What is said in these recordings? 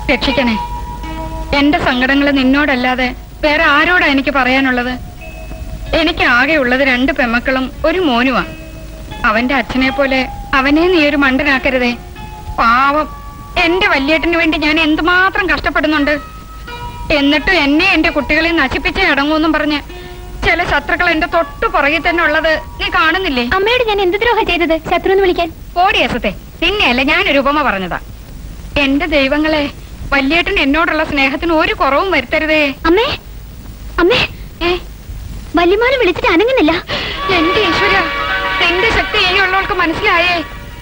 രക്ഷിക്കണേ എന്റെ സങ്കടങ്ങൾ നിന്നോടല്ലാതെ വേറെ ആരോടാ എനിക്ക് പറയാനുള്ളത് എനിക്ക് ആകെയുള്ളത് രണ്ട് പെമ്മക്കളും ഒരു മോനുമാ അവന്റെ അച്ഛനെ പോലെ അവനെ നീ ഒരു മണ്ടനാക്കരുതേ പാവം എന്റെ വല്യേട്ടന് വേണ്ടി ഞാൻ എന്തുമാത്രം കഷ്ടപ്പെടുന്നുണ്ട് എന്നിട്ടും എന്നെ എന്റെ കുട്ടികളെ നശിപ്പിച്ചേ അടങ്ങൂന്നും പറഞ്ഞ് ചില ശത്രുക്കൾ എന്റെ തൊട്ടു പുറകിൽ തന്നെ ഉള്ളത് നീ കാണുന്നില്ലേ അമ്മയോട് ഞാൻ എന്ത് ദ്രോഹം ചെയ്തത് ശത്രു എന്ന് വിളിക്കാൻ ഓടിയസത്തെ നിന്നെയല്ല ഞാനൊരു ഉപമ പറഞ്ഞതാ എന്റെ ദൈവങ്ങളെ വല്യേട്ടൻ എന്നോടുള്ള സ്നേഹത്തിന് ഒരു കുറവും വരുത്തരുതേ അമ്മേ അമ്മേ ഏ വല്യമാനെ വിളിച്ചിട്ട് അനങ്ങുന്നില്ല എന്റെ ഈശ്വര എന്റെ ശക്തി ഈ ഉള്ളവൾക്ക് മനസ്സിലായേ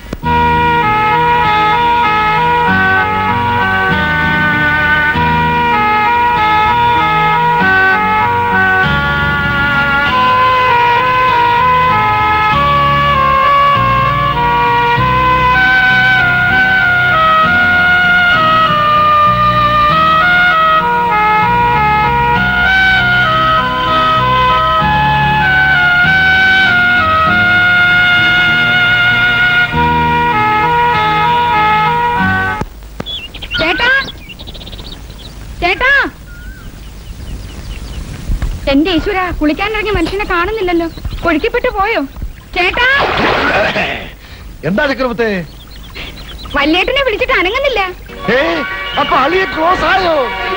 ചേട്ടാ ചേട്ടാ എന്റെ ഈശ്വര കുളിക്കാനിറങ്ങിയ മനുഷ്യനെ കാണുന്നില്ലല്ലോ ഒഴുക്കിപ്പെട്ടു പോയോ ചേട്ടാ എന്താ ചക്രവർത്തെ വല്യേട്ടനെ വിളിച്ചിട്ട് അനങ്ങുന്നില്ല ഏ അപ്പൊ അളിയെ ക്ലോസ് ആയോ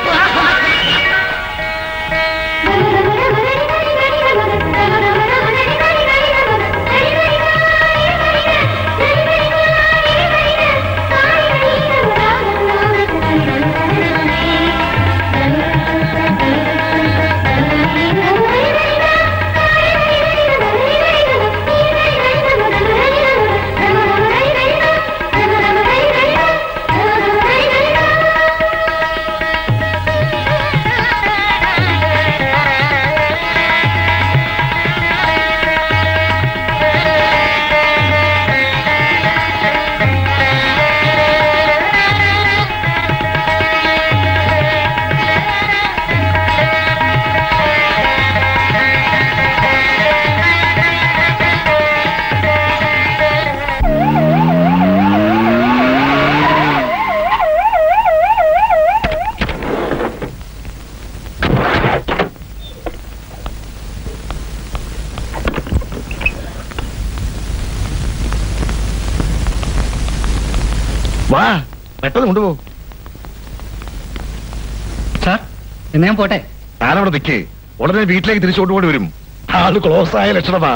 വാ പെട്ടെന്ന് കൊണ്ടുപോ സാർ എന്നാ ഞാൻ പോട്ടെ ഞാനവിടെ നിൽക്കേ ഉടനെ വീട്ടിലേക്ക് തിരിച്ചു കൊണ്ടുപോയി വരും ആള് ക്ലോസ് ആയ ലക്ഷണമാ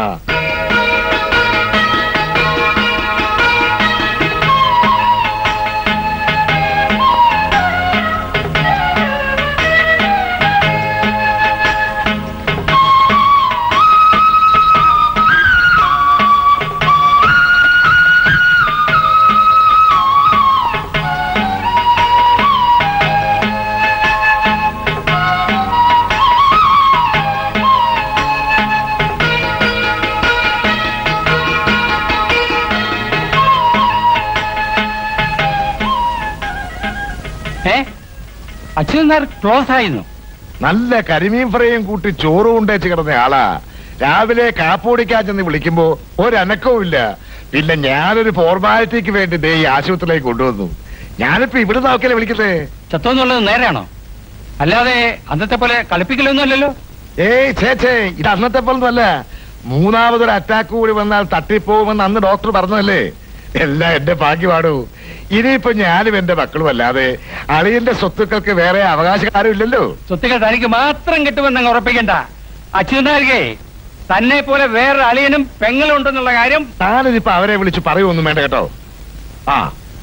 ഏ അച്യുതൻ സാർ ക്ലോസ് ആയിരുന്നു നല്ല കരിമീൻ ഫ്രൈയും കൂട്ടി ചോറും കൊണ്ടേച്ച് കിടന്ന ആളാ രാവിലെ കാപ്പോടിക്കാൻ ചെന്ന് വിളിക്കുമ്പോ ഒരനക്കവും ഇല്ല പിന്നെ ഞാനൊരു ഫോർമാലിറ്റിക്ക് വേണ്ടി ദേ ഈ ആശുപത്രിയിലേക്ക് കൊണ്ടുവന്നു ഞാനിപ്പോ ഇവിടെ നോക്കിയല്ലേ വിളിക്കുന്നേ ചത്തോ എന്നുള്ളത് നേരെയാണോ അല്ലാതെ അന്നത്തെ പോലെ കളിപ്പിക്കലൊന്നും അല്ലല്ലോ ഏയ് ചേ ചേ ഇത് അന്നത്തെ പോലൊന്നുമല്ല മൂന്നാമതൊരു അറ്റാക്ക് കൂടി വന്നാൽ തട്ടിപ്പോകുമെന്ന് അന്ന് ഡോക്ടർ പറഞ്ഞതല്ലേ എല്ലാം എന്റെ ഭാഗ്യമാണു ഇനിയിപ്പോ ഞാനും എന്റെ മക്കളും അല്ലാതെ അളിയന്റെ സ്വത്തുക്കൾക്ക് വേറെ അവകാശക്കാരും ഇല്ലല്ലോ സ്വത്തുക്കൾ തനിക്ക് മാത്രം കിട്ടുമെന്ന് അങ്ങ് ഉറപ്പിക്കണ്ട അച്യുതനാരികെ തന്നെ പോലെ വേറെ അളിയനും പെങ്ങളും ഉണ്ടെന്നുള്ള കാര്യം താനിതിപ്പോ അവരെ വിളിച്ച് പറയുമൊന്നും വേണ്ട കേട്ടോ ആ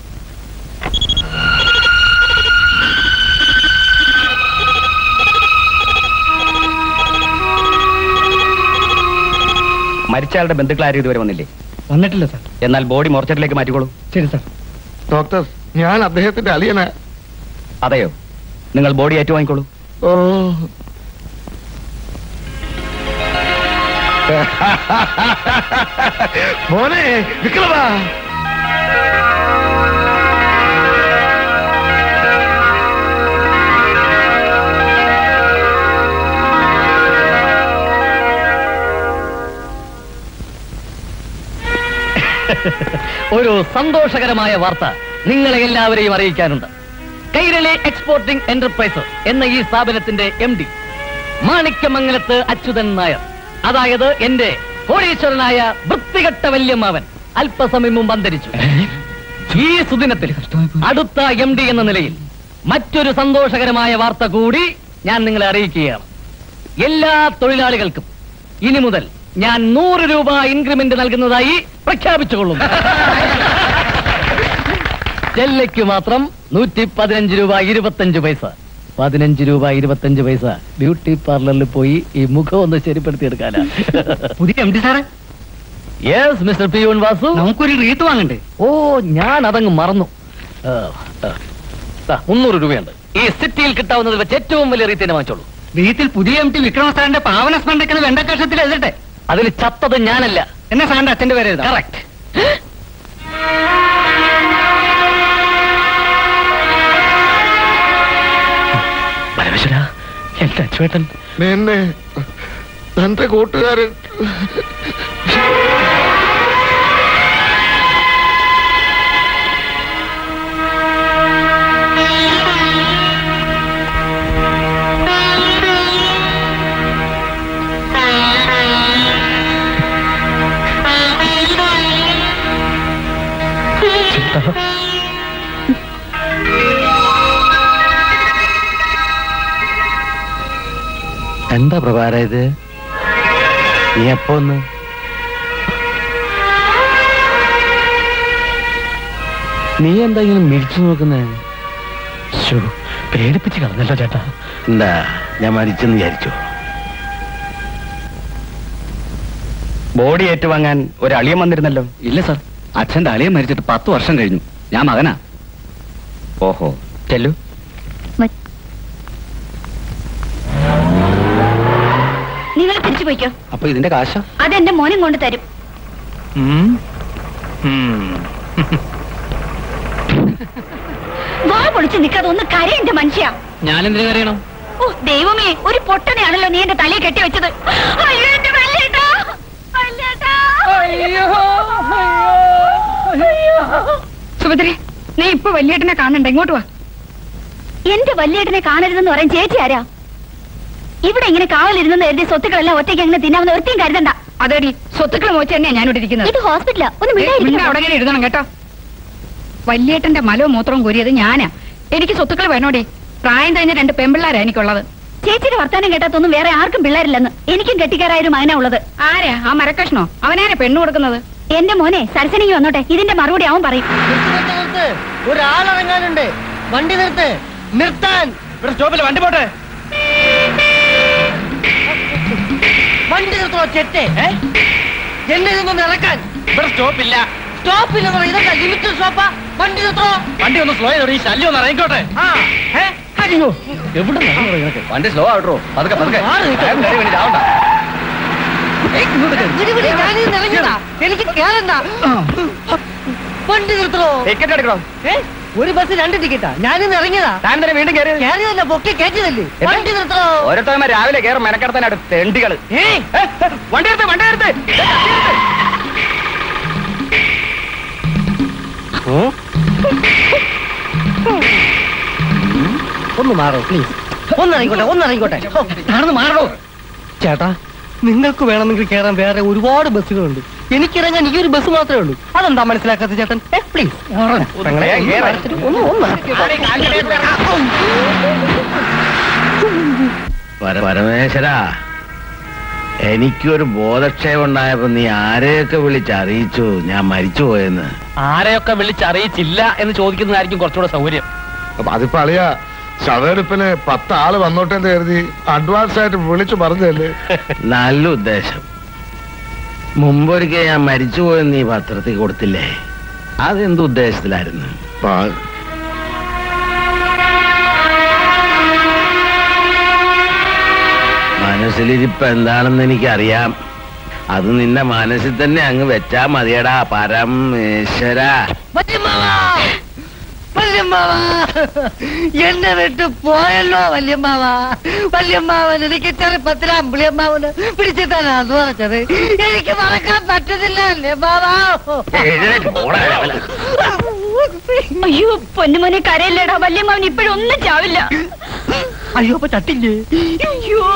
മരിച്ചയാളുടെ ബന്ധുക്കൾ ആരും ഇതുവരെ വന്നില്ലേ വന്നിട്ടില്ല സാർ എന്നാൽ ബോഡി മോർച്ചറിലേക്ക് മാറ്റിക്കോളൂ ശരി സാർ ഡോക്ടർ ഞാൻ അദ്ദേഹത്തിന്റെ അളിയനാ അതെയോ നിങ്ങൾ ബോഡി ഏറ്റുവാങ്ങിക്കോളൂ ഓ മോനെ വിക്രമാ ഒരു സന്തോഷകരമായ വാർത്ത നിങ്ങളെ എല്ലാവരെയും അറിയിക്കാനുണ്ട് കൈരളി എക്സ്പോർട്ടിംഗ് എന്റർപ്രൈസ് എന്ന ഈ സ്ഥാപനത്തിന്റെ എം ഡി മാണിക്യമംഗലത്ത് അച്യുതൻ നായർ അതായത് എന്റെ കോടീശ്വരനായ വൃത്തികെട്ട വല്യമ്മാവൻ അല്പസമയം മുമ്പ് അന്തരിച്ചു ഈ സുദിനത്തിൽ അടുത്ത എം ഡി എന്ന നിലയിൽ മറ്റൊരു സന്തോഷകരമായ വാർത്ത കൂടി ഞാൻ നിങ്ങളെ അറിയിക്കുകയാണ് എല്ലാ തൊഴിലാളികൾക്കും ഇനി മുതൽ ഞാൻ നൂറ് രൂപ ഇൻക്രിമെന്റ് നൽകുന്നതായി പ്രഖ്യാപിച്ചുകൊള്ളുന്നു ചെല്ലയ്ക്ക് മാത്രം നൂറ്റി പതിനഞ്ച് രൂപ ഇരുപത്തഞ്ച് പൈസ പതിനഞ്ച് രൂപ ഇരുപത്തഞ്ച് പൈസ ബ്യൂട്ടി പാർലറിൽ പോയി ഈ മുഖം ഒന്ന് ശരിപ്പെടുത്തി എടുക്കാനാ പുതിയ എം ഡി സാറേ യെസ് മിസ്റ്റർ പി യുൻ വാസു നമുക്കൊരു റീത്ത് വാങ്ങണ്ടേ ഓ ഞാൻ അതങ്ങ് മറന്നു ആ, ആ. ദാ, മുന്നൂറ് രൂപയുണ്ട് ഈ സിറ്റിയിൽ കിട്ടാവുന്നതിൽ വെച്ച് ഏറ്റവും വലിയ റീത്തിനെ വാങ്ങിച്ചോളൂ റീത്തിൽ പുതിയ എം ടി വിക്രമ സാറിന്റെ പാവന സ്മരണക്കുന്ന വെണ്ടക്കഷത്തിൽ എഴുതട്ടെ അതിൽ ചത്തത് ഞാനല്ല എന്നെ സാറിന്റെ അച്ഛന്റെ പേര് എഴുതാം കറക്റ്റ് പരമേശ്വര എന്റെ അച്ചുവേട്ടൻ നിന്നെ തന്റെ കൂട്ടുകാരൻ എന്താ പ്രഭാര ഇത് നീ എപ്പോ ഒന്ന് നീ എന്താ ഇങ്ങനെ മിരിച്ചു നോക്കുന്നേ പേടിപ്പിച്ച് കളഞ്ഞല്ലോ ചേട്ടാ എന്താ ഞാൻ മരിച്ചെന്ന് വിചാരിച്ചു ബോഡി ഏറ്റുവാങ്ങാൻ ഒരു അളിയൻ വന്നിരുന്നല്ലോ ഇല്ല സാർ അച്ഛന്റെ അളിയൻ മരിച്ചിട്ട് പത്ത് വർഷം കഴിഞ്ഞു ഞാൻ മകനാ ഓഹോ ചെല്ലു നിങ്ങൾ തിരിച്ചു പോയിക്കോ അപ്പൊ ഇതിന്റെ കാശ അതെന്റെ മോനും കൊണ്ട് തരും വാ പൊളിച്ച് നിൽക്കാതെ ഒന്ന് കരയുണ്ട് മനുഷ്യ ഞാനെന്തിനു കരയണം ഓ ദൈവമേ ഒരു പൊട്ടനെയാണല്ലോ നീ എന്റെ തലയിൽ കെട്ടി വെച്ചത് അയ്യോ എന്റെ വല്യേട്ടാ വല്യേട്ടാ സുഭദ്രെ നീ ഇപ്പൊ വല്യേട്ടനെ കാണണ്ട ഇങ്ങോട്ട് വാ എന്റെ വല്യേട്ടനെ കാണരുതെന്ന് പറയാൻ ചേച്ചി ആരാ ഇവിടെ ഇങ്ങനെ കാവലിരുന്നെന്ന് കരുതി സ്വത്തുക്കളെല്ലാം ഒറ്റയ്ക്ക് അങ്ങനെ തിന്നാവുന്ന ഒരുത്തേയും കരുതണ്ട അതേടി സ്വത്തുക്കൾ മോച്ച് തന്നെയാ ഞാനിവിടെ ഇരിക്കുന്നത് ഇത് ഹോസ്പിറ്റലാ ഒന്ന് ഏ, പിന്നെ മിണ്ടായിരിക്കണം. അവിടെ ഇങ്ങനെ എഴുതണം കേട്ടോ വല്യേട്ടന്റെ മലവും മൂത്രവും കോരിയത് ഞാനാ എനിക്ക് സ്വത്തുക്കൾ വേണോടി പ്രായം കഴിഞ്ഞ രണ്ട് പെമ്പിള്ളാരാ എനിക്കുള്ളത് ചേച്ചിയുടെ വർത്താനം കേട്ടാത്തൊന്നും വേറെ ആർക്കും പിള്ളേരില്ലെന്ന് എനിക്കും കെട്ടിക്കാരായ ഒരു മകനാ ഉള്ളത് ആരാ ആ മരക്കഷ്ണോ അവനാരാ പെണ്ണു കൊടുക്കുന്നത് എന്റെ മോനെ സരസനിക്ക് വന്നോട്ടെ ഇതിന്റെ മറുപടി അവൻ പറയും ഒരാളിറങ്ങാനുണ്ട് വണ്ടി നിർത്ത് നിർത്താൻ ഇവിടെ സ്റ്റോപ്പിൽ വണ്ടി പോട്ടെ വണ്ടി നിർത്തണോ ചെറ്റേ എന്നെ ഇതൊന്നും ഇറക്കാൻ ഇവിടെ സ്റ്റോപ്പില്ല സ്റ്റോപ്പില്ല ഇതെന്താ ലിമിറ്റഡ് സ്റ്റോപ്പാ വണ്ടി നിർത്തണോ വണ്ടി ഒന്ന് സ്ലോ ചെയ്തോ ഈ ശല്യം ഒന്ന് ഇറങ്ങിക്കോട്ടെ ആ ഏ? അയ്യോ. എവിടെ വണ്ടി സ്ലോ ആവട്ടോ പതുക്കെ പതുക്കെ മാറി നിൽക്ക്. വേഗം കയറി വേണ്ടി ചാവണ്ട. വിടി, വിടി, ഞാനിന്ന് ഇറങ്ങിയതാ എനിക്ക് കേറണ്ട വണ്ടി നിർത്തണോ ടിക്കറ്റ് എടുക്കണം ഏ? ഒരു ബസ് രണ്ട് ടിക്കറ്റാ ഞാനിന്ന് ഇറങ്ങിയതാ താൻ തന്നെ വീണ്ടും കയറി കേറിയതല്ല പൊക്കി കയറ്റിയതല്ലേ എവിടെ? വണ്ടി നിർത്തണോ ഓരോരുത്തവന്മാർ രാവിലെ കയറും മെനക്കെടുത്താനാണ് തെണ്ടികള് ഏ? ഏ, ഏ, വണ്ടി എടുത്ത് വണ്ടി എടുത്ത് ഒന്ന് മാറോ പ്ലീസ് ഒന്ന് ഇറങ്ങിക്കോട്ടെ ഒന്ന് ഇറങ്ങിക്കോട്ടെ ഓ, നടന്ന് മാറോ ചേട്ടാ നിങ്ങൾക്ക് വേണമെങ്കിൽ കയറാൻ വേറെ ഒരുപാട് ബസ്സുകളുണ്ട് എനിക്കിറങ്ങാൻ ഈ ഒരു ബസ് മാത്രമേ ഉള്ളൂ അതെന്താ മനസ്സിലാക്കാത്ത ചേട്ടൻ പ്ലീസ് വേഗം കേറ്. ഒന്ന് ഒന്ന് പര- പരമേശ്വരാ എനിക്കൊരു ബോധക്ഷയം ഉണ്ടായപ്പോ നീ ആരെയൊക്കെ വിളിച്ചറിയിച്ചു ഞാൻ മരിച്ചു പോയെന്ന് ആരെയൊക്കെ വിളിച്ചറിയിച്ചില്ല എന്ന് ചോദിക്കുന്നതായിരിക്കും കുറച്ചുകൂടെ സൗകര്യം അപ്പൊ അതിപ്പോ അളിയ ശവെടുപ്പിന് പത്ത് ആള് വന്നോട്ടെ എന്ന് കരുതി അഡ്വാൻസ് ആയിട്ട് വിളിച്ചു പറഞ്ഞതല്ലേ നല്ല ഉദ്ദേശം മുമ്പൊരിക്കൽ ഞാൻ മരിച്ചു പോയെന്ന് നീ പത്രത്തിൽ കൊടുത്തില്ലേ അതെന്ത് ഉദ്ദേശത്തിലായിരുന്നു പാ- മനസ്സിലിരിപ്പ് എന്താണെന്ന് എനിക്കറിയാം അത് നിന്റെ മനസ്സിൽ തന്നെ അങ്ങ് വെച്ചാ മതിയടാ പരമേശ്വര വല്യമ്മാവാ! വല്യ വല്യമ്മാവ എന്നെ വിട്ട് പോയല്ലോ വല്യമ്മാവ വല്യമ്മാവൻ എനിക്ക് ചെറുപ്പത്തിൽ അമ്പിളിയമ്മാവന് പിടിച്ചിട്ടാണ് പറഞ്ഞത് എനിക്ക് മറക്കാൻ പറ്റുന്നില്ല വല്യമ്മാവ അയ്യോ പൊന്നുമോനെ കരയില്ലടാ വല്യമ്മാവൻ ഇപ്പോഴും ഒന്നും ചാവില്ല അയ്യോ ഇപ്പൊ തട്ടില്ലേ അയ്യോ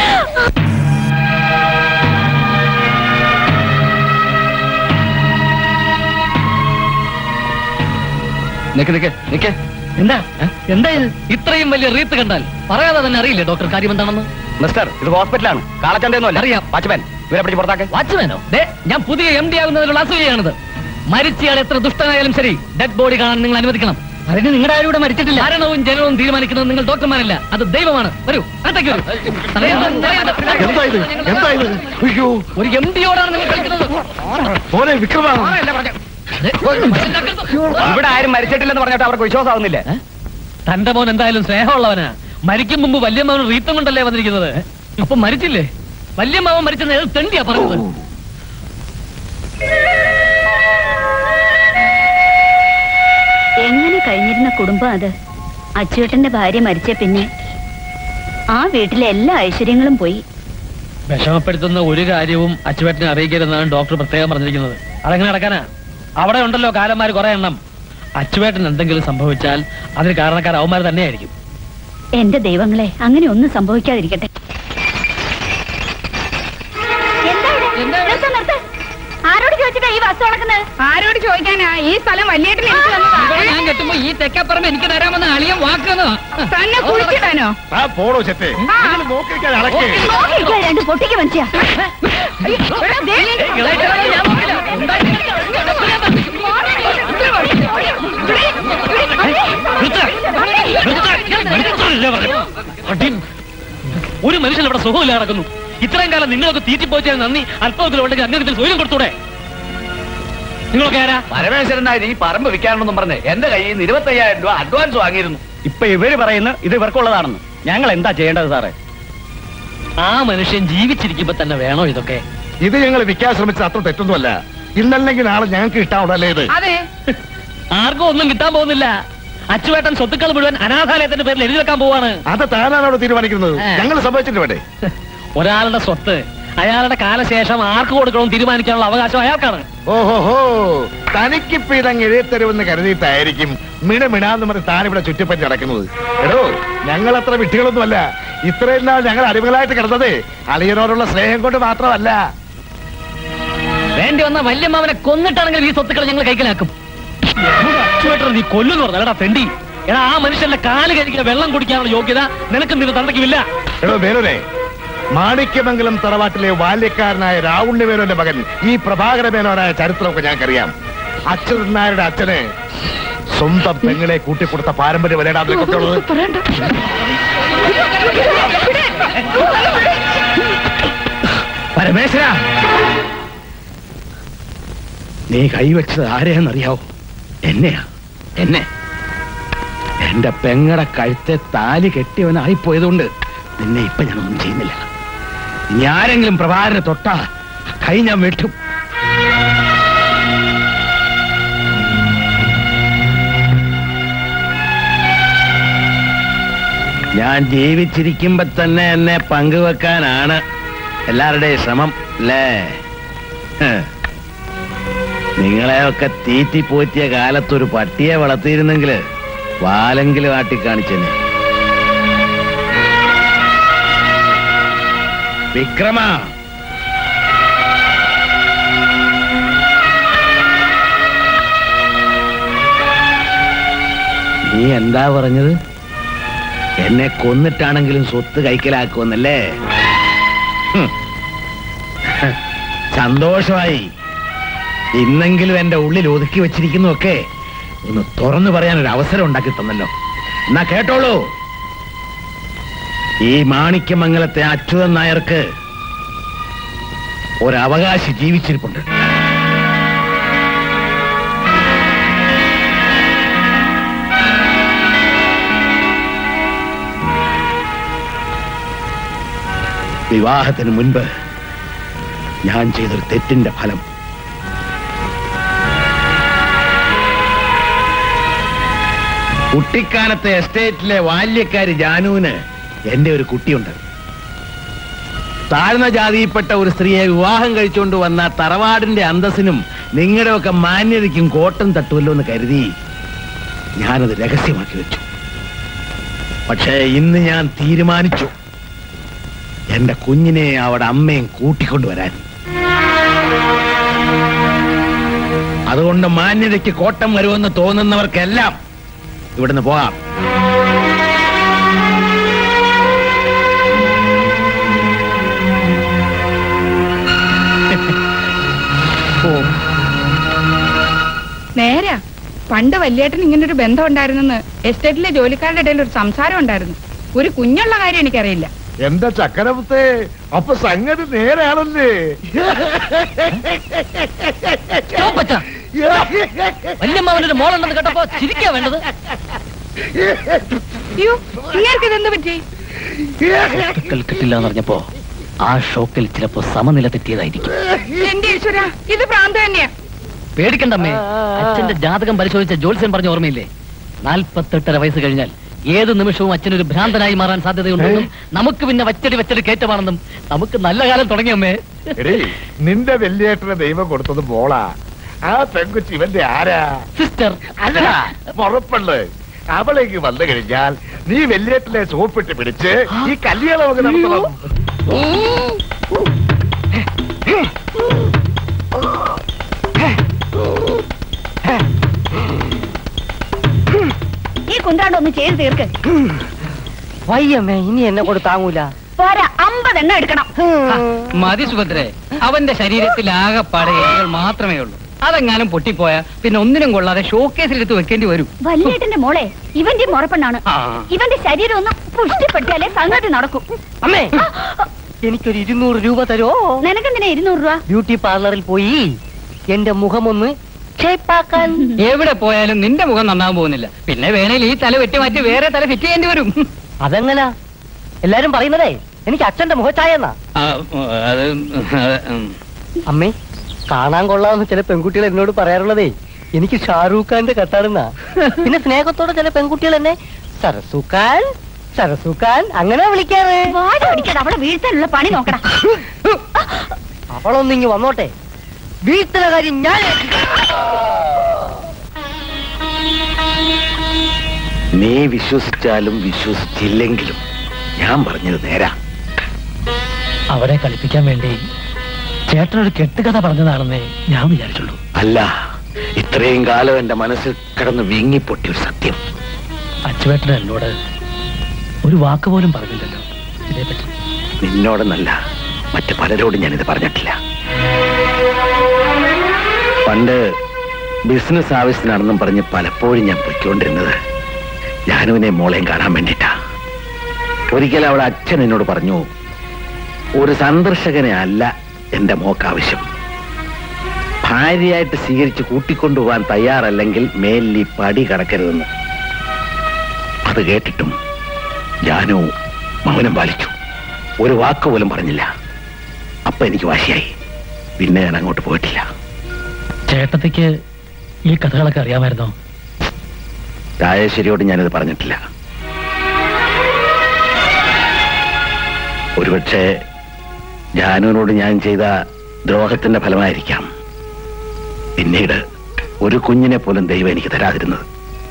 നിക്ക് നിക്ക് നിക്ക് എന്താ ഏ? എന്താ ഇത് ഇത്രയും വലിയ റീത്ത് കണ്ടാൽ പറയാതെ തന്നെ അറിയില്ലേ ഡോക്ടർ കാര്യം എന്താണെന്ന് മിസ്റ്റർ ഇത് ഹോസ്പിറ്റലാണ് കാളച്ചന്തയൊന്നും അല്ല അറിയാം. വാച്ച്മാൻ ഇവരെ പിടിച്ച് പുറത്താക്കെ വാച്ച്മാനോ ദേ ഞാൻ പുതിയ എം ഡി ആകുന്നതിലുള്ള അസൂയാണിത് മരിച്ചയാൾ എത്ര ദുഷ്ടനായാലും ശരി ഡെഡ് ബോഡി കാണാൻ നിങ്ങൾ അനുവദിക്കണം അതിന് നിങ്ങളുടെ ആരും ഇവിടെ മരിച്ചിട്ടില്ല മരണവും ജനനവും തീരുമാനിക്കുന്നത് നിങ്ങൾ ഡോക്ടർമാരല്ല അത് ദൈവമാണ് വരൂ അകത്തേക്ക് വരൂ എന്താ ഇത് എന്താ ഇത് അയ്യോ ഒരു എം ഡിയോടാണ് നിങ്ങൾ കളിക്കുന്നത് മോനെ വിക്രമാ ദേ, ഇവിടെ ആരും മരിച്ചിട്ടില്ലെന്ന് പറഞ്ഞിട്ട് അവർക്ക് വിശ്വാസമാവുന്നില്ല ഏ? തന്റെ മോൻ എന്തായാലും സ്നേഹമുള്ളവനാ മരിക്കും മുമ്പ് വല്യമ്മാവൻ റീത്തം കൊണ്ടല്ലേ വന്നിരിക്കുന്നത് അപ്പൊ മരിച്ചില്ലേ വല്യമ്മാവൻ മരിച്ചെന്ന് ഏത് തെണ്ടിയാ പറഞ്ഞത് എങ്ങനെ കഴിഞ്ഞിരുന്ന കുടുംബം അത് അച്ചുവേട്ടന്റെ ഭാര്യ മരിച്ച പിന്നെ ആ വീട്ടിലെ എല്ലാ ഐശ്വര്യങ്ങളും പോയി വിഷമപ്പെടുത്തുന്ന ഒരു കാര്യവും അച്ചുവേട്ടനെ അറിയിക്കരുതെന്നാണ് ഡോക്ടർ പ്രത്യേകം പറഞ്ഞിരിക്കുന്നത് അതെങ്ങനെ നടക്കാനാ അവിടെ ഉണ്ടല്ലോ കാലന്മാർ കുറെ എണ്ണം അച്ചുവേട്ടൻ എന്തെങ്കിലും സംഭവിച്ചാൽ അതിന് കാരണക്കാർ അവന്മാർ തന്നെയായിരിക്കും എന്റെ ദൈവങ്ങളെ അങ്ങനെ ഒന്നും സംഭവിക്കാതിരിക്കട്ടെ ആരോട് ചോദിച്ചിട്ടാ ഈ വസ്തു നടക്കുന്നത് ആരോട് ചോദിക്കാനാ ഈ സ്ഥലം വലിയേട്ടൻ എനിക്ക് തന്നതാ ഞാൻ കെട്ടുമ്പോ ഈ തെക്കപ്പുറം എനിക്ക് തരാമെന്ന് അളിയൻ വാക്കുന്നു തന്നെ കുഴിച്ചിടാനോ ആ പോടോ ചെത്തെ നിങ്ങൾ നോക്കിയിരിക്കാൻ അളക്കേ നോക്കിയിരിക്കാൻ രണ്ട് പൊട്ടിക്ക് മനുഷ്യ ഒരു മനുഷ്യൻ ഇവിടെ സുഖമില്ല നടക്കുന്നു ഇത്രയും കാലം നിങ്ങളൊക്കെ തീറ്റിപ്പോച്ചാൽ നന്ദി അല്പത്തിൽ ഉണ്ടെങ്കിൽ അങ്ങനെ സ്വയം കൊടുത്തൂടെ നിങ്ങളൊക്കെ ആരാ പരമേശ്വരനായി ഈ പറമ്പ് വിൽക്കാനെന്നും പറഞ്ഞ് എന്റെ കയ്യിൽ നിന്ന് ഇരുപത്തയ്യായിരം രൂപ അഡ്വാൻസ് വാങ്ങിയിരുന്നു ഇപ്പൊ ഇവര് പറയുന്നു ഇത് ഇവർക്കുള്ളതാണെന്ന് ഞങ്ങൾ എന്താ ചെയ്യേണ്ടത് സാറേ ആ മനുഷ്യൻ ജീവിച്ചിരിക്കുമ്പോ തന്നെ വേണോ ഇതൊക്കെ ഇത് ഞങ്ങൾ വിൽക്കാൻ ശ്രമിച്ചത് അത്ര തെറ്റൊന്നുമല്ല ഇന്നല്ലെങ്കിൽ നാളെ ഞങ്ങൾക്ക് കിട്ടാവുന്നല്ലേ ഇത് അതെ ആർക്കും ഒന്നും കിട്ടാൻ പോകുന്നില്ല അച്ചുവേട്ടൻ സ്വത്തുക്കൾ മുഴുവൻ അനാഥാലയത്തിന്റെ പേരിൽ എഴുതി വെക്കാൻ പോവാണ് അത് താനാണ് അവിടെ തീരുമാനിക്കുന്നത് ആ. ഞങ്ങൾ സംഭവിച്ചിട്ട് വേണ്ടേ ഒരാളുടെ സ്വത്ത് അയാളുടെ കാലശേഷം ആർക്ക് കൊടുക്കണമെന്ന് തീരുമാനിക്കാനുള്ള അവകാശം അയാൾക്കാണ് ഓഹോഹോ തനിക്കിപ്പോ ഇതങ്ങ് എഴുതരുമെന്ന് കരുതിയിട്ടായിരിക്കും മിണ മിണാന്ന് പറഞ്ഞ് താനിവിടെ ചുറ്റിപ്പറ്റി നടക്കുന്നത് എടോ ഞങ്ങൾ അത്ര വിട്ടികളൊന്നുമല്ല ഇത്രയും നാൾ ഞങ്ങൾ അടിമകളായിട്ട് കിടന്നത് അളിയനോടുള്ള സ്നേഹം കൊണ്ട് മാത്രമല്ല വേണ്ടി വന്ന വല്യമ്മാവനെ കൊന്നിട്ടാണെങ്കിൽ ഈ സ്വത്തുക്കൾ ഞങ്ങൾ കൈക്കലാക്കും അച്ചുവേട്ടൻ നീ കൊല്ലുന്നു പറഞ്ഞു എടാ തെണ്ടി എടാ ആ മനുഷ്യന്റെ കാല് കഴിക്കുന്ന വെള്ളം കുടിക്കാനുള്ള യോഗ്യത നിനക്ക് നിന്റെ തന്തയ്ക്കുമില്ല എടോ മേനോനെ മാണിക്യമംഗലം തറവാട്ടിലെ ബാല്യക്കാരനായ രാവുണ്ണി മേനോന്റെ മകൻ ഈ പ്രഭാകര മേനോനായ ചരിത്രമൊക്കെ ഞങ്ങൾക്കറിയാം അച്യുതനായരുടെ അച്ഛന് സ്വന്തം പെങ്ങളെ കൂട്ടിക്കൊടുത്ത പാരമ്പര്യം വലയിടാൻ കുറിച്ചുള്ളത് പരമേശ്വര നീ കൈവച്ചത് ആരെയെന്നറിയാവോ എന്നെയാ എന്നെ എന്റെ പെങ്ങടെ കഴുത്തെ താലി കെട്ടിയവനായിപ്പോയതുകൊണ്ട് നിന്നെ ഇപ്പൊ ഞാനൊന്നും ചെയ്യുന്നില്ല ഇനി ആരെങ്കിലും പ്രഭാകരനെ തൊട്ടാ കൈ ഞാൻ വെട്ടും ഞാൻ ജീവിച്ചിരിക്കുമ്പോ തന്നെ എന്നെ പങ്കുവെക്കാനാണ് എല്ലാവരുടെയും ശ്രമം അല്ലേ ഹ്. നിങ്ങളെയൊക്കെ തീറ്റി പോറ്റിയ കാലത്തൊരു പട്ടിയെ വളർത്തിയിരുന്നെങ്കിൽ വാലെങ്കിലും ആട്ടിക്കാണിച്ചെന്നെ വിക്രമ നീ എന്താ പറഞ്ഞത് എന്നെ കൊന്നിട്ടാണെങ്കിലും സ്വത്ത് കൈക്കലാക്കുമെന്നല്ലേ ഹും. സന്തോഷമായി ഇന്നെങ്കിലും എന്റെ ഉള്ളിൽ ഒതുക്കി വെച്ചിരിക്കുന്നതൊക്കെ ഒന്ന് തുറന്നു പറയാൻ ഒരു അവസരം ഉണ്ടാക്കി തന്നല്ലോ എന്നാ കേട്ടോളൂ ഈ മാണിക്യമംഗലത്തെ അച്യുതൻ നായർക്ക് ഒരവകാശി ജീവിച്ചിരിപ്പുണ്ട് വിവാഹത്തിന് മുൻപ് ഞാൻ ചെയ്തൊരു തെറ്റിന്റെ ഫലം കുട്ടിക്കാലത്തെ എസ്റ്റേറ്റിലെ ബാല്യക്കാരി ജാനുവിന് എന്റെ ഒരു കുട്ടിയുണ്ട് താഴ്ന്ന ജാതിയിൽപ്പെട്ട ഒരു സ്ത്രീയെ വിവാഹം കഴിച്ചുകൊണ്ട് വന്ന തറവാടിന്റെ അന്തസ്സിനും നിങ്ങളുടെയൊക്കെ മാന്യതയ്ക്കും കോട്ടം തട്ടുമല്ലോ എന്ന് കരുതി ഞാനത് രഹസ്യമാക്കി വെച്ചു പക്ഷേ ഇന്ന് ഞാൻ തീരുമാനിച്ചു എന്റെ കുഞ്ഞിനെ അവിടെ അമ്മയും കൂട്ടിക്കൊണ്ടുവരാൻ അതുകൊണ്ട് മാന്യതയ്ക്ക് കോട്ടം വരുമെന്ന് തോന്നുന്നവർക്കെല്ലാം ഇവിടുന്ന് പോകാം നേരാ പണ്ട് വല്യേട്ടൻ ഇങ്ങനെ ഒരു ബന്ധം ഉണ്ടായിരുന്നെന്ന് എസ്റ്റേറ്റിലെ ജോലിക്കാരുടെ ഇടയിൽ ഒരു സംസാരം ഉണ്ടായിരുന്നു ഒരു കുഞ്ഞുള്ള കാര്യം എനിക്കറിയില്ല എന്താ ചക്കരമുത്തേ അപ്പൊ സംഗതി നേരാണല്ലേ വല്യമ്മാവനൊരു മോളുണ്ടെന്ന് കേട്ടപ്പോ ചിരിക്കാ വേണ്ടത് അയ്യോ ഇങ്ങനെ ഇതെന്ത് പറ്റി ഒട്ടുക്കൽ കിട്ടില്ല എന്നറിഞ്ഞപ്പോ ആ ഷോക്കിൽ ചിലപ്പോ സമനില തെറ്റിയതായിരിക്കും എന്റെ ഈശ്വര ഇത് ഭ്രാന്ത് തന്നെയാ പേടിക്കണ്ടമ്മേ അച്ഛന്റെ ജാതകം പരിശോധിച്ച ജോത്സ്യൻ പറഞ്ഞ ഓർമ്മയില്ലേ നാൽപ്പത്തെട്ടര വയസ്സ് കഴിഞ്ഞാൽ ഏത് നിമിഷവും അച്ഛനൊരു ഭ്രാന്തനായി മാറാൻ സാധ്യതയുണ്ടെന്നും നമുക്ക് പിന്നെ വച്ചടി വച്ചടി കയറ്റമാണെന്നും നമുക്ക് നല്ല കാലം തുടങ്ങിയമ്മേ എടീ നിന്റെ വെല്ലേട്ടന് ദൈവം കൊടുത്തത് മോളാ ആ പെൺകുച്ചി ഇവന്റെ ആരാ സിസ്റ്റർ അല്ലടാ മുറപ്പള്ള് അവളേക്ക് വന്നു കഴിഞ്ഞാൽ നീ വെല്ലേട്ടിലെ സോപ്പിട്ട് പിടിച്ച് ഈ കല്യാണം നമുക്ക് നടത്തണം ഈ കുണ്ടാണ്ട് ഒന്ന് ചെയ്ത് തീർക്ക് വയ്യമ്മേ ഇനി എന്നെ കൊണ്ട് താങ്ങൂല പോരാ അമ്പതെണ്ണം എടുക്കണം മതി സുഭദ്രെ അവന്റെ ശരീരത്തിൽ ആകെപ്പാടെ എല്ലുകൾ മാത്രമേ ഉള്ളൂ അതെങ്ങാനും പൊട്ടിപ്പോയാ പിന്നെ ഒന്നിനും കൊള്ളാതെ ഷോക്കേസിലെടുത്ത് വെക്കേണ്ടി വരും വല്യേട്ടന്റെ മോളെ ഇവന്റെ മുറപ്പെണ്ണാണ് ഇവന്റെ ശരീരം ഒന്ന് പുഷ്ടിപ്പെടുത്തിയാലേ സംഗതി നടക്കും അമ്മേ എനിക്കൊരു ഇരുന്നൂറ് രൂപ തരുമോ നിനക്കെന്തിനാ ഇരുന്നൂറ് രൂപ ബ്യൂട്ടി പാർലറിൽ പോയി എന്റെ മുഖമൊന്ന് ഷേപ്പാക്കാൻ എവിടെ പോയാലും നിന്റെ മുഖം നന്നാൻ പോകുന്നില്ല പിന്നെ വേണേൽ ഈ തല വെട്ടി മാറ്റി വേറെ തല ഫിറ്റ് ചെയ്യേണ്ടി വരും അതെങ്ങനാ എല്ലാരും പറയുന്നതേ എനിക്ക് അച്ഛന്റെ മുഖച്ചായ എന്നാ ആ, അത് അത്, ഉം. അമ്മേ കാണാൻ കൊള്ളാമെന്ന് ചില പെൺകുട്ടികൾ എന്നോട് പറയാറുള്ളതേ എനിക്ക് ഷാറൂഖ് ഖാന്റെ കത്താടുന്ന പിന്നെ സ്നേഹത്തോടെ ചില പെൺകുട്ടികൾ എന്നെ സരസുഖാൻ സരസുഖാൻ അങ്ങനെ വിളിക്കാറ് വാഴ പിടിക്കാതെ അവളെ വീഴ്ത്താനുള്ള പണി നോക്കടാ അവളൊന്നിങ്ങി വന്നോട്ടെ വീട്ടിലെ കാര്യം ഞാൻ നീ വിശ്വസിച്ചാലും വിശ്വസിച്ചില്ലെങ്കിലും ഞാൻ പറഞ്ഞത് നേരാ അവരെ കളിപ്പിക്കാൻ വേണ്ടി ചേട്ടനൊരു കെട്ടുകഥ പറഞ്ഞതാണെന്നേ ഞാൻ വിചാരിച്ചുള്ളൂ അല്ല ഇത്രയും കാലം എന്റെ മനസ്സിൽ കിടന്ന് വീങ്ങിപ്പൊട്ടിയ ഒരു സത്യം അച്ചുവേട്ടൻ എന്നോട് ഒരു വാക്ക് പോലും പറഞ്ഞില്ലല്ലോ ഇതേപ്പറ്റി നിന്നോടെന്നല്ല മറ്റു പലരോടും ഞാനിത് പറഞ്ഞിട്ടില്ല പണ്ട് ബിസിനസ് ആവശ്യത്തിനാണെന്നും പറഞ്ഞ് പലപ്പോഴും ഞാൻ പൊയ്ക്കൊണ്ടിരുന്നത് ജാനുവിനെ മോളെയും കാണാൻ വേണ്ടിട്ടാ ഒരിക്കൽ അവളെ അച്ഛൻ എന്നോട് പറഞ്ഞു ഒരു സന്ദർശകനെ അല്ല എന്റെ മോക്ക് ആവശ്യം ഭാര്യയായിട്ട് സ്വീകരിച്ച് കൂട്ടിക്കൊണ്ടുപോകാൻ തയ്യാറല്ലെങ്കിൽ മേലിൽ ഈ പടി കടക്കരുതെന്ന് അത് കേട്ടിട്ടും ജാനു മൗനം പാലിച്ചു ഒരു വാക്ക് പോലും പറഞ്ഞില്ല അപ്പൊ എനിക്ക് വാശിയായി പിന്നെ ഞാൻ അങ്ങോട്ട് പോയിട്ടില്ല ചേട്ടത്തിക്ക് ഈ കഥകളൊക്കെ അറിയാമായിരുന്നോ രാജേശ്വരിയോട് ഞാനിത് പറഞ്ഞിട്ടില്ല ഒരുപക്ഷെ ജാനുവിനോട് ഞാൻ ചെയ്ത ദ്രോഹത്തിന്റെ ഫലമായിരിക്കാം പിന്നീട് ഒരു കുഞ്ഞിനെ പോലും ദൈവം എനിക്ക് തരാതിരുന്നത്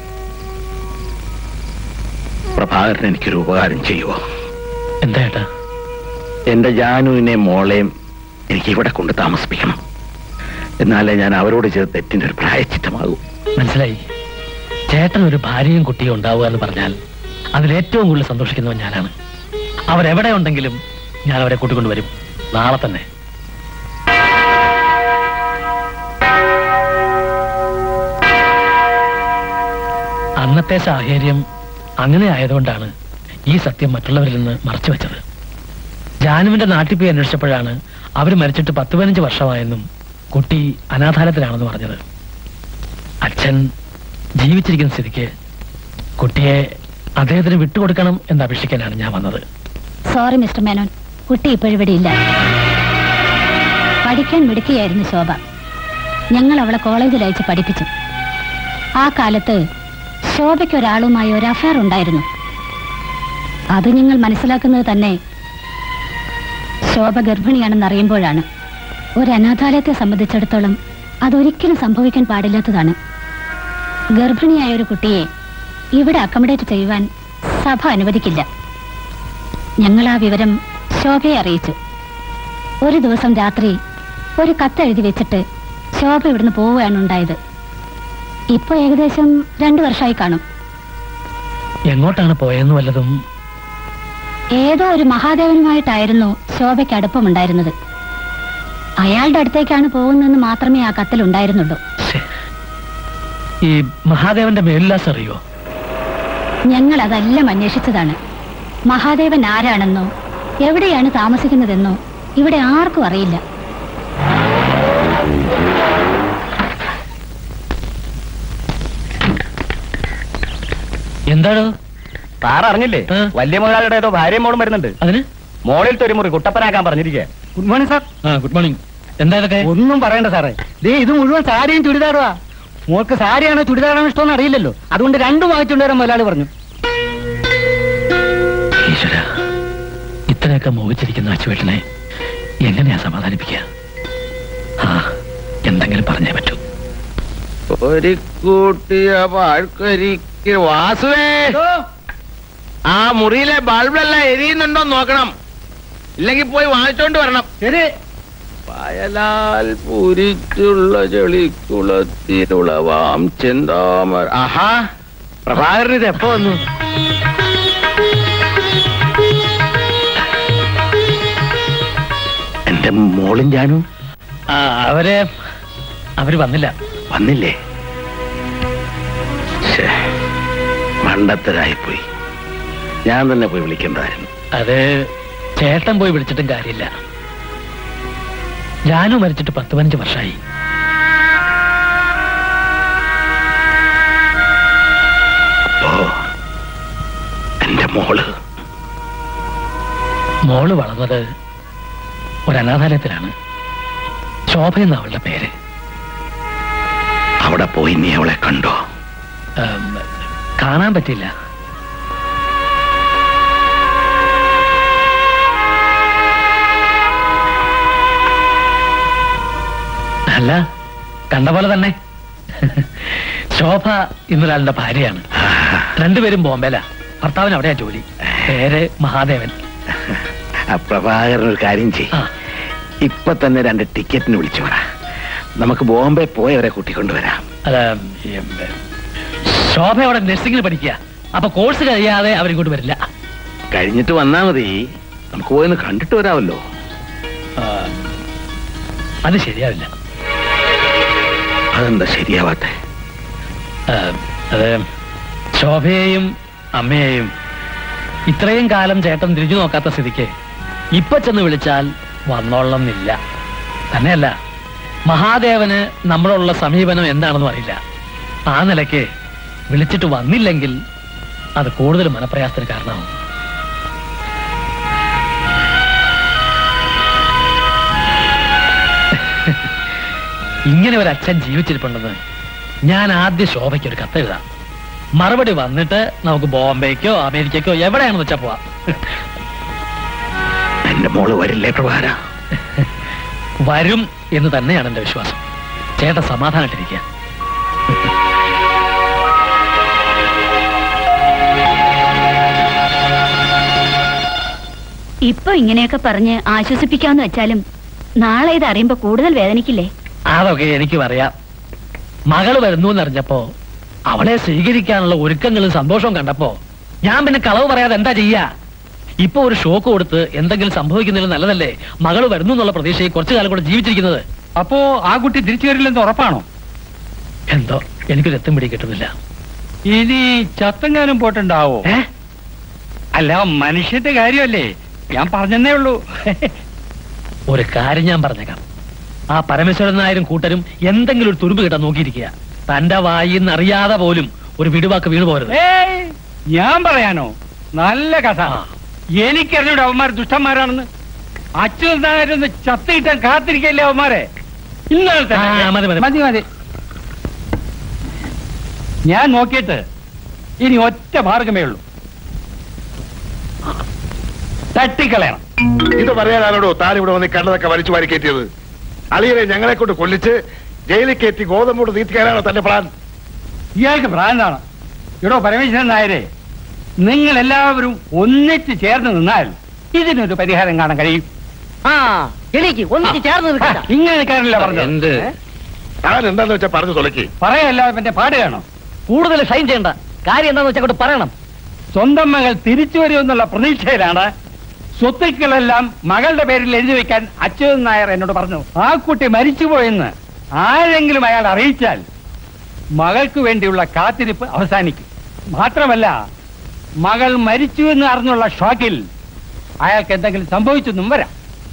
പ്രഭാകരൻ എനിക്കൊരു ഉപകാരം ചെയ്യുമോ എന്താ ഏട്ടാ എന്റെ ജാനുവിനെ മോളെയും എനിക്ക് ഇവിടെ കൊണ്ട് താമസിപ്പിക്കണം എന്നാലേ ഞാൻ അവരോട് ചെയ്ത തെറ്റിന്റെ ഒരു പ്രായച്ചിത്തമാകൂ മനസ്സിലായി ചേട്ടൻ ഒരു ഭാര്യയും കുട്ടിയും ഉണ്ടാവുക എന്ന് പറഞ്ഞാൽ അതിൽ ഏറ്റവും കൂടുതൽ സന്തോഷിക്കുന്നവൻ ഞാനാണ് അവരെവിടെ ഉണ്ടെങ്കിലും ഞാൻ അവരെ കൂട്ടിക്കൊണ്ടുവരും നാളെ തന്നെ അന്നത്തെ സാഹചര്യം അങ്ങനെ ആയതുകൊണ്ടാണ് ഈ സത്യം മറ്റുള്ളവരിൽ നിന്ന് മറച്ചു വെച്ചത് ജാനുവിന്റെ നാട്ടിൽ പോയി അന്വേഷിച്ചപ്പോഴാണ് അവർ മരിച്ചിട്ട് പത്ത് പതിനഞ്ച് വർഷമായെന്നും കുട്ടി അനാഥാലയത്തിലാണെന്ന് പറഞ്ഞത് അച്ഛൻ ജീവിച്ചിരിക്കുന്ന സ്ഥിതിക്ക് കുട്ടിയെ അദ്ദേഹത്തിന് വിട്ടുകൊടുക്കണം എന്ന് അപേക്ഷിക്കാനാണ് ഞാൻ വന്നത് സോറി മിസ്റ്റർ മേനോൻ കുട്ടി ഇപ്പോഴിവിടെ ഇല്ല പഠിക്കാൻ മിടുക്കിയായിരുന്നു ശോഭ ഞങ്ങൾ അവളെ കോളേജിൽ അയച്ച് പഠിപ്പിച്ചു ആ കാലത്ത് ശോഭയ്ക്ക് ഒരാളുമായി ഒരു അഫയർ ഉണ്ടായിരുന്നു അത് നിങ്ങൾ മനസ്സിലാക്കുന്നത് തന്നെ ശോഭ ഗർഭിണിയാണെന്ന് അറിയുമ്പോഴാണ് ഒരു അനാഥാലയത്തെ സംബന്ധിച്ചിടത്തോളം അതൊരിക്കലും സംഭവിക്കാൻ പാടില്ലാത്തതാണ് ഗർഭിണിയായ ഒരു കുട്ടിയെ ഇവിടെ അക്കമഡേറ്റ് ചെയ്യുവാൻ സഭ അനുവദിക്കില്ല ഞങ്ങൾ ആ വിവരം ശോഭയെ അറിയിച്ചു ഒരു ദിവസം രാത്രി ഒരു കത്തെഴുതി വെച്ചിട്ട് ശോഭ ഇവിടുന്ന് പോവുകയാണ് ഉണ്ടായത് ഇപ്പൊ ഏകദേശം രണ്ടു വർഷമായി കാണും എങ്ങോട്ടാണ് പോയെന്ന് വല്ലതും ഏതോ ഒരു മഹാദേവനുമായിട്ടായിരുന്നു ശോഭയ്ക്ക് അടുപ്പമുണ്ടായിരുന്നത് അയാളുടെ അടുത്തേക്കാണ് പോകുന്നതെന്ന് മാത്രമേ ആ കത്തിൽ ഉണ്ടായിരുന്നുള്ളൂ ശ്ശേ. ഈ മഹാദേവന്റെ മേലുല്ലാസ് അറിയോ ഞങ്ങൾ അതെല്ലാം അന്വേഷിച്ചതാണ് മഹാദേവൻ ആരാണെന്നോ എവിടെയാണ് താമസിക്കുന്നതെന്നോ ഇവിടെ ആർക്കും അറിയില്ല എന്താണ് സാർ അറിഞ്ഞില്ലേ ആ. വലിയ മുതലാളിയുടെ ഏതോ ഭാര്യയും മോളും വരുന്നുണ്ട് അതിന് മോളിലത്തെ ഒരു മുറി കുട്ടപ്പനാക്കാൻ പറഞ്ഞിരിക്കുക ഗുഡ് മോർണിംഗ് സാർ ആ ഗുഡ് മോർണിംഗ് എന്താ ഇതൊക്കെ ഒന്നും പറയണ്ട സാറേ ദേ ഇത് മുഴുവൻ സാരിയും ചുരിദാറുവാ മോൾക്ക് സാരിയാണോ ചുരിദാറാണോ ഇഷ്ടമെന്ന് അറിയില്ലല്ലോ അതുകൊണ്ട് രണ്ടും വാങ്ങിച്ചുകൊണ്ട് വരാൻ മുതലാളി പറഞ്ഞു ഈശ്വര ഇത്രയൊക്കെ മോഹിച്ചിരിക്കുന്ന അച്ചുവേട്ടനെ എങ്ങനെയാ സമാധാനിപ്പിക്കുക ആ എന്തെങ്കിലും പറഞ്ഞേ പറ്റൂ ഒരു കൂട്ടിയ പാഴ്ക്കരിക്ക് വാസുവേ ആ മുറിയിലെ ബൾബെല്ലാം എരിയുന്നുണ്ടോ നോക്കണം ഇല്ലെങ്കിൽ പോയി വാങ്ങിച്ചോണ്ട് വരണം ശരി വയലാൽ പൂരിച്ചുള്ള ചെളിക്കുളത്തിലുളവാം ചെന്താമര ആഹാ പ്രഭാകരൻ ഇത് എപ്പോ വന്നു എന്റെ മോളും ഞാനും ആ അവര് അവര് വന്നില്ല വന്നില്ലേ ശ്ശേ, മണ്ടത്തരായിപ്പോയി ഞാൻ തന്നെ പോയി വിളിക്കേണ്ടതായിരുന്നു അത് ചേട്ടൻ പോയി വിളിച്ചിട്ടും കാര്യമില്ല ജാനു മരിച്ചിട്ട് പത്ത് പതിനഞ്ച് വർഷമായി അപ്പോ എന്റെ മോള് മോള് വളർന്നത് ഒരു അനാഥാലയത്തിലാണ് ശോഭ എന്ന അവളുടെ പേര് അവിടെ പോയി നീ അവളെ കണ്ടോ ഉം, കാണാൻ പറ്റില്ല അല്ല കണ്ട പോലെ തന്നെ ശോഭ ഇന്നൊരാളുടെ ഭാര്യയാണ് രണ്ടുപേരും ബോംബെല ഭർത്താവിന് അവിടെയാ ജോലി പേര് മഹാദേവൻ ആ പ്രഭാകരൻ ഒരു കാര്യം ചെയ് ആ ഇപ്പൊ തന്നെ രണ്ട് ടിക്കറ്റിന് വിളിച്ചു പറ നമുക്ക് ബോംബെ പോയി അവരെ കൂട്ടിക്കൊണ്ടുവരാം അത് ഈ, ഉം, ശോഭ അവിടെ നഴ്സിംഗിന് പഠിക്കുക അപ്പൊ കോഴ്സ് കഴിയാതെ അവരിങ്ങോട്ട് വരില്ല കഴിഞ്ഞിട്ട് വന്നാ മതി നമുക്ക് പോയി ഒന്ന് കണ്ടിട്ട് വരാമല്ലോ ആ, അത് ശരിയാവില്ല അതെന്താ ശരിയാവാത്തെ ആ, അത് ശോഭയെയും അമ്മയെയും ഇത്രയും കാലം ചേട്ടൻ തിരിഞ്ഞു നോക്കാത്ത സ്ഥിതിക്ക് ഇപ്പൊ ചെന്ന് വിളിച്ചാൽ വന്നോളണമെന്നില്ല തന്നെയല്ല മഹാദേവന് നമ്മളോടുള്ള സമീപനം എന്താണെന്നും അറിയില്ല ആ നിലയ്ക്ക് വിളിച്ചിട്ട് വന്നില്ലെങ്കിൽ അത് കൂടുതൽ മനപ്രയാസത്തിന് കാരണമാവും ഇങ്ങനെ ഒരു അച്ഛൻ ജീവിച്ചിരിപ്പുണ്ടെന്ന് ഞാൻ ആദ്യ ശോഭയ്ക്ക് ഒരു കത്തെഴുതാം മറുപടി വന്നിട്ട് നമുക്ക് ബോംബെക്കോ അമേരിക്കക്കോ എവിടെയാണെന്ന് വെച്ചാ പോവാം എന്റെ മോള് വരില്ലേ പ്രഭാര വരും എന്ന് തന്നെയാണ് എന്റെ വിശ്വാസം ചേട്ടൻ സമാധാനായിട്ടിരിക്കുക ഇപ്പൊ ഇങ്ങനെയൊക്കെ പറഞ്ഞ് ആശ്വസിപ്പിക്കാന്ന് വെച്ചാലും നാളെ ഇത് അറിയുമ്പോ കൂടുതൽ വേദനിക്കില്ലേ അതൊക്കെ എനിക്കും അറിയാം മകള് വരുന്നു എന്നറിഞ്ഞപ്പോ അവളെ സ്വീകരിക്കാനുള്ള ഒരുക്കങ്ങളും സന്തോഷവും കണ്ടപ്പോ ഞാൻ പിന്നെ കളവ് പറയാതെ എന്താ ചെയ്യാ ഇപ്പൊ ഒരു ഷോക്ക് കൊടുത്ത് എന്തെങ്കിലും സംഭവിക്കുന്നതിൽ നല്ലതല്ലേ മകള് വരുന്നു എന്നുള്ള പ്രതീക്ഷയിൽ കുറച്ചു കാലം കൂടെ ജീവിച്ചിരിക്കുന്നത് അപ്പോ ആ കുട്ടി തിരിച്ചു വരില്ലെന്ന് ഉറപ്പാണോ എന്തോ എനിക്കൊരു എത്തും പിടി കിട്ടുന്നില്ല ഇനി ചത്തെങ്ങാനും പോട്ടുണ്ടാവോ ഏ അല്ല മനുഷ്യന്റെ കാര്യമല്ലേ ഞാൻ പറഞ്ഞെന്നേ ഉള്ളൂ ഒരു കാര്യം ഞാൻ പറഞ്ഞേക്കാം ആ പരമേശ്വരൻ നായരും കൂട്ടരും എന്തെങ്കിലും ഒരു തുരുമ്പ് കിട്ടാൻ നോക്കിയിരിക്കുക തന്റെ വായിന്ന് അറിയാതെ പോലും ഒരു വിടുവാക്ക് വീണു പോരുത് ഏയ് ഞാൻ പറയാനോ നല്ല കഥ ആ. എനിക്കറിഞ്ഞൂടെ അവന്മാർ ദുഷ്ടന്മാരാണെന്ന് അച്യുത നായരൊന്ന് ചത്ത് കിട്ടാൻ കാത്തിരിക്കല്ലേ അവന്മാരെ ഇന്നലെ ആ, മതി, മതി. മതി മതി ഞാൻ നോക്കിയിട്ട് ഇനി ഒറ്റ മാർഗമേ ഉള്ളൂ തട്ടിക്കളയണം ഇത് പറയാനാണോ താൻ ഇവിടെ വന്ന് ഈ കണ്ടതൊക്കെ വലിച്ചു വാരി കയറ്റിയത് അളിയനെ ഞങ്ങളെ കൊണ്ട് കൊല്ലിച്ച് ജയിലിൽ കയറ്റി ഗോതമ്പോട് തീറ്റിക്കാനാണോ തന്റെ പ്ലാൻ ഇയാൾക്ക് ഭ്രാന്താണ് ഇടോ പരമേശ്വരൻ നായരെ നിങ്ങൾ എല്ലാവരും ഒന്നിച്ച് ചേർന്ന് നിന്നാൽ ഇതിനൊരു പരിഹാരം കാണാൻ കഴിയും ആ എനിക്ക് ഒന്നിച്ച് ചേർന്ന് ആ, നിൽക്കണ്ട ഇങ്ങനെ നിൽക്കാനല്ല പറഞ്ഞത് എന്ത് താൻ എന്താന്ന് വെച്ചാൽ പറഞ്ഞു തുലക്കി പറയല്ലാതെ പിന്നെ പാടുകയാണോ കൂടുതൽ ഷൈൻ ചെയ്യണ്ട കാര്യം എന്താന്ന് വെച്ചാൽ അങ്ങോട്ട് പറയണം സ്വന്തം മകൾ തിരിച്ചു വരുമെന്നുള്ള പ്രതീക്ഷയിലാണ് സ്വത്തുക്കളെല്ലാം മകളുടെ പേരിൽ എഴുതി വെക്കാൻ അച്യുതൻ നായർ എന്നോട് പറഞ്ഞു ആ കുട്ടി മരിച്ചുപോയെന്ന് ആരെങ്കിലും അയാൾ അറിയിച്ചാൽ മകൾക്ക് വേണ്ടിയുള്ള കാത്തിരിപ്പ് അവസാനിക്കും മാത്രമല്ല മകൾ മരിച്ചു എന്ന് അറിഞ്ഞുള്ള ഷോക്കിൽ അയാൾക്ക് എന്തെങ്കിലും സംഭവിച്ചെന്നും വരാം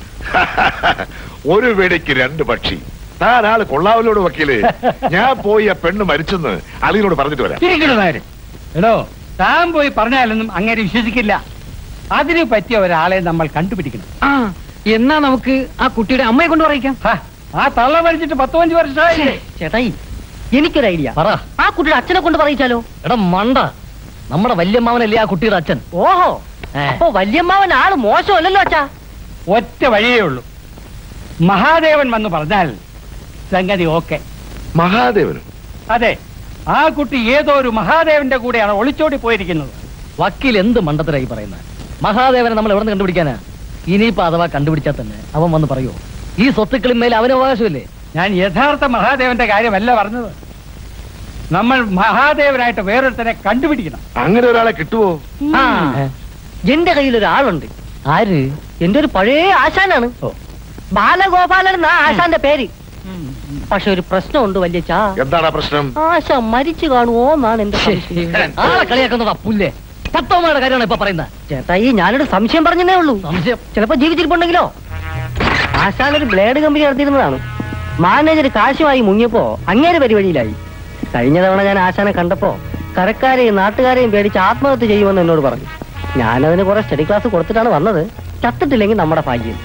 ഒരു വെടിക്ക് രണ്ട് പക്ഷി താൻ ആള് കൊള്ളാവിലോട് വക്കീല് ഞാൻ പോയി ആ പെണ്ണ് മരിച്ചെന്ന് അളിയനോട് പറഞ്ഞിട്ട് വരാം ഇരിക്കണോ നേരെ എടോ താൻ പോയി പറഞ്ഞാലൊന്നും അങ്ങനെ വിശ്വസിക്കില്ല അതിന് പറ്റിയ ഒരാളെ നമ്മൾ കണ്ടുപിടിക്കണം ആ എന്നാ നമുക്ക് ആ കുട്ടിയുടെ അമ്മയെ കൊണ്ട് പറയിക്കാം ഹ, ആ തള്ള മരിച്ചിട്ട് പത്തുപഞ്ച് വർഷമായില്ലേ ചേട്ടായി എനിക്കൊരു ഐഡിയ പറ ആ കുട്ടിയുടെ അച്ഛനെ കൊണ്ട് പറയിച്ചാലോ എടാ മണ്ട നമ്മുടെ വല്യമ്മാവനല്ലേ ആ കുട്ടിയുടെ അച്ഛൻ ഓഹോ ഏ. അപ്പൊ വല്യമ്മാവൻ ആള് മോശമല്ലല്ലോ അച്ഛാ ഒറ്റ വഴിയേ ഉള്ളൂ മഹാദേവൻ വന്ന് പറഞ്ഞാൽ സംഗതി ഓക്കെ മഹാദേവനും അതെ ആ കുട്ടി ഏതോ ഒരു മഹാദേവന്റെ കൂടെയാണ് ഒളിച്ചോടി പോയിരിക്കുന്നത് വക്കീൽ എന്ത് മണ്ടത്തരായി പറയുന്നത് മഹാദേവനെ നമ്മൾ എവിടെ നിന്ന് കണ്ടുപിടിക്കാനാ ഇനിയിപ്പോ അഥവാ കണ്ടുപിടിച്ചാൽ തന്നെ അവൻ വന്ന് പറയോ ഈ സ്വത്തുക്കളിന്മേൽ അവന് അവകാശമില്ലേ ഞാൻ യഥാർത്ഥ മഹാദേവന്റെ കാര്യമല്ല പറഞ്ഞത് നമ്മൾ മഹാദേവനായിട്ട് വേറൊരുത്തനെ കണ്ടുപിടിക്കണം അങ്ങനെ ഒരാളെ കിട്ടുവോ ആ എന്റെ കയ്യിൽ ഒരു ആളുണ്ട് ആര് എന്റെ ഒരു പഴയ ആശാനാണ് ഓ. ബാലഗോപാലൻ എന്നാ ആശാന്റെ പേര് പക്ഷെ ഒരു പ്രശ്നമുണ്ട് വല്യച്ചാ എന്താണ് ആ പ്രശ്നം ആശ മരിച്ചു കാണുമോ എന്നാണ് എന്റെ സംശയം ആളെ കളിയാക്കുന്നതാ പുല്ലേ തത്വമാരുടെ കാര്യമാണ് ഇപ്പൊ പറയുന്നത് ചേട്ടായി ഞാനൊരു സംശയം പറഞ്ഞതേ ഉള്ളൂ സംശയം ചിലപ്പോ ജീവിച്ചിരിപ്പുണ്ടെങ്കിലോ ആശാൻ ഒരു ബ്ലേഡ് കമ്പനി നടത്തിയിരുന്നതാണ് മാനേജർ കാശുമായി മുങ്ങിയപ്പോ അങ്ങേര് പരിപാടിയിലായി കഴിഞ്ഞ തവണ ഞാൻ ആശാനെ കണ്ടപ്പോ കരക്കാരെയും നാട്ടുകാരെയും പേടിച്ച് ആത്മഹത്യ ചെയ്യുമെന്ന് എന്നോട് പറഞ്ഞു ഞാനതിന് കുറെ സ്റ്റഡി ക്ലാസ് കൊടുത്തിട്ടാണ് വന്നത് ചത്തിട്ടില്ലെങ്കിൽ നമ്മുടെ ഭാഗ്യം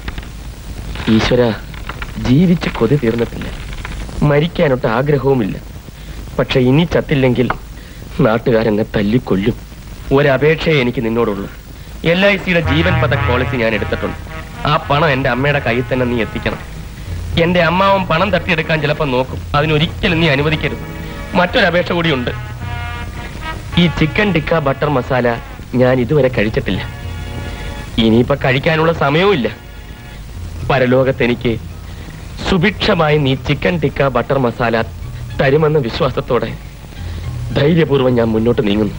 ഈശ്വര ജീവിച്ച് കൊതി തീർന്നിട്ടില്ല മരിക്കാനൊട്ട് ആഗ്രഹവുമില്ല പക്ഷെ ഇനി ചത്തില്ലെങ്കിൽ നാട്ടുകാരെന്നെ തല്ലിക്കൊല്ലും ഒരപേക്ഷയെ എനിക്ക് നിന്നോടുള്ളൂ എൽ ഐ സിയുടെ ജീവൻ പതക് പോളിസി ഞാൻ എടുത്തിട്ടുണ്ട് ആ പണം എന്റെ അമ്മയുടെ കയ്യിൽ തന്നെ നീ എത്തിക്കണം എന്റെ അമ്മാവൻ പണം തട്ടിയെടുക്കാൻ ചിലപ്പോൾ നോക്കും അതിനൊരിക്കലും നീ അനുവദിക്കരുത് മറ്റൊരപേക്ഷ കൂടിയുണ്ട് ഈ ചിക്കൻ ടിക്ക ബട്ടർ മസാല ഞാൻ ഇതുവരെ കഴിച്ചിട്ടില്ല ഇനിയിപ്പോ കഴിക്കാനുള്ള സമയവും ഇല്ല പരലോകത്ത് എനിക്ക് സുഭിക്ഷമായി നീ ചിക്കൻ ടിക്ക ബട്ടർ മസാല തരുമെന്ന വിശ്വാസത്തോടെ ധൈര്യപൂർവ്വം ഞാൻ മുന്നോട്ട് നീങ്ങുന്നു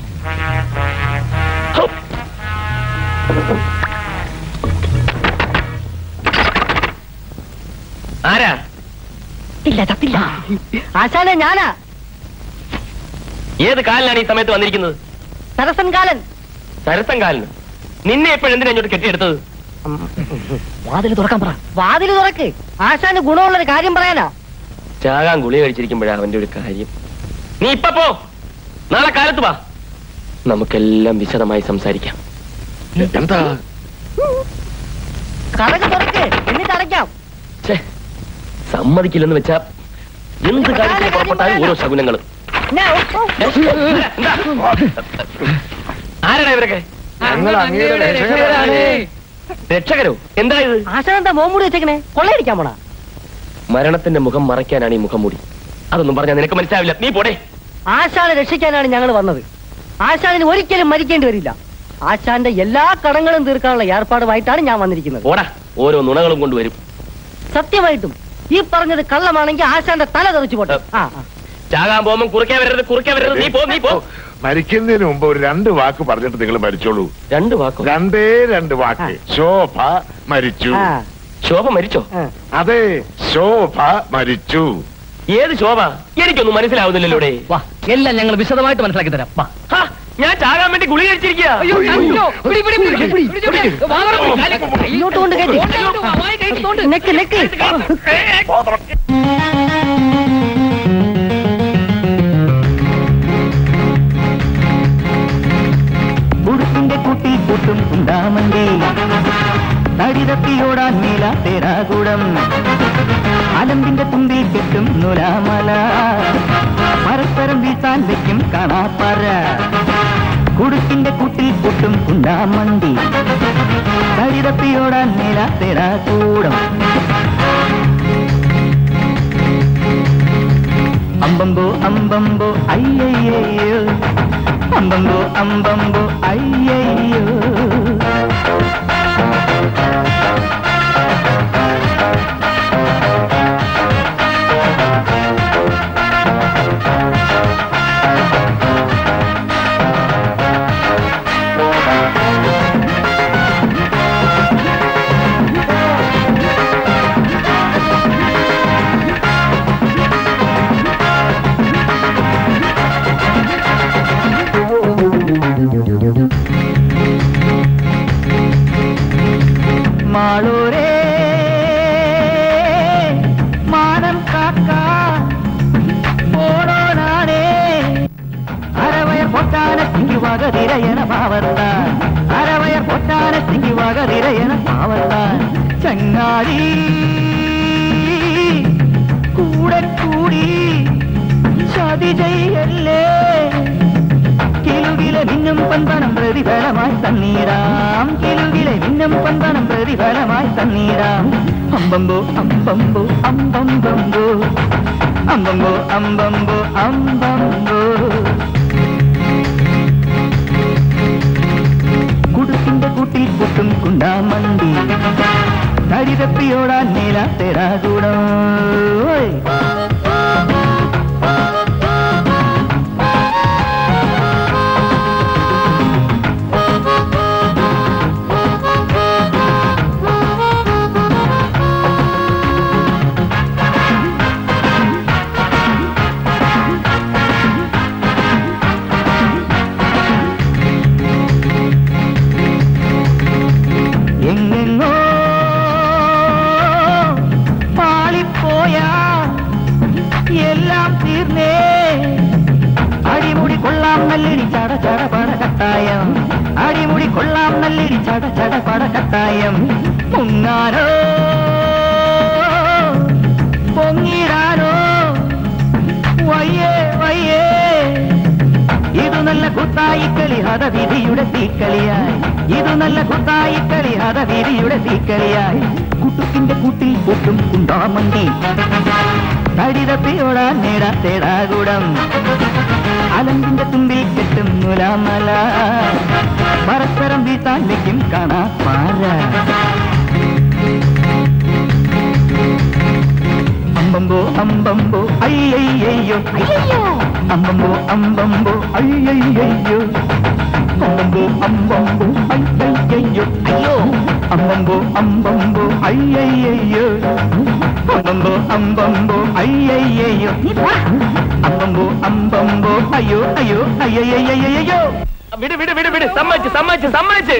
ഹൗ. ആരാ ഇല്ല ചത്തില്ല ആശാനെ ഞാനാ ഏത് കാലിലാണ് ഈ സമയത്ത് വന്നിരിക്കുന്നത് സരസൻ കാലൻ സരസം കാലിന് നിന്നെ എപ്പോഴെന്തിനാ ഇങ്ങോട്ട് കെട്ടിയെടുത്തത് വാതിൽ തുറക്കാൻ പറ വാതില് തുറക്ക് ആശാന് ഗുണമുള്ളൊരു കാര്യം പറയാനാ ചാകാൻ ഗുളി കഴിച്ചിരിക്കുമ്പോഴാ അവന്റെ ഒരു കാര്യം നീ ഇപ്പൊ പോ നാളെ കാലത്ത് വാ നമുക്കെല്ലാം വിശദമായി സംസാരിക്കാം എന്താ കടക്ക് തുറക്ക് എന്നിട്ട് അടയ്ക്കാം ഛേ, സമ്മതിക്കില്ലെന്ന് വെച്ചാ എന്ത് കാര്യത്തിന് പുറപ്പെട്ടാലും ഓരോ ശകുനങ്ങളും ഞാൻ- ഓ, ഓ. ആരാടാ ഇവരൊക്കെ ഞങ്ങൾ അങ്ങയുടെ രക്ഷകരാണ്. രക്ഷകരോ എന്താ ഇത് ആശാൻ എന്താ മോമൂടി വെച്ചേക്കണേ കൊള്ളയടിക്കാൻ പോണാ മരണത്തിന്റെ മുഖം മറയ്ക്കാനാണ് ഈ മുഖം മൂടി അതൊന്നും പറഞ്ഞാൽ നിനക്ക് മനസ്സിലാവില്ല നീ പോടെ ആശാനെ രക്ഷിക്കാനാണ് ഞങ്ങൾ വന്നത് ആശാനിന് ഒരിക്കലും മരിക്കേണ്ടി വരില്ല ആശാന്റെ എല്ലാ കടങ്ങളും തീർക്കാനുള്ള ഏർപ്പാടുമായിട്ടാണ് ഞാൻ വന്നിരിക്കുന്നത് പോടാ ഓരോ നുണകളും കൊണ്ടുവരും സത്യമായിട്ടും ഈ പറഞ്ഞത് കള്ളമാണെങ്കിൽ ആശാന്റെ തല തെറിച്ചു പോട്ടെ ആ ആ. ചാകാൻ പോകുമ്പോൾ കുറുക്കേ വരരുത് കുറുക്കേ വരരുത് നീ പോ നീ പോ മരിക്കുന്നതിന് മുമ്പ് ഒരു രണ്ട് വാക്ക് പറഞ്ഞിട്ട് നിങ്ങൾ മരിച്ചോളൂ രണ്ട് വാക്കോ രണ്ടേ രണ്ട് വാക്ക് ശോഭ മരിച്ചു ആ, ശോഭ മരിച്ചോ ആ. അതെ ശോഭ മരിച്ചു ഏത് ശോഭ എനിക്കൊന്നും മനസ്സിലാവുന്നില്ലല്ലോ ഇവിടെ. വാ എല്ലാം ഞങ്ങൾ വിശദമായിട്ട് മനസ്സിലാക്കി തരാം വാ ഹാ, ഞാൻ ചാകാൻ വേണ്ടി ഗുളി കഴിച്ചിരിക്കുക അയ്യോ, അയ്യോ, പിടി, പിടി, പിടി, പിടി, പിടി, പിടി. വാ, വാ, വാ, കാലി, ഇങ്ങോട്ട് കൊണ്ട് കയറ്റി വാ, വായി കയറ്റിക്കോണ്ട്. നെക്ക് നെക്ക് ഉടുപ്പിന്റെ കുട്ടി കൂട്ടും ഉണ്ടാമണ്ടി തടിതപ്പിയോടാൻ മേല തേരാകുടം അലമ്പിന്റെ തുമ്പിൽ കെട്ടും നുലാമല പരസ്പരം വീഴ്ത്താൻ വെക്കും കാണാപ്പറ കുടുക്കിന്റെ കൂട്ടിൽ പൊട്ടും കുണ്ടാമണ്ടി കഴുതപ്പിയോടാൻ നില തെടാ കൂടം അമ്പമ്പോ അമ്പമ്പോ അയ്യയ്യോ അമ്പമ്പോ അമ്പമ്പോ അയ്യയ്യോ മാളൂരേ മാനം കാക്കാൻ പോണോനാണേ അരവയർ പൊട്ടാനത്തിക്ക് വകതിരയണ പാവർത്താൻ അരവയർ പൊട്ടാനത്തിക്ക് വകതിരയണ പാവർത്താൻ ചങ്ങാടി കൂടെ കൂടി ചതി ചെയ്യല്ലേ കിലുകിലെ മിന്നും പന്തണം പ്രതിഫലമായി തന്നീരാം കിലുകിലെ മിന്നും പന്തണം പ്രതിഫലമായി തന്നീരാം അമ്പമ്പോ അമ്പമ്പോ അമ്പമ്പമ്പോ അമ്പമ്പോ അമ്പമ്പോ അമ്പമ്പോ കുടുക്കിന്റെ കൂട്ടിൽ പൊട്ടും കുണ്ടാമണ്ടി ഹരിതപ്പിയോടാൻ നീല തെരാകൂടം എങ്ങെങ്ങോ പാളിപ്പോയാ എല്ലാം തീർന്നേ അടിമുടി കൊള്ളാം നല്ലിടി ചട ചട പട കട്ടായം അടിമുടി കൊള്ളാം നല്ലിടി ചട ചട പട കട്ടായം മുങ്ങാനോ പൊങ്ങിടാനോ വയ്യേ വയ്യേ ഇത് നല്ല കുത്തായിക്കളി ഹതവിധിയുടെ തീക്കളിയായി ഇത് നല്ല കുത്തായിക്കളി ഹതവിധിയുടെ തീക്കളിയായി കുട്ടുക്കിന്റെ കൂട്ടിൽ കൂട്ടും കുണ്ടാമണ്ടി തടിതപ്പിയോടാൻ നേടാ തേടാകുടം അലങ്കിന്റെ തുമ്പിൽ കെട്ടും മുലാമല പരസ്പരം വീട്ടാൻ വെക്കും കാണാ പാര അമ്പമ്പോ അമ്പമ്പോ അയ്യയ്യോ അയ്യോ അമ്പമ്പോ അമ്പമ്പോ അയ്യയ്യോ അമ്പമ്പോ അമ്പമ്പോ അയ്യയ്യോ അയ്യോ അമ്പമ്പോ അമ്പമ്പോ അയ്യയ്യോ അമ്പമ്പോ അമ്പമ്പോ അയ്യയ്യോ അമ്പമ്പോ അമ്പമ്പോ അയ്യോ അയ്യോ അയ്യയ്യോ വിട് വിട് വിട് വിട് സമ്മതിച്ച് സമ്മതിച്ച് സമ്മതിച്ച്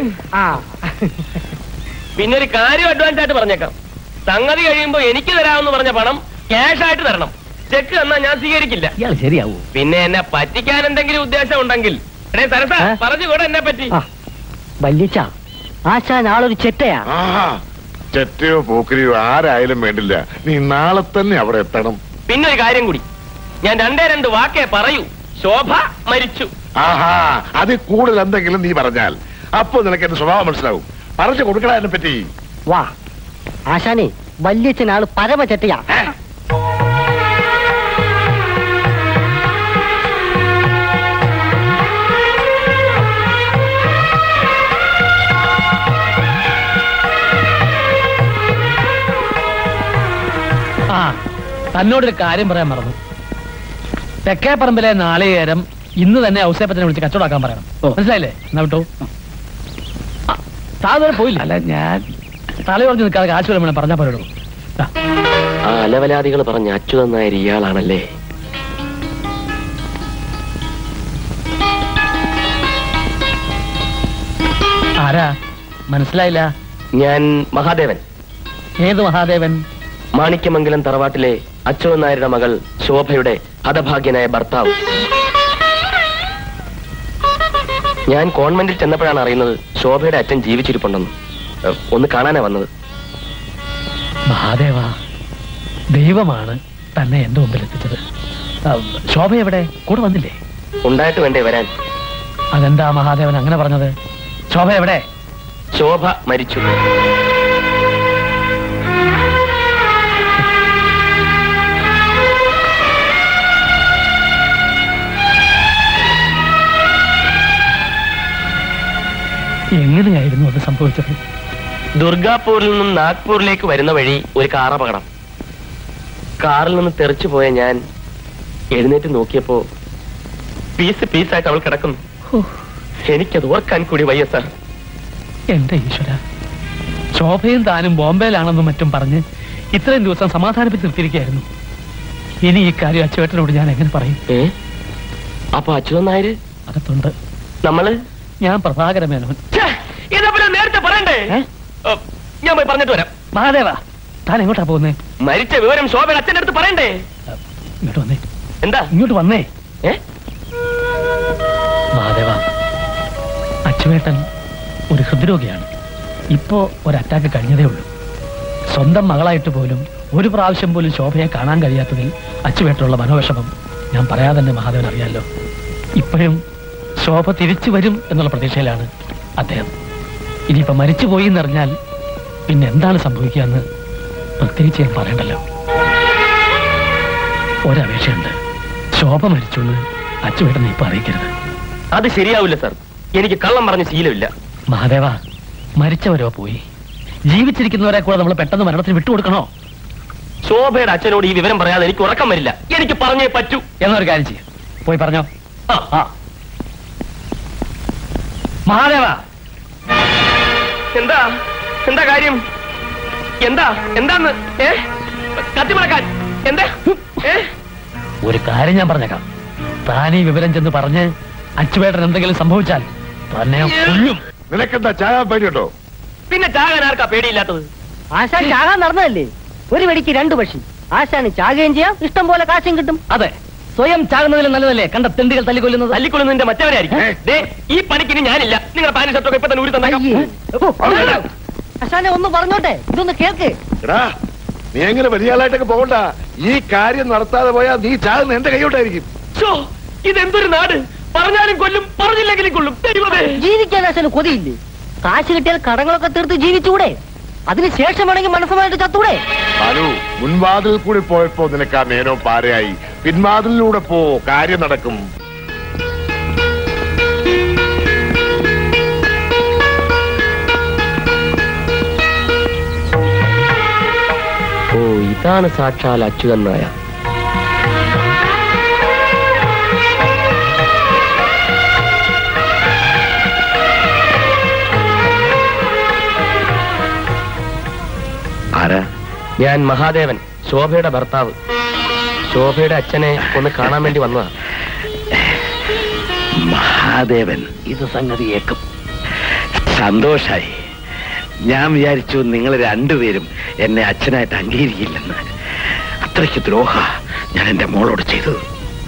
പിന്നെ ഒരു കാര്യം അഡ്വാൻസ് ആയിട്ട് പറഞ്ഞേക്കാം സംഗതി കഴിയുമ്പോ എനിക്ക് തരാമെന്ന് പറഞ്ഞ പണം ക്യാഷ് ആയിട്ട് തരണം ചെക്ക് തന്നാ ഞാൻ സ്വീകരിക്കില്ല ഇയാൾ ശരിയാവൂ പിന്നെ എന്നെ പറ്റിക്കാൻ എന്തെങ്കിലും ഉദ്ദേശം ഉണ്ടെങ്കിൽ എടേ സരസ ഏ? പറഞ്ഞുകൂടെ എന്നെ പറ്റി വല്യച്ച ആശാൻ ആളൊരു ചെറ്റയാ ആഹാ ചെറ്റയോ പോക്കരിയോ ആരായാലും വേണ്ടില്ല നീ നാളെ തന്നെ അവിടെ എത്തണം പിന്നെ ഒരു കാര്യം കൂടി ഞാൻ രണ്ടേ രണ്ട് വാക്കേ പറയൂ ശോഭ മരിച്ചു ആഹാ അതിൽ കൂടുതൽ എന്തെങ്കിലും നീ പറഞ്ഞാൽ അപ്പൊ നിനക്ക് എന്റെ സ്വഭാവം മനസ്സിലാവും പറഞ്ഞു കൊടുക്കടാ എന്നെ പറ്റി വാ ആശാനെ വല്യച്ഛൻ ആള് പരമ ചെറ്റയാ ആ തന്നോടൊരു കാര്യം പറയാൻ മറന്നു തെക്കേപ്പറമ്പിലെ നാളികേരം ഇന്ന് തന്നെ ഔസേപ്പത്തിനെ വിളിച്ച് കച്ചവടാക്കാൻ പറയണം മനസ്സിലായില്ലേ എന്നാ വിട്ടോ ആ, താൻ പോയില്ല അല്ല ഞാൻ തല പറഞ്ഞു നിൽക്കാതെ കാശ് വല്ലതും വേണം പറഞ്ഞാൽ പോരോ ആ അലവലാദികൾ പറഞ്ഞ അച്യുതൻ നായർ ഇയാളാണല്ലേ ആരാ മനസ്സിലായില്ല ഞാൻ മഹാദേവൻ ഏത് മഹാദേവൻ മാണിക്യമംഗലം തറവാട്ടിലെ അച്യുതൻ നായരുടെ മകൾ ശോഭയുടെ ഹതഭാഗ്യനായ ഭർത്താവ് ഞാൻ കോൺവെന്റിൽ ചെന്നപ്പോഴാണ് അറിയുന്നത് ശോഭയുടെ അച്ഛൻ ജീവിച്ചിരിപ്പുണ്ടെന്ന് ഏഹ്, ഒന്ന് കാണാനാ വന്നത് മഹാദേവ ദൈവമാണ് തന്നെ എന്റെ മുമ്പിൽ എത്തിച്ചത് ആ, ശോഭ എവിടെ കൂടെ വന്നില്ലേ ഉണ്ടായിട്ട് വേണ്ടേ വരാൻ അതെന്താ മഹാദേവൻ അങ്ങനെ പറഞ്ഞത് ശോഭ എവിടെ ശോഭ മരിച്ചു എങ്ങനെയായിരുന്നു അത് സംഭവിച്ചത് ദുർഗാപൂരിൽ നിന്നും നാഗ്പൂരിലേക്ക് വരുന്ന വഴി ഒരു കാർ അപകടം കാറിൽ നിന്ന് തെറിച്ചു പോയ ഞാൻ എഴുന്നേറ്റ് നോക്കിയപ്പോ പീസ് പീസായിട്ട് അവൾ കിടക്കുന്നു എനിക്കത് ഓർക്കാൻ കൂടി വയ്യ സാർ എന്റെ ഈശ്വര ശോഭയും താനും ബോംബെയിലാണെന്നും മറ്റും പറഞ്ഞ് ഇത്രയും ദിവസം സമാധാനിപ്പിച്ച് നിർത്തിയിരിക്കുകയായിരുന്നു ഇനി ഈ കാര്യം അച്ചുവേട്ടനോട് ഞാൻ എങ്ങനെ പറയും ഏ അപ്പൊ അച്യുതൻ നായര് അകത്തുണ്ട് നമ്മള് ഞാൻ പ്രഭാകര മേനോൻ ഛേ, ഇതേപോലെ നേരത്തെ പറയണ്ടേ ഏ? ഓ, ഞാൻ പോയി പറഞ്ഞിട്ട് വരാം മഹാദേവ താൻ എങ്ങോട്ടാ പോകുന്നേ മരിച്ച വിവരം ശോഭയുടെ അച്ഛൻ്റെ അടുത്ത് പറയണ്ടേ ഇങ്ങോട്ട് വന്നേ എന്താ ഇങ്ങോട്ട് വന്നേ ഏ മഹാദേവ അച്ചുവേട്ടൻ ഒരു ഹൃദ്രോഗിയാണ് ഇപ്പോ ഒരു അറ്റാക്ക് കഴിഞ്ഞതേ ഉള്ളൂ സ്വന്തം മകളായിട്ട് പോലും ഒരു പ്രാവശ്യം പോലും ശോഭയെ കാണാൻ കഴിയാത്തതിൽ അച്ചുവേട്ടുള്ള മനോവിഷമം ഞാൻ പറയാതെ തന്നെ മഹാദേവൻ അറിയാലോ ഇപ്പോഴും ശോഭ തിരിച്ചു വരും എന്നുള്ള പ്രതീക്ഷയിലാണ് അദ്ദേഹം ഇനിയിപ്പോ മരിച്ചുപോയി എന്നറിഞ്ഞാൽ പിന്നെ എന്താണ് സംഭവിക്കുക എന്ന് പ്രത്യേകിച്ച് ഞാൻ പറയണ്ടല്ലോ ഒരപേക്ഷയുണ്ട് ശോഭ മരിച്ചു എന്ന് അച്ചുവേട്ടനെ ഇപ്പൊ അറിയിക്കരുത് അത് ശരിയാവില്ല സാർ എനിക്ക് കള്ളം പറഞ്ഞ ശീലമില്ല മഹാദേവ മരിച്ചവരോ പോയി ജീവിച്ചിരിക്കുന്നവരെ കൂടെ നമ്മൾ പെട്ടെന്ന് മരണത്തിന് വിട്ടുകൊടുക്കണോ ശോഭയുടെ അച്ഛനോട് ഈ വിവരം പറയാതെ എനിക്ക് ഉറക്കം വരില്ല എനിക്ക് പറഞ്ഞേ പറ്റൂ എന്നൊരു കാര്യം ചെയ്യും പോയി പറഞ്ഞോ ആ ആ മഹാദേവ എന്താ എന്താ കാര്യം എന്താ എന്താന്ന് ഏ കത്തിമടക്കാൻ എന്താ ഏ ഒരു കാര്യം ഞാൻ പറഞ്ഞേക്കാം താൻ ഈ വിവരം ചെന്ന് പറഞ്ഞ് അച്ചുവേട്ടൻ എന്തെങ്കിലും സംഭവിച്ചാൽ തന്നെ ഞാൻ കൊല്ലും നിനക്കെന്താ ചായ പേടിയുണ്ടോ പിന്നെ ചാകാൻ ആർക്കാ പേടിയില്ലാത്തത് ആശാൻ ചാകാൻ നടന്നതല്ലേ ഒരു വെടിക്ക് രണ്ട് പക്ഷി ആശാന് ചാകുകയും ചെയ്യാം ഇഷ്ടം പോലെ കാശും കിട്ടും അതെ സ്വയം ചാകുന്നതിലും നല്ലതല്ലേ കണ്ട തെണ്ടികൾ തല്ലിക്കൊല്ലുന്നത് തല്ലിക്കൊള്ളുന്നതിന്റെ മറ്റവരായിരിക്കും ഏ. ദേ, ഈ പണിക്കിനി ഞാനില്ല നിങ്ങളുടെ പാനി ഷർട്ടൊക്കെ ഇപ്പൊ തന്നെ ഊരി തന്നേക്കാം അയ്യേ. ആശാനെ ഒന്ന് പറഞ്ഞോട്ടെ ഇതൊന്ന് കേൾക്ക് എടാ നീ എങ്ങനെ വലിയ ആളായിട്ടൊക്കെ പോകണ്ട ഈ കാര്യം നടത്താതെ പോയാൽ നീ ചാകുന്ന എന്റെ കൈയോട്ടായിരിക്കും ഛോ, ഇതെന്തൊരു നാട് പറഞ്ഞാലും കൊല്ലും പറഞ്ഞില്ലെങ്കിലും കൊല്ലും ദൈവമേ ജീവിക്കാൻ ആശാന് കൊതിയില്ലേ കാശ് കിട്ടിയാൽ കടങ്ങളൊക്കെ തീർത്ത് ജീവിച്ചുകൂടെ അതിന് ശേഷം വേണമെങ്കിൽ മനസ്സുമായിട്ട് ചത്തൂടെ ബാലു മുൻവാതിൽ കൂടി പോയപ്പോ നിനക്ക് ആ നേരോ പാരയായി പിൻവാതിലിലൂടെ പോ കാര്യം നടക്കും ഓ ഇതാണ് സാക്ഷാൽ അച്യുതൻ നായർ ആരാ ഞാൻ മഹാദേവൻ ശോഭയുടെ ഭർത്താവ് ശോഭയുടെ അച്ഛനെ ഒന്ന് കാണാൻ വേണ്ടി വന്നതാ മഹാദേവൻ ഇത് സംഗതിയേക്കും സന്തോഷായി ഞാൻ വിചാരിച്ചു നിങ്ങൾ രണ്ടുപേരും എന്നെ അച്ഛനായിട്ട് അംഗീകരിക്കില്ലെന്ന് അത്രയ്ക്ക് ദ്രോഹ ഞാൻ എന്റെ മോളോട് ചെയ്തത്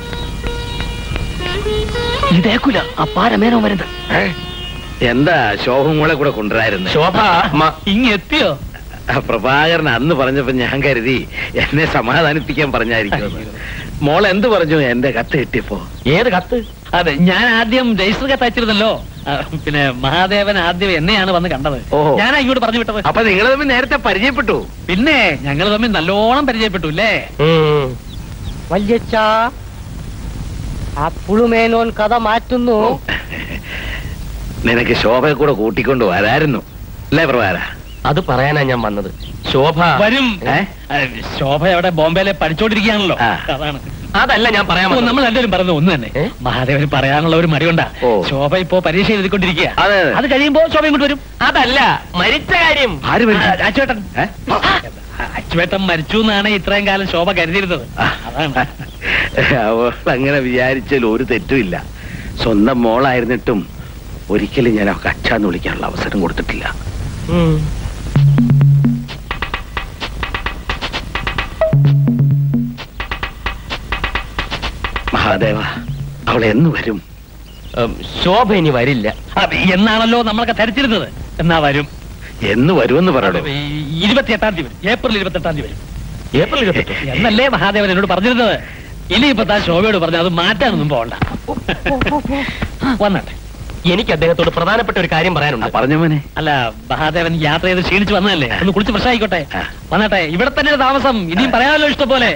ഇതേക്കുല ആ പാരമേനോ വരുന്നത് ഏ എന്താ ശോഭ മോളെ കൂടെ കൊണ്ടുവരായിരുന്നു ശോഭ മ- ഇങ്ങ് എത്തിയോ പ്രഭാകരൻ അന്ന് പറഞ്ഞപ്പോ ഞാൻ കരുതി എന്നെ സമാധാനിപ്പിക്കാൻ പറഞ്ഞായിരിക്കും മോൾ എന്ത് പറഞ്ഞു എന്റെ കത്ത് കിട്ടിയപ്പോ ഏത് കത്ത് അതെ ഞാൻ ആദ്യം രജിസ്റ്റർ കത്ത് അയച്ചിരുന്നല്ലോ ആ, പിന്നെ മഹാദേവൻ ആദ്യം എന്നെയാണ് വന്ന് കണ്ടത് ഓഹോ. ഞാനാ ഇങ്ങോട്ട് പറഞ്ഞു വിട്ടത് അപ്പൊ നിങ്ങൾ തമ്മിൽ നേരത്തെ പരിചയപ്പെട്ടു പിന്നെ ഞങ്ങൾ തമ്മിൽ നല്ലോണം പരിചയപ്പെട്ടു അല്ലേ ഉം. വല്യച്ഛ ആ പുളുമേനോൻ കഥ മാറ്റുന്നു നിനക്ക് ശോഭയെ കൂടെ കൂട്ടിക്കൊണ്ട് വരായിരുന്നു അല്ലേ പ്രഭാര അത് പറയാനാ ഞാൻ വന്നത് ശോഭ വരും ഏ? ആ, ശോഭ അവിടെ ബോംബെയിലെ പഠിച്ചോണ്ടിരിക്കുകയാണല്ലോ ആ. അതാണ് അതല്ല ഞാൻ പറയാൻ ഓ, വന്നത്. നമ്മൾ രണ്ടുപേരും പറഞ്ഞ ഒന്ന് തന്നെ ഏ? മഹാദേവന് പറയാനുള്ള ഒരു മടികൊണ്ടാ ഓ. ശോഭ ഇപ്പോ പരീക്ഷ എഴുതിക്കൊണ്ടിരിക്കുക അതെ, അതെ. അത് കഴിയുമ്പോ ശോഭ ഇങ്ങോട്ട് വരും അതല്ല മരിച്ച കാര്യം ആര് ആ, വരും? അച്ചുവേട്ടൻ ഏ? അച്ചുവേട്ടൻ മരിച്ചു എന്നാണ് ഇത്രയും കാലം ശോഭ കരുതിയിരുന്നത് അതാണ് അവൾ അങ്ങനെ വിചാരിച്ചാൽ ഒരു തെറ്റുമില്ല സ്വന്തം മോളായിരുന്നിട്ടും ഒരിക്കലും ഞാൻ അവൾക്ക് അച്ഛാന്ന് വിളിക്കാനുള്ള അവസരം കൊടുത്തിട്ടില്ല ഉം. മഹാദേവ അവൾ എന്ന് വരും ഉം, ശോഭ ഇനി വരില്ല അത് എന്നാണല്ലോ നമ്മളൊക്കെ ധരിച്ചിരുന്നത് എന്നാ വരും എന്ന് വരുമെന്ന് പറയണോ ഈ ഇരുപത്തിയെട്ടാം തീയതി വരും ഏപ്രിൽ ഇരുപത്തെട്ടാം തീയതി വരും ഏപ്രിൽ ഇരുപത്തെട്ടോ എന്നല്ലേ മഹാദേവൻ എന്നോട് പറഞ്ഞിരുന്നത് ഇനിയിപ്പോ താൻ ശോഭയോട് പറഞ്ഞു അത് മാറ്റാനൊന്നും പോകണ്ട വന്നട്ടെ എനിക്ക് അദ്ദേഹത്തോട് പ്രധാനപ്പെട്ട ഒരു കാര്യം പറയാനുണ്ട് പറഞ്ഞവനെ അല്ല മഹാദേവൻ യാത്ര ചെയ്ത് ക്ഷീണിച്ച് വന്നതല്ലേ ഒന്ന് കുളിച്ച് ഫ്രഷ് ആയിക്കോട്ടെ വന്നട്ടെ ഇവിടെ തന്നെ താമസം ഇനിയും പറയാമല്ലോ ഇഷ്ടം പോലെ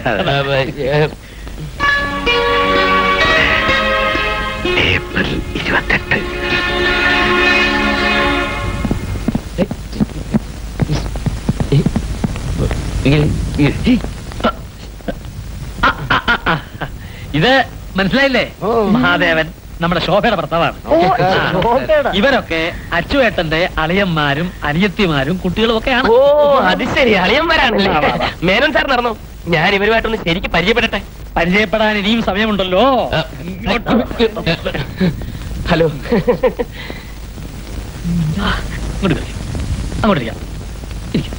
ഏപ്രിൽ ഇരുപത്തെട്ട് ഇത് മനസ്സിലായില്ലേ മഹാദേവൻ നമ്മുടെ ശോഭയുടെ ഭർത്താവാണ് ആ. ഇവരൊക്കെ അച്ചുവേട്ടന്റെ അളിയന്മാരും അനിയത്തിമാരും കുട്ടികളും ഒക്കെയാണ് ഓ അത് ശരി അളിയന്മാരാണല്ലേ ആ, വാ, വാ. മേനോൻ സാർ നടന്നു ഞാൻ ഇവരുമായിട്ടൊന്ന് ശരിക്ക് പരിചയപ്പെടട്ടെ പരിചയപ്പെടാൻ ഇനിയും സമയമുണ്ടല്ലോ ഹലോ ഇങ്ങോട്ട് കളി. അങ്ങോട്ട് ഇരിക്കാം. ഇരിക്ക്.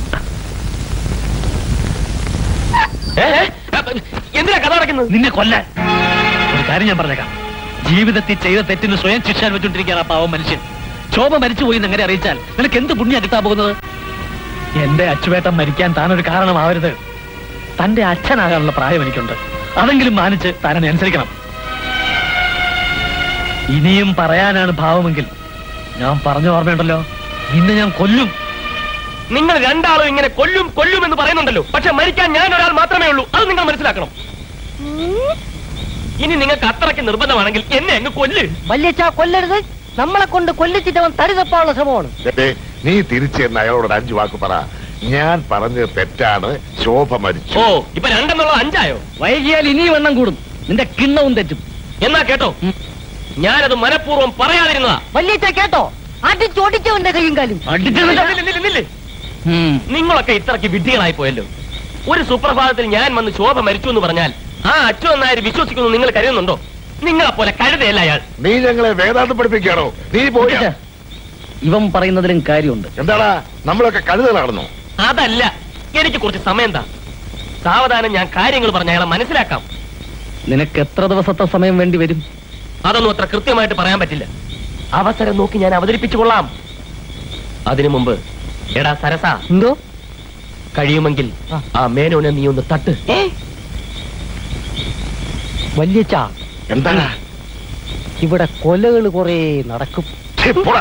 ഏ, ഏ, എന്തിനാ കഥ അടയ്ക്കുന്നത് നിന്നെ കൊല്ലാൻ ഒരു കാര്യം ഞാൻ പറഞ്ഞേക്കാം ജീവിതത്തിൽ ചെയ്ത തെറ്റിന് സ്വയം ശിക്ഷ വെച്ചോണ്ടിരിക്കുകയാണ് ആ പാവം മനുഷ്യൻ ശോഭ മരിച്ചുപോയി എന്ന് എങ്ങനെ അറിയിച്ചാൽ നിനക്ക് എന്ത് പുണ്യ കിട്ടാൻ പോകുന്നത് എന്റെ അച്ചുവേട്ടൻ മരിക്കാൻ താനൊരു കാരണമാവരുത് തന്റെ അച്ഛനാകാനുള്ള പ്രായം എനിക്കുണ്ട് അതെങ്കിലും മാനിച്ച് താനെന്നെ അനുസരിക്കണം ഇനിയും പറയാനാണ് ഭാവമെങ്കിൽ ഞാൻ പറഞ്ഞ ഓർമ്മയുണ്ടല്ലോ നിന്നെ ഞാൻ കൊല്ലും നിങ്ങൾ രണ്ടാളും ഇങ്ങനെ കൊല്ലും കൊല്ലും എന്ന് പറയുന്നുണ്ടല്ലോ പക്ഷെ മരിക്കാൻ ഞാൻ ഒരാൾ മാത്രമേ ഉള്ളൂ അത് നിങ്ങൾ മനസ്സിലാക്കണം ഇനി നിങ്ങൾക്ക് അത്രയ്ക്ക് നിർബന്ധമാണെങ്കിൽ എന്നെ അങ്ങ് കൊല്ല് വല്യച്ച കൊല്ലരുത് നമ്മളെ കൊണ്ട് കൊല്ലിച്ചിട്ട് അവൻ തടി തപ്പാനുള്ള ശ്രമമാണ് ദേ, നീ തിരിച്ചു എന്ന് അയാളോട് ഒരു അഞ്ചു വാക്ക് പറ ഞാൻ പറഞ്ഞത് തെറ്റാണ് ശോഭ മരിച്ചു ഓ ഇപ്പൊ രണ്ടെന്നുള്ളത് അഞ്ചായോ വൈകിയാൽ ഇനിയും എണ്ണം കൂടും നിന്റെ കിണ്ണവും തെറ്റും എന്നാ കേട്ടോ ഞാനത് മനഃപൂർവ്വം പറയാതിരുന്നതാ വല്യച്ച കേട്ടോ അടിച്ചോടിച്ചവന്റെ കൈയും കാലും നില്ല്, നില്ല്, നില്ല്. നിങ്ങളൊക്കെ ഇത്രയ്ക്ക് വിഡ്ഢികളായി പോയല്ലോ ഒരു സുപ്രഭാതത്തിൽ ഞാൻ വന്ന് ശോഭ മരിച്ചു എന്ന് പറഞ്ഞാൽ ആ അച്ചു എന്നാര് വിശ്വസിക്കുന്നു നിങ്ങൾ കരുതുന്നുണ്ടോ നിങ്ങളെ പോലെ കരുതയല്ല അയാൾ നീ ഞങ്ങളെ വേദാന്തം പഠിപ്പിക്കാണോ നീ പോയി ഇവൻ പറയുന്നതിലും കാര്യമുണ്ട് എന്താടാ നമ്മളൊക്കെ കഴുതലാണെന്നോ അതല്ല എനിക്ക് കുറച്ച് സമയം താ സാവധാനം ഞാൻ കാര്യങ്ങൾ പറഞ്ഞ അയാളെ മനസ്സിലാക്കാം നിനക്ക് എത്ര ദിവസത്തെ സമയം വേണ്ടി വരും അതൊന്നും അത്ര കൃത്യമായിട്ട് പറയാൻ പറ്റില്ല അവസരം നോക്കി ഞാൻ അവതരിപ്പിച്ചു കൊള്ളാം അതിനു മുമ്പ് എടാ സരസ എന്തോ കഴിയുമെങ്കിൽ ആ മേനോനെ നീ ഒന്ന് തട്ട് വല്യച്ച എന്താടാ ഇവിടെ കൊലകൾ കുറെ നടക്കും ഛെ, പോടാ.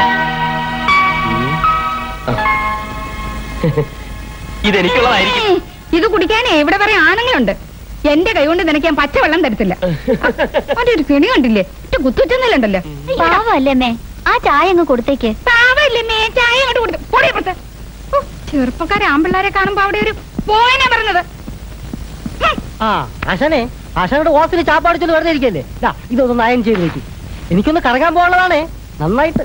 ഇതെനിക്കുള്ളതായിരിക്കും ഉം, ഇത് കുടിക്കാനേ ഇവിടെ വരെ ആണുങ്ങളുണ്ട് എന്റെ കൈ കൊണ്ട് നിനക്ക് ഞാൻ പച്ചവെള്ളം തരത്തില്ല അവന്റെ ഒരു കിണി കണ്ടില്ലേ ഒറ്റ കുത്തുറ്റുന്നല്ലുണ്ടല്ലോ പാവല്ലേ മേ ആ ചായ അങ്ങ് കൊടുത്തേക്ക് പാവല്ലേ മേ ചായ അങ്ങോട്ട് കൊടുത്തു പോടേ പുറത്ത് ഓ, ചെറുപ്പക്കാരെ ആമ്പിള്ളാരെ കാണുമ്പോ അവിടെ ഒരു പോയനാ പറഞ്ഞത് ഹും. ആ ആശാനെ ആശാനോട് ഓഫീസിൽ ചാപ്പാടിച്ചൊന്ന് വെറുതെ ഇരിക്കല്ലേ ദാ, ഇതൊന്ന് നയം ചെയ്ത് വെക്കും എനിക്കൊന്ന് കറങ്ങാൻ പോകാനുള്ളതാണേ നന്നായിട്ട്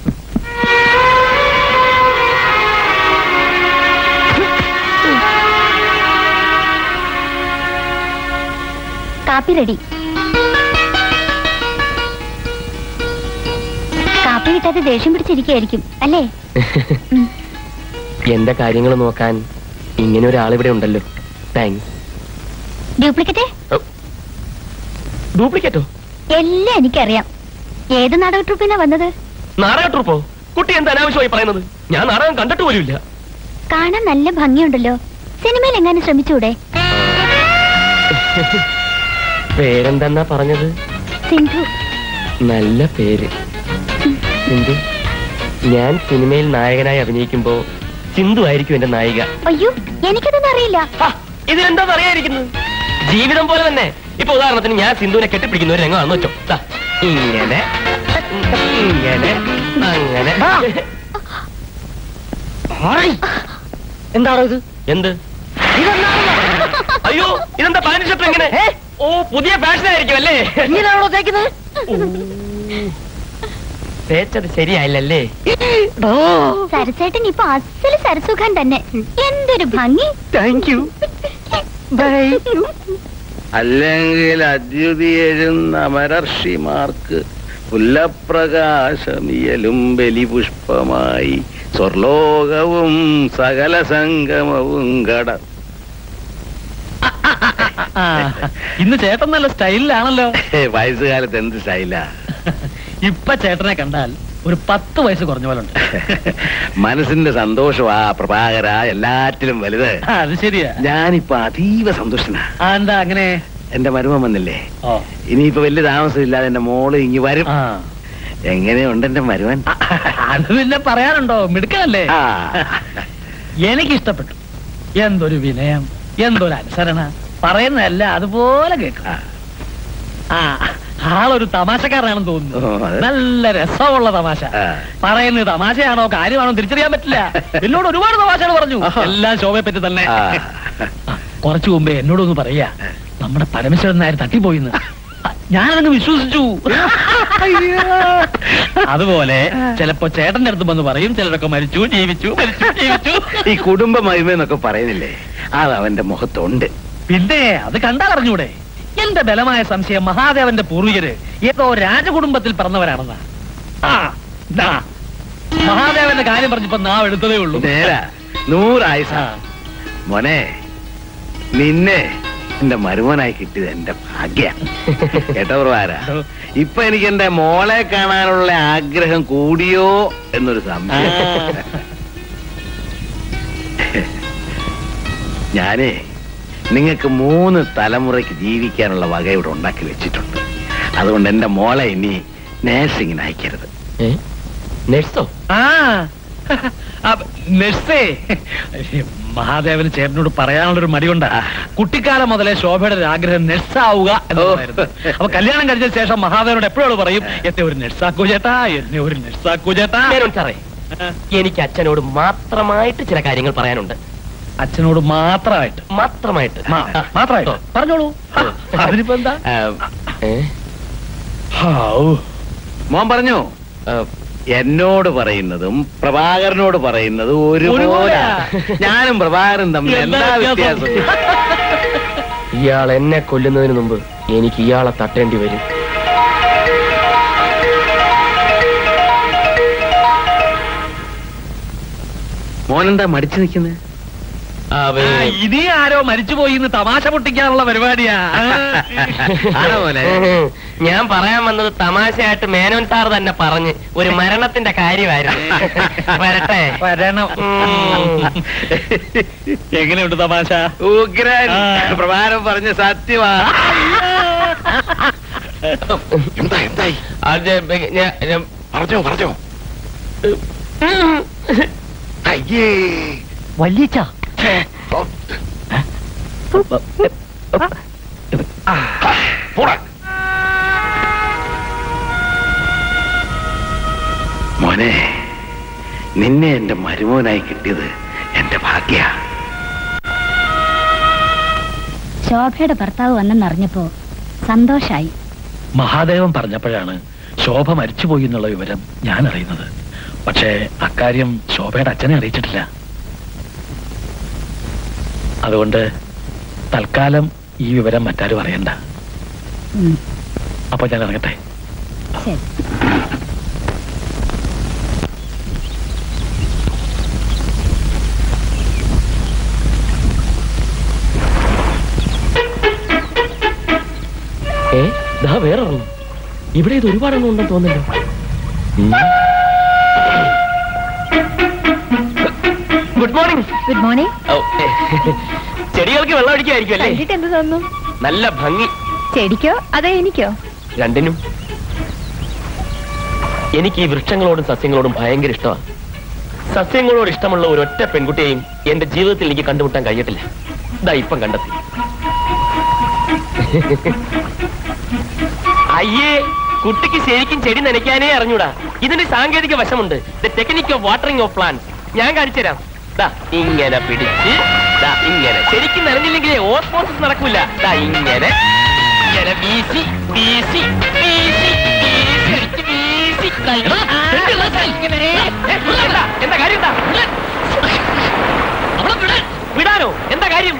കാപ്പി റെഡി കാപ്പി കിട്ടാതെ ദേഷ്യം പിടിച്ചിരിക്കുകയായിരിക്കും അല്ലേ എന്റെ കാര്യങ്ങൾ നോക്കാൻ ഇങ്ങനെ ഒരാളിവിടെ ഉണ്ടല്ലോ താങ്ക്സ് ഡ്യൂപ്ലിക്കറ്റ് ഡ്യൂപ്ലിക്കേറ്റോ എല്ലാം എനിക്കറിയാം ഏത് നാടക ട്രൂപ്പിനാ വന്നത് നാടക ട്രൂപ്പോ കുട്ടി എന്ത് അനാവശ്യമായി പറയുന്നത് ഞാൻ നാടകം കണ്ടിട്ട് പോലുമില്ല കാണാൻ നല്ല ഭംഗിയുണ്ടല്ലോ സിനിമയിൽ എങ്ങാനും ശ്രമിച്ചൂടെ പേരെന്തെന്നാ പറഞ്ഞത് സിന്ധു നല്ല പേര് സിന്ധു ഞാൻ സിനിമയിൽ നായകനായി അഭിനയിക്കുമ്പോ സിന്ധു ആയിരിക്കും എന്റെ നായിക അയ്യോ എനിക്കതൊന്നും അറിയില്ല ഹാ, ഇതിനെന്താ അറിയാതിരിക്കുന്നത് ജീവിതം പോലെ തന്നെ ഇപ്പൊ ഉദാഹരണത്തിന് ഞാൻ സിന്ധുവിനെ കെട്ടിപ്പിടിക്കുന്ന ഒരു രംഗമാണെന്ന് വെച്ചോ ദാ, ഇങ്ങനെ ഇങ്ങനെ അങ്ങനെ ആ. എന്താണോ ഇത് എന്ത് ഇതെന്താണെന്നോ? അയ്യോ ഇതെന്താ പാന്റ് ഷർട്ട് ഇങ്ങനെ ഏ? ഓ പുതിയ ഫാഷൻ ആയിരിക്കും അല്ലേ ഇങ്ങനെയാണോ തേക്കുന്നത് തേച്ചത് ശരിയായില്ലല്ലേ സരസേട്ടൻ ഇപ്പൊ അസല് സരസുഖാൻ തന്നെ എന്തൊരു ഭംഗി താങ്ക് യു ബൈ അല്ലെങ്കിൽ അദ്യുതിയെഴുന്ന അമരർഷിമാർക്ക് പുല്ലപ്രകാശമിയലും ബലിപുഷ്പമായി സ്വർലോകവും സകല സംഗമവും കട ആ, ഇന്ന് ചേട്ടൻ നല്ല സ്റ്റൈലിലാണല്ലോ വയസ്സുകാലത്ത് എന്ത് സ്റ്റൈലാ ഇപ്പൊ ചേട്ടനെ കണ്ടാൽ ഒരു പത്ത് വയസ്സ് കുറഞ്ഞ പോലെ ഉണ്ട് മനസ്സിന്റെ സന്തോഷമാ പ്രഭാകര എല്ലാറ്റിലും വലുത് അത് ശരിയാ ഞാനിപ്പോ അതീവ സന്തോഷനാ ആ, എന്താ അങ്ങനെ എന്റെ മരുമൻ വന്നില്ലേ ഓ ഇനിയിപ്പോ വലിയ താമസമില്ലാതെ എന്റെ മോള് ഇങ്ങി വരും ആ എങ്ങനെയുണ്ട് എന്റെ മരുവൻ അത് പിന്നെ പറയാനുണ്ടോ മിടുക്കല്ലേ ആ. എനിക്ക് ഇഷ്ടപ്പെട്ടു എന്തൊരു വിനയം എന്തൊരു അനുസരണ പറയുന്നതല്ല അതുപോലെ കേൾക്കും ആ ആളൊരു തമാശക്കാരനാണെന്ന് ഓ, തോന്നുന്നു അതെ. നല്ല രസമുള്ള തമാശ ആ. പറയുന്നത് തമാശയാണോ കാര്യമാണോ തിരിച്ചറിയാൻ പറ്റില്ല എന്നോട് ഒരുപാട് തമാശകൾ പറഞ്ഞു എല്ലാം ശോഭയെ പറ്റി തന്നെ ആ. ആ, കുറച്ചു മുമ്പേ എന്നോടൊന്ന് പറയാ നമ്മുടെ പരമേശ്വരൻ നായർ തട്ടിപ്പോയിന്ന് ഞാനതങ്ങ് വിശ്വസിച്ചു അതുപോലെ ചിലപ്പോ ചേട്ടന്റെ അടുത്ത് വന്ന് പറയും ചിലരൊക്കെ മരിച്ചു ജീവിച്ചു മരിച്ചു ജീവിച്ചു ഈ കുടുംബ മഹിമെന്നൊക്കെ പറയുന്നില്ലേ അത് അവന്റെ മുഖത്തുണ്ട് പിന്നെ അത് കണ്ടറിഞ്ഞൂടെ എന്റെ ബലമായ സംശയം മഹാദേവന്റെ പൂർവികര് ഏതോ രാജകുടുംബത്തിൽ പിറന്നവരാണെന്നാ ആ ദാ, മഹാദേവന്റെ കാര്യം പറഞ്ഞപ്പോ നാവ് എടുത്തതേ ഉള്ളൂ നേരാ നൂറായുസ ആ. മോനെ നിന്നെ എന്റെ മരുമനായി കിട്ടിയത് എന്റെ ഭാഗ്യ കേട്ടോ പ്രഭാര ഇപ്പൊ എനിക്ക് എന്റെ മോളെ കാണാനുള്ള ആഗ്രഹം കൂടിയോ എന്നൊരു സംശയം ഞാനേ നിങ്ങൾക്ക് മൂന്ന് തലമുറയ്ക്ക് ജീവിക്കാനുള്ള വക ഇവിടെ ഉണ്ടാക്കി വെച്ചിട്ടുണ്ട് അതുകൊണ്ട് എന്റെ മോളെ ഇനി നേഴ്സിങ്ങിന് അയക്കരുത് ഏ നഴ്സോ ആ ആ, നഴ്സേ മഹാദേവന് ചേട്ടനോട് പറയാനുള്ളൊരു മടിയുണ്ടാ കുട്ടിക്കാലം മുതലേ ശോഭയുടെ ഒരു ആഗ്രഹം നഴ്സാവുക എന്നതായിരുന്നു അപ്പൊ കല്യാണം കഴിച്ച ശേഷം മഹാദേവനോട് എപ്പോഴും പറയും എന്നെ ഒരു നഴ്സാക്കൂ ചേട്ടാ എന്നെ ഒരു നഴ്സാക്കൂ ചേട്ടാ മേനോൻ സാറേ എനിക്ക് അച്ഛനോട് മാത്രമായിട്ട് ചില കാര്യങ്ങൾ പറയാനുണ്ട് അച്ഛനോട് മാത്രമായിട്ട് മാത്രമായിട്ട് മാ- മാത്രമായിട്ട് പറഞ്ഞോളൂ അതിനിപ്പോ എന്താ ആ, ഏ? ഹാവൂ. മോൻ പറഞ്ഞു ആ, എന്നോട് പറയുന്നതും പ്രഭാകരനോട് പറയുന്നതും ഒരുപോലെ ഒരുപോലെയാ. ഞാനും പ്രഭാകരനും തമ്മിൽ എന്താ എന്താ വ്യത്യാസം? വ്യത്യാസം ഇയാൾ എന്നെ കൊല്ലുന്നതിന് മുമ്പ് എനിക്ക് ഇയാളെ തട്ടേണ്ടി വരും മോനെന്താ മടിച്ചു നിൽക്കുന്നത് ആ, ആ, വേ- ഇനി ആരോ മരിച്ചുപോയി എന്ന് തമാശ പൊട്ടിക്കാനുള്ള പരിപാടിയാ ആണോ മോനെ ഉം. ഞാൻ പറയാൻ വന്നത് തമാശയായിട്ട് മേനോൻ സാർ തന്നെ പറഞ്ഞ് ഒരു മരണത്തിന്റെ കാര്യമായിരുന്നു വരട്ടെ വരണം ഉം. എങ്ങനെയുണ്ട് തമാശ ഉഗ്രൻ ആ. പ്രഭാകരൻ പറഞ്ഞ സത്യമാ എന്താ എന്തായി അത് ഞാൻ- ഞാൻ- പറഞ്ഞോ പറഞ്ഞോ അയ്യേ വല്യച്ച ഓ, പോടാ മോനെ നിന്നെ എന്റെ മരുമോനായി കിട്ടിയത് എന്റെ ഭാഗ്യ ശോഭയുടെ ഭർത്താവ് വന്നെന്നറിഞ്ഞപ്പോ സന്തോഷായി മഹാദേവൻ പറഞ്ഞപ്പോഴാണ് ശോഭ മരിച്ചുപോയി എന്നുള്ള വിവരം ഞാൻ അറിയുന്നത് പക്ഷേ അക്കാര്യം ശോഭയുടെ അച്ഛനെ അറിയിച്ചിട്ടില്ല അതുകൊണ്ട് തൽക്കാലം ഈ വിവരം മറ്റാരും അറിയണ്ട ഉം, അപ്പൊ ഞാൻ ഇറങ്ങട്ടെ ശരി ഏ ദാ വേറെ ഒരെണ്ണം. ഇവിടെ ഇത് ഒരുപാടെണ്ണം ഉണ്ടെന്ന് തോന്നുന്നല്ലോ ഗുഡ് മോർണിംഗ് ഗുഡ് മോർണിംഗ് ചെടികൾക്ക് വെള്ളം അടിക്കായിരിക്കും അല്ലേ കണ്ടിട്ട് എന്ത് തോന്നുന്നു നല്ല ഭംഗി ചെടിക്കോ അതോ എനിക്കോ രണ്ടിനും എനിക്ക് ഈ വൃക്ഷങ്ങളോടും സസ്യങ്ങളോടും ഭയങ്കര ഇഷ്ടമാണ് സസ്യങ്ങളോട് ഇഷ്ടമുള്ള ഒരൊറ്റ പെൺകുട്ടിയെയും എന്റെ ജീവിതത്തിൽ എനിക്ക് കണ്ടുമുട്ടാൻ കഴിഞ്ഞിട്ടില്ല ഇതാ ഇപ്പം കണ്ടെത്തി അയ്യേ കുട്ടിക്ക് ശരിക്കും ചെടി നനയ്ക്കാനേ അറിഞ്ഞൂടാ ഇതിന്റെ സാങ്കേതിക വശമുണ്ട് the technique of watering of plants ഞാൻ കാണിച്ചു തരാം ദാ ഇങ്ങനെ പിടിച്ച് ദാ ഇങ്ങനെ ശരിക്കും നനഞ്ഞില്ലെങ്കിലേ ഓസ്മോസിസ് നടക്കൂല ദാ ഇങ്ങനെ ഇങ്ങനെ വീശി വീശി വീശി വീശി അടിച്ച് വീശി ദാ, ഇങ്ങനെ. ഏ, എന്താ? എന്താ കാര്യം എന്താ വിടാനോ എന്താ കാര്യം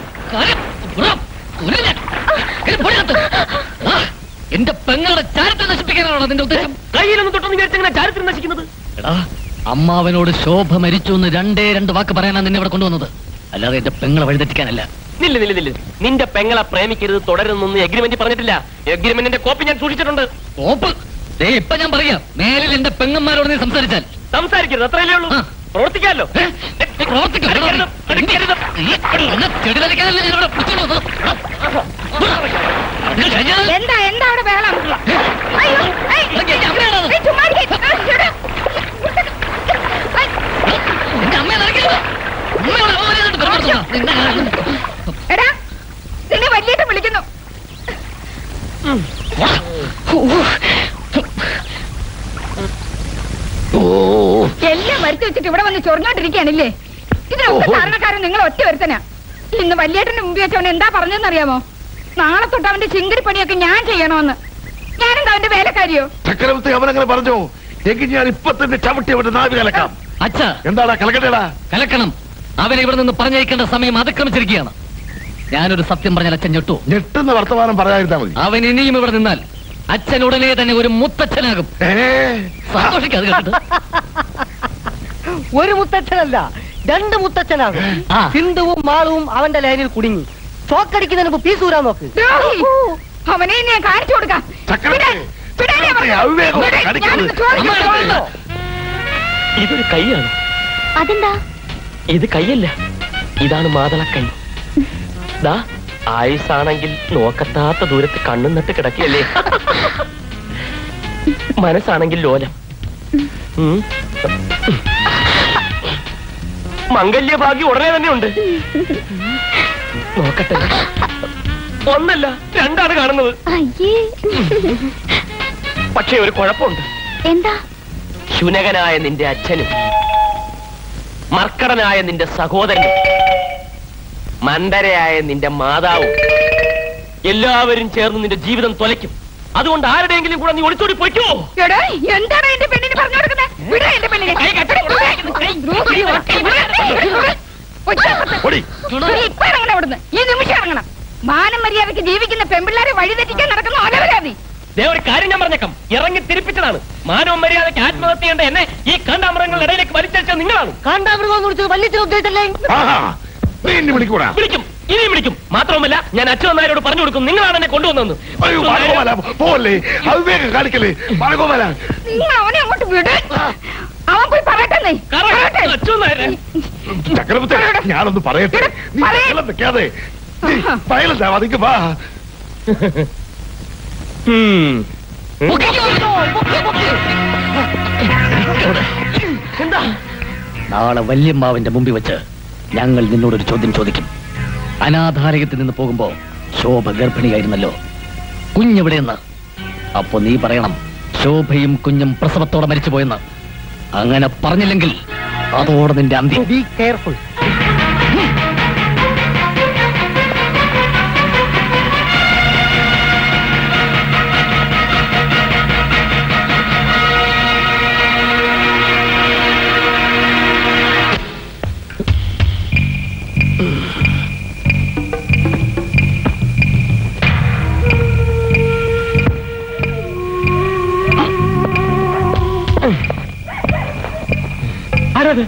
എന്റെ പെങ്ങളുടെ ചാരിത്രം നശിപ്പിക്കാനാണോ നിന്റെ ഉദ്ദേശം കയ്യിലൊന്നും തൊട്ടൊന്നും വിചാരിച്ചെങ്ങനെ ചാരിത്രം നശിക്കുന്നത് എടാ അമ്മാവനോട് ശോഭ മരിച്ചു എന്ന് രണ്ടേ രണ്ട് വാക്ക് പറയാനാണ് നിന്നെ ഇവിടെ കൊണ്ടുവന്നത് അല്ലാതെ എന്റെ പെങ്ങളെ വഴിതെറ്റിക്കാനല്ല നില്ല നില്ല നില്ല നിന്റെ പെങ്ങളെ പ്രേമിക്കരുത് തുടരുന്നൊന്നും എഗ്രിമെന്റ് പറഞ്ഞിട്ടില്ല എഗ്രിമെന്റിന്റെ കോപ്പി ഞാൻ സൂക്ഷിച്ചിട്ടുണ്ട് കോപ്പ് ദേ ഇപ്പൊ ഞാൻ പറയാം മേലിൽ എന്റെ പെങ്ങന്മാരോട് നീ സംസാരിച്ചാൽ സംസാരിക്കരുത് അത്രയല്ലേ ഉള്ളൂ പ്രവർത്തിക്കാമല്ലോ പ്രവർത്തിക്കും അടുക്കരുത്, അടുക്കരുത്. എന്നെ ചെടിലടിക്കാനല്ലേ ഞാൻ ഇവിടെ പിടിച്ചോണ്ട് വന്നത്? ഇത് കഴിഞ്ഞാൽ എന്താ എന്താ അവിടെ ബഹളം അയ്യോ ഏയ്, ഏയ്, ചുമ്മാ ഇരിക്ക്. ആ, എടാ. എന്റെ അമ്മയെ നടക്കരുത് അമ്മയോട് അവമര്യാദയായിട്ട് പെരുമാറുന്നതാ. നിന്നെ ഞാൻ- എടാ നിന്നെ വലിയേട്ടൻ വിളിക്കുന്നു എല്ലാം വരുത്തി വെച്ചിട്ട് ഇവിടെ വന്ന് ചൊറിഞ്ഞോണ്ടിരിക്കുകയാണില്ലേ ഇതിനൊക്കെ കാരണക്കാരൻ നിങ്ങൾ ഒറ്റ വരുത്തനാ ഇന്ന് വലിയേട്ടന്റെ മുമ്പിൽ വെച്ചവൻ എന്താ പറഞ്ഞെന്നറിയാമോ നാളെ തൊട്ട് അവന്റെ ചിങ്കിടി പണിയൊക്കെ ഞാൻ ചെയ്യണമെന്ന് ഞാനെന്താ അവന്റെ വേലക്കാരിയോ ചക്രവർത്തി അവനങ്ങനെ പറഞ്ഞു എങ്കിൽ ഞാൻ ഇപ്പൊ തന്നെ ചവിട്ടി അവന്റെ നാവി കലക്കാം അച്ഛാ എന്താടാ കലക്കട്ടേടാ കലക്കണം അവനെ ഇവിടെ നിന്ന് പറഞ്ഞയക്കേണ്ട സമയം അതിക്രമിച്ചിരിക്കുകയാണ് ഞാനൊരു സത്യം പറഞ്ഞാൽ അച്ഛൻ ഞെട്ടു ഞെട്ടുന്ന വർത്തമാനം പറയാതിരുന്നാ മതി അവൻ ഇനിയും ഇവിടെ നിന്നാൽ അച്ഛൻ ഉടനെ തന്നെ ഒരു മുത്തച്ഛനാകും ഏ സന്തോഷിക്കാതെ കേട്ടിട്ട് ഒരു മുത്തച്ഛനല്ല രണ്ട് മുത്തച്ഛനാകും ആ. സിന്ധുവും മാളവും അവന്റെ ലൈനിൽ കുടുങ്ങി ചോക്കടിക്കുന്നതിന് മുമ്പ് പീസ് ഊരാൻ നോക്ക് ദ്രോഹി അവനെ ഞാൻ കാണിച്ചു കൊടുക്കാം ചക്രവർത്തി, വിടാൻ, വിടാൻ ഞാൻ ചക്രവർത്തി, പറഞ്ഞു. അവിവേകം വിടാൻ, കാണിക്കരുത്. ഞാനൊന്ന് ചോദിക്കട്ടെ. അമ്മ, ഇതൊരു കൈയാണ് അതെന്താ ഇത് കൈയല്ല ഇതാണ് മാതളക്കൈ ദാ ആയുസാണെങ്കിൽ നോക്കത്താത്ത ദൂരത്ത് കണ്ണും നട്ട് കിടക്കുകയല്ലേ മനസ്സാണെങ്കിൽ ലോലം ഉം. മംഗല്യഭാഗ്യം ഉടനെ തന്നെ ഉണ്ട് നോക്കട്ടെ ഒന്നല്ല രണ്ടാണ് കാണുന്നത് അയ്യേ പക്ഷേ ഒരു കുഴപ്പമുണ്ട് എന്താ ശുനകനായ നിന്റെ അച്ഛനും മർക്കടനായ നിന്റെ സഹോദരനും മന്ദരയായ നിന്റെ മാതാവും എല്ലാവരും ചേർന്ന് നിന്റെ ജീവിതം തൊലയ്ക്കും അതുകൊണ്ട് ആരുടെയെങ്കിലും കൂടെ നീ ഒളിച്ചോടി പൊയ്ക്കോ എടാ, എന്താണ് എന്റെ പെണ്ണിന് പറഞ്ഞു കൊടുക്കുന്നത് വിടാ എന്റെ പെണ്ണിനെ ദ്രോഹി, വിടാ. ഒറ്റ ഓടി നീ ഇപ്പൊ ഇറങ്ങണം അവിടുന്ന് ഈ നിമിഷം ഇറങ്ങണം മാനം മര്യാദക്ക് ജീവിക്കുന്ന പെമ്പിള്ളാരെ വഴിതെറ്റിക്കാൻ നടക്കുന്ന അലവരാതി ദേ ഒരു കാര്യം ഞാൻ പറഞ്ഞേക്കാം ഇറങ്ങി തിരിപ്പിച്ചതാണ് മാനവ മര്യാദയ്ക്ക് ആത്മഹത്യ ചെയ്യേണ്ട എന്നെ ഈ കണ്ടാമൃഗങ്ങളുടെ ഇടയിലേക്ക് വലിച്ചടിച്ച നിങ്ങളാണ് കാണ്ടാമൃഗം എന്ന് വിളിച്ചത് വല്യച്ഛനെ ഉദ്ദേശിച്ചല്ലേ ആഹാ നീ എന്നെ വിളിക്കൂടാ വിളിക്കും ഇനിയും വിളിക്കും മാത്രവുമല്ല ഞാൻ അച്ഛൻ നായരോട് പറഞ്ഞു കൊടുക്കും നിങ്ങളാണ് എന്നെ കൊണ്ടുവന്നത് അയ്യോ ബാലഗോപാല പോവല്ലേ അവിവേകം കാണിക്കല്ലേ ബാലഗോപാല നിങ്ങൾ അവനെ അങ്ങോട്ട് വിട് അവൻ പോയി പറയട്ടെ അച്ഛൻ നായരെ ചക്രവർത്തി ഞാനൊന്ന് പറയട്ടെ നീ പറയ്. ബഹളം വെക്കാതെ വയലന്റ് ആവാതിക്ക് വാ ഉം. നാളെ വല്യമ്മാവിന്റെ മുമ്പിൽ വെച്ച് ഞങ്ങൾ നിന്നോടൊരു ചോദ്യം ചോദിക്കും അനാഥാലയത്തിൽ നിന്ന് പോകുമ്പോ ശോഭ ഗർഭിണിയായിരുന്നല്ലോ കുഞ്ഞെവിടെയെന്ന് അപ്പൊ നീ പറയണം ശോഭയും കുഞ്ഞും പ്രസവത്തോടെ മരിച്ചുപോയെന്ന് അങ്ങനെ പറഞ്ഞില്ലെങ്കിൽ അതോടെ നിന്റെ അന്ത്യം ബി കെയർഫുൾ ആരാത്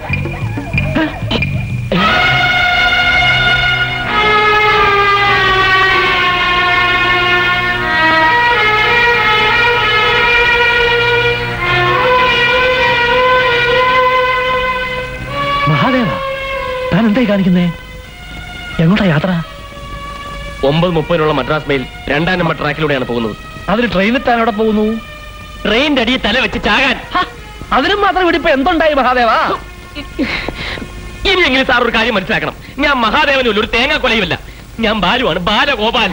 മഹാദേവ താൻ എന്തായി കാണിക്കുന്നേ എങ്ങോട്ടാ യാത്ര ഒമ്പത് മുപ്പതിനുള്ള മദ്രാസ് മെയിൽ രണ്ടാം നമ്പർ ട്രാക്കിലൂടെയാണ് പോകുന്നത് അതിന് ട്രെയിനിൽ താൻ എവിടെ പോകുന്നു ട്രെയിനിന്റെ അടിയിൽ തല വെച്ച് ചാകാൻ അതിനും മാത്രം ഇവിടെ ഇപ്പൊ എന്തുണ്ടായി മഹാദേവ ഇനിയെങ്കിലും സാർ ഒരു കാര്യം മനസ്സിലാക്കണം ഞാൻ മഹാദേവനുമില്ല ഒരു തേങ്ങാ കൊലയുമില്ല ഞാൻ ബാലുവാണ് ബാലഗോപാൽ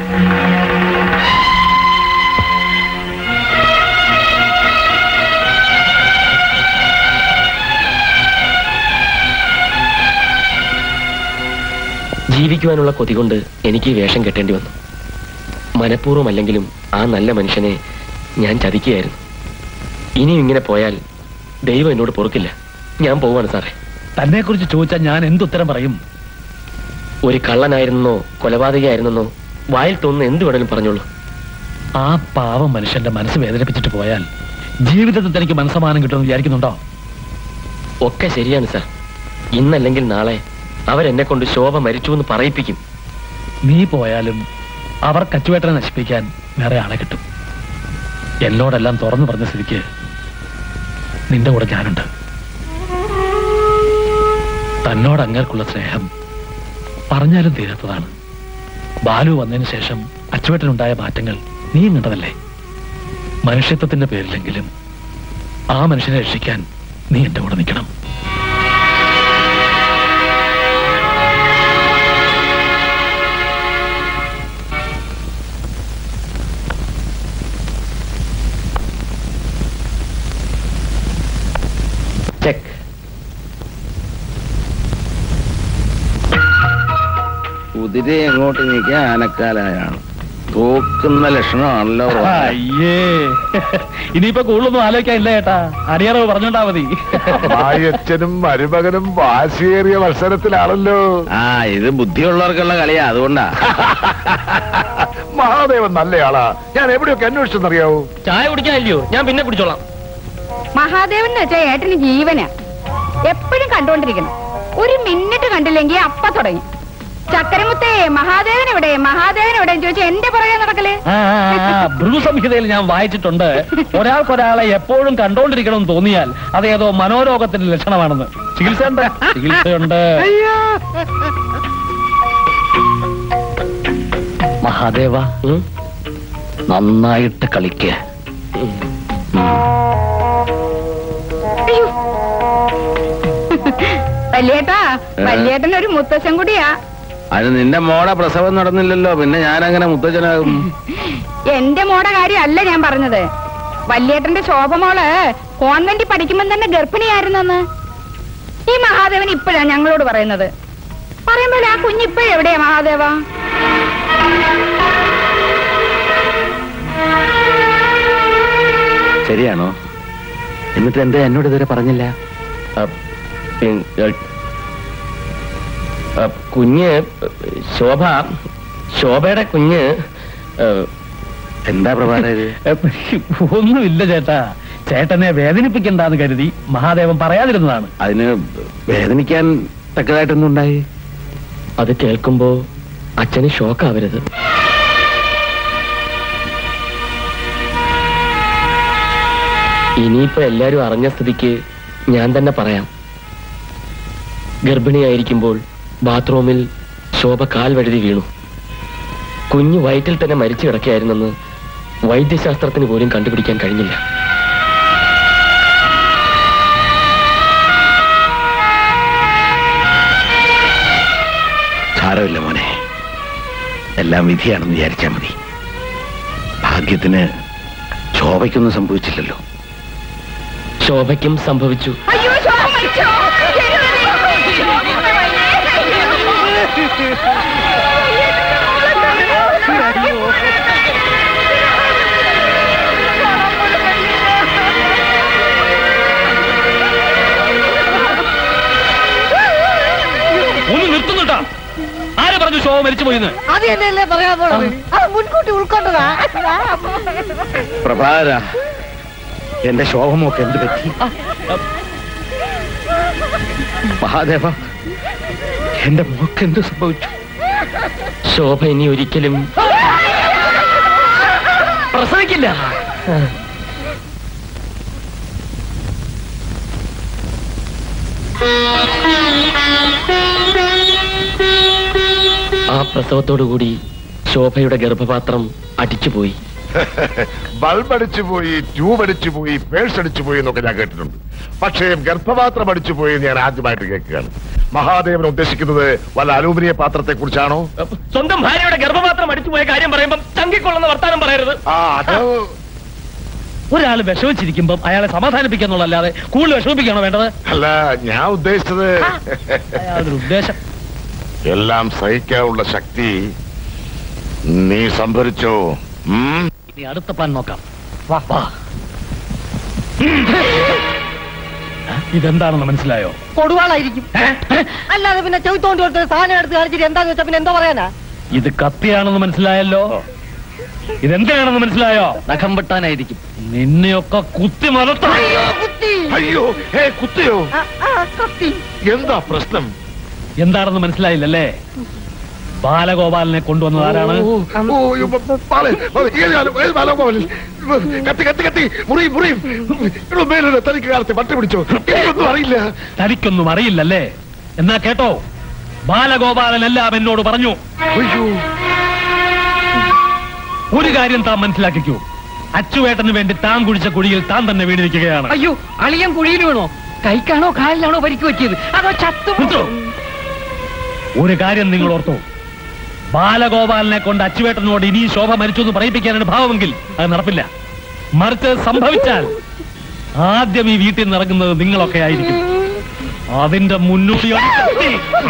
ജീവിക്കുവാനുള്ള കൊതി കൊണ്ട് എനിക്ക് ഈ വേഷം കെട്ടേണ്ടി വന്നു മനഃപൂർവ്വമല്ലെങ്കിലും ആ നല്ല മനുഷ്യനെ ഞാൻ ചതിക്കുകയായിരുന്നു ഇനിയും ഇങ്ങനെ പോയാൽ ദൈവം എന്നോട് പൊറുക്കില്ല ഞാൻ പോവാണ് സാറേ തന്നെ കുറിച്ച് ചോദിച്ചാൽ ഞാൻ എന്തുത്തരം പറയും ഒരു കള്ളനായിരുന്നോ കൊലപാതകയായിരുന്നെന്നോ വായിൽ തോന്നുന്ന എന്ത് വേണേലും പറഞ്ഞോളൂ ആ പാവം മനുഷ്യന്റെ മനസ്സ് വേദനിപ്പിച്ചിട്ട് പോയാൽ ജീവിതത്തിൽ തനിക്ക് മനസ്സമാനം കിട്ടുമെന്ന് വിചാരിക്കുന്നുണ്ടോ ഒക്കെ ശരിയാണ് സാർ ഇന്നല്ലെങ്കിൽ നാളെ അവരെന്നെ കൊണ്ട് ശോഭ മരിച്ചു എന്ന് പറയിപ്പിക്കും നീ പോയാലും അവർ കച്ചുവേട്ടനെ നശിപ്പിക്കാൻ വേറെ ആളെ കിട്ടും എന്നോടെല്ലാം തുറന്നു പറഞ്ഞ സ്ഥിതിക്ക് നിന്റെ കൂടെ ഞാനുണ്ട് തന്നോട് അങ്ങേർക്കുള്ള സ്നേഹം പറഞ്ഞാലും തീരാത്തതാണ് ബാലു വന്നതിന് ശേഷം അച്ചുവേട്ടനുണ്ടായ മാറ്റങ്ങൾ നീ കണ്ടതല്ലേ മനുഷ്യത്വത്തിന്റെ പേരിലെങ്കിലും ആ മനുഷ്യനെ രക്ഷിക്കാൻ നീ എന്റെ കൂടെ നിൽക്കണം ചെക്ക് കുതിര എങ്ങോട്ട് നീക്കാൻ ആനക്കാലായാണ് തോക്കുന്ന ലക്ഷണമാണല്ലോ അയ്യേ ഇനിയിപ്പോ കൂടുതലൊന്നും ആലോചിക്കാനില്ല ചേട്ടാ അടിയറവ് പറഞ്ഞോണ്ടാ മതി മായച്ചനും മരുമകനും വാശിയേറിയ മത്സരത്തിലാണല്ലോ ആ ഇത് ബുദ്ധിയുള്ളവർക്കുള്ള കളിയാ അതുകൊണ്ടാ മഹാദേവൻ നല്ലയാളാ ഞാൻ എവിടെയൊക്കെ അന്വേഷിച്ചെന്നറിയാവൂ ചായ കുടിക്കാനില്ലയോ ഞാൻ പിന്നെ കുടിച്ചോളാം മഹാദേവൻ എന്ന് വെച്ചാൽ ഏട്ടന് ജീവനാ എപ്പോഴും കണ്ടോണ്ടിരിക്കണം ഒരു മിനിറ്റ് കണ്ടില്ലെങ്കിൽ അപ്പ തുടങ്ങി ചക്കരമുത്തേ മഹാദേവൻ എവിടെ മഹാദേവൻ എവിടെ ചോദിച്ചാൽ എന്റെ പുറകെ നടക്കല് ആ, ആ, ആ, ഭ്രൂസംഹിതയിൽ ഞാൻ വായിച്ചിട്ടുണ്ട് ഒരാൾക്കൊരാളെ എപ്പോഴും കണ്ടോണ്ടിരിക്കണം തോന്നിയാൽ അതേതോ മനോരോഗത്തിന്റെ ലക്ഷണമാണെന്ന് ചികിത്സയുണ്ട് ചികിത്സയുണ്ട് മഹാദേവ നന്നായിട്ട് കളിക്ക് അയ്യോ. വല്യേട്ടാ വല്യേട്ടൻ ഒരു മുത്തശ്ശൻ കൂടിയാ അത് നിന്റെ മോടെ പ്രസവം നടന്നില്ലല്ലോ പിന്നെ ഞാൻ അങ്ങനെ മുത്തച്ഛനാകും എന്റെ മോടെ കാര്യമല്ല ഞാൻ പറഞ്ഞത് വല്യേട്ടന്റെ ശോഭമോള് കോൺവെന്റിൽ പഠിക്കുമ്പോൾ തന്നെ ഗർഭിണിയായിരുന്നെന്ന് ഈ മഹാദേവൻ ഇപ്പോഴാ ഞങ്ങളോട് പറയുന്നത് പറയുമ്പോൾ ആ കുഞ്ഞ് ഇപ്പോഴെവിടെയാ മഹാദേവ ശരിയാണോ എന്നിട്ട് എന്താ എന്നോട് ഇതുവരെ പറഞ്ഞില്ല കുഞ്ഞ് ശോഭ ശോഭയുടെ കുഞ്ഞ് എന്താ പ്രഭാത ഇത് ഒന്നുമില്ല ചേട്ടാ ചേട്ടനെ വേദനിപ്പിക്കണ്ടെന്ന് കരുതി മഹാദേവൻ പറയാതിരുന്നതാണ് അതിന് വേദനിക്കാൻ തക്കതായിട്ടൊന്നും ഉണ്ടായി അത് കേൾക്കുമ്പോ അച്ഛന് ഷോക്കാവരുത് ഇനിയിപ്പോ എല്ലാരും അറിഞ്ഞ സ്ഥിതിക്ക് ഞാൻ തന്നെ പറയാം ഗർഭിണിയായിരിക്കുമ്പോൾ ബാത്റൂമിൽ ശോഭ കാൽ വഴുതി വീണു കുഞ്ഞ് വയറ്റിൽ തന്നെ മരിച്ചു കിടക്കുകയായിരുന്നെന്ന് വൈദ്യശാസ്ത്രത്തിന് പോലും കണ്ടുപിടിക്കാൻ കഴിഞ്ഞില്ല സാരമില്ല മോനെ എല്ലാം വിധിയാണെന്ന് വിചാരിച്ചാൽ മതി ഭാഗ്യത്തിന് ശോഭയ്ക്കൊന്നും സംഭവിച്ചില്ലല്ലോ ശോഭയ്ക്കും സംഭവിച്ചു അയ്യോ ശോഭ മരിച്ചോ ഒന്ന് നിർത്തുന്നുണ്ടാ ആരെ പറഞ്ഞു ശോഭ മരിച്ചു പോയിന്ന് അത് തന്നെയല്ലേ പറയാൻ പോണത് അത് മുൻകൂട്ടി ഉൾക്കൊണ്ടതാ പ്രഭാര എന്റെ ശോഭമൊക്കെ എന്ത് പറ്റി മഹാദേവ എന്റെ മോക്ക് എന്ത് സംഭവിച്ചു ശോഭ ഇനി ഒരിക്കലും പ്രസവിക്കില്ല ആ പ്രസവത്തോടുകൂടി ശോഭയുടെ ഗർഭപാത്രം അടിച്ചുപോയി ബൾബ് അടിച്ചു പോയി ട്യൂബ് അടിച്ചു പോയി പേഴ്സ് അടിച്ചു പോയി എന്നൊക്കെ ഞാൻ കേട്ടിട്ടുണ്ട് പക്ഷേ ഗർഭപാത്രം അടിച്ചു പോയി എന്ന് ഞാൻ ആദ്യമായിട്ട് കേൾക്കുകയാണ് മഹാദേവൻ ഉദ്ദേശിക്കുന്നത് വല്ല അലൂമിനിയ പാത്രത്തെ കുറിച്ചാണോ സ്വന്തം ഭാര്യയുടെ ഗർഭപാത്രം അടിച്ചുപോയ കാര്യം പറയുമ്പോൾ ചങ്കിക്കൊള്ളുന്ന വർത്താനം പറയരുത് ആ അത് ഒരാൾ വിഷമിച്ചിരിക്കുമ്പം അയാളെ സമാധാനിപ്പിക്കാന്നുള്ളല്ലാതെ കൂടുതൽ വിഷമിപ്പിക്കണോ വേണ്ടത് അല്ല ഞാൻ ഉദ്ദേശിച്ചത് അയാളുടെ ഉദ്ദേശം എല്ലാം സഹിക്കാനുള്ള ശക്തി നീ സംഭരിച്ചോ ഉം? ഇനി അടുത്ത പാൻ നോക്കാം വാ വാ ഇതെന്താണെന്ന് മനസ്സിലായോ കൊടുവാളായിരിക്കും അല്ലാതെ പിന്നെ ചെവിത്തോണ്ടി കൊടുത്ത് സാധനം എടുത്ത് കാണിച്ചിട്ട് എന്താന്ന് വെച്ചാ പിന്നെ എന്താ പറയാനാ ഇത് കത്തിയാണെന്ന് മനസ്സിലായല്ലോ ഇതെന്തിനാണെന്ന് മനസ്സിലായോ നഖം വെട്ടാനായിരിക്കും നിന്നെയൊക്കെ കുത്തി മലർത്താം അയ്യോ ഏ കുത്തിയോ ആ, ആ, കത്തി എന്താ പ്രശ്നം എന്താണെന്ന് മനസ്സിലായില്ലല്ലേ ബാലഗോപാലനെ കൊണ്ടുവന്നത് ആരാണ് ഓ, ഓ, ഈ ബ- ബ- ബാലെ, ബാലെ, ഏത് കാലം, ഏത് ബാലം പോവലിൽ? കത്തി കത്തി കത്തി മുറി മുറി ഇവിടെ മേലെ തനിക്ക് കാലത്ത് പട്ടി പിടിച്ചോ എനിക്കൊന്നും അറിയില്ല തനിക്കൊന്നും അറിയില്ലല്ലേ എന്നാ കേട്ടോ ബാലഗോപാലൻ എല്ലാം എന്നോട് പറഞ്ഞു അയ്യോ ഒരു കാര്യം താൻ മനസ്സിലാക്കിക്കൂ അച്ചുവേട്ടന് വേണ്ടി താൻ കുഴിച്ച കുഴിയിൽ താൻ തന്നെ വീണിരിക്കുകയാണ് അയ്യോ അളിയൻ കുഴിയിൽ വീണോ കൈക്കാണോ കാലിലാണോ പരിക്ക് പറ്റിയത് അതോ ചത്തു നിർത്തൂ. ഒരു കാര്യം നിങ്ങൾ ഓർത്തോ ബാലഗോപാലനെ കൊണ്ട് അച്ചുവേട്ടനോട് ഇനി ശോഭ മരിച്ചു എന്ന് പറയിപ്പിക്കാനാണ് ഭാവമെങ്കിൽ അത് നടപ്പില്ല മറിച്ച് സംഭവിച്ചാൽ ആദ്യം ഈ വീട്ടിൽ നിന്ന് ഇറങ്ങുന്നത് നിങ്ങളൊക്കെ ആയിരിക്കും അതിന്റെ മുന്നോടിയാണ് കത്തി.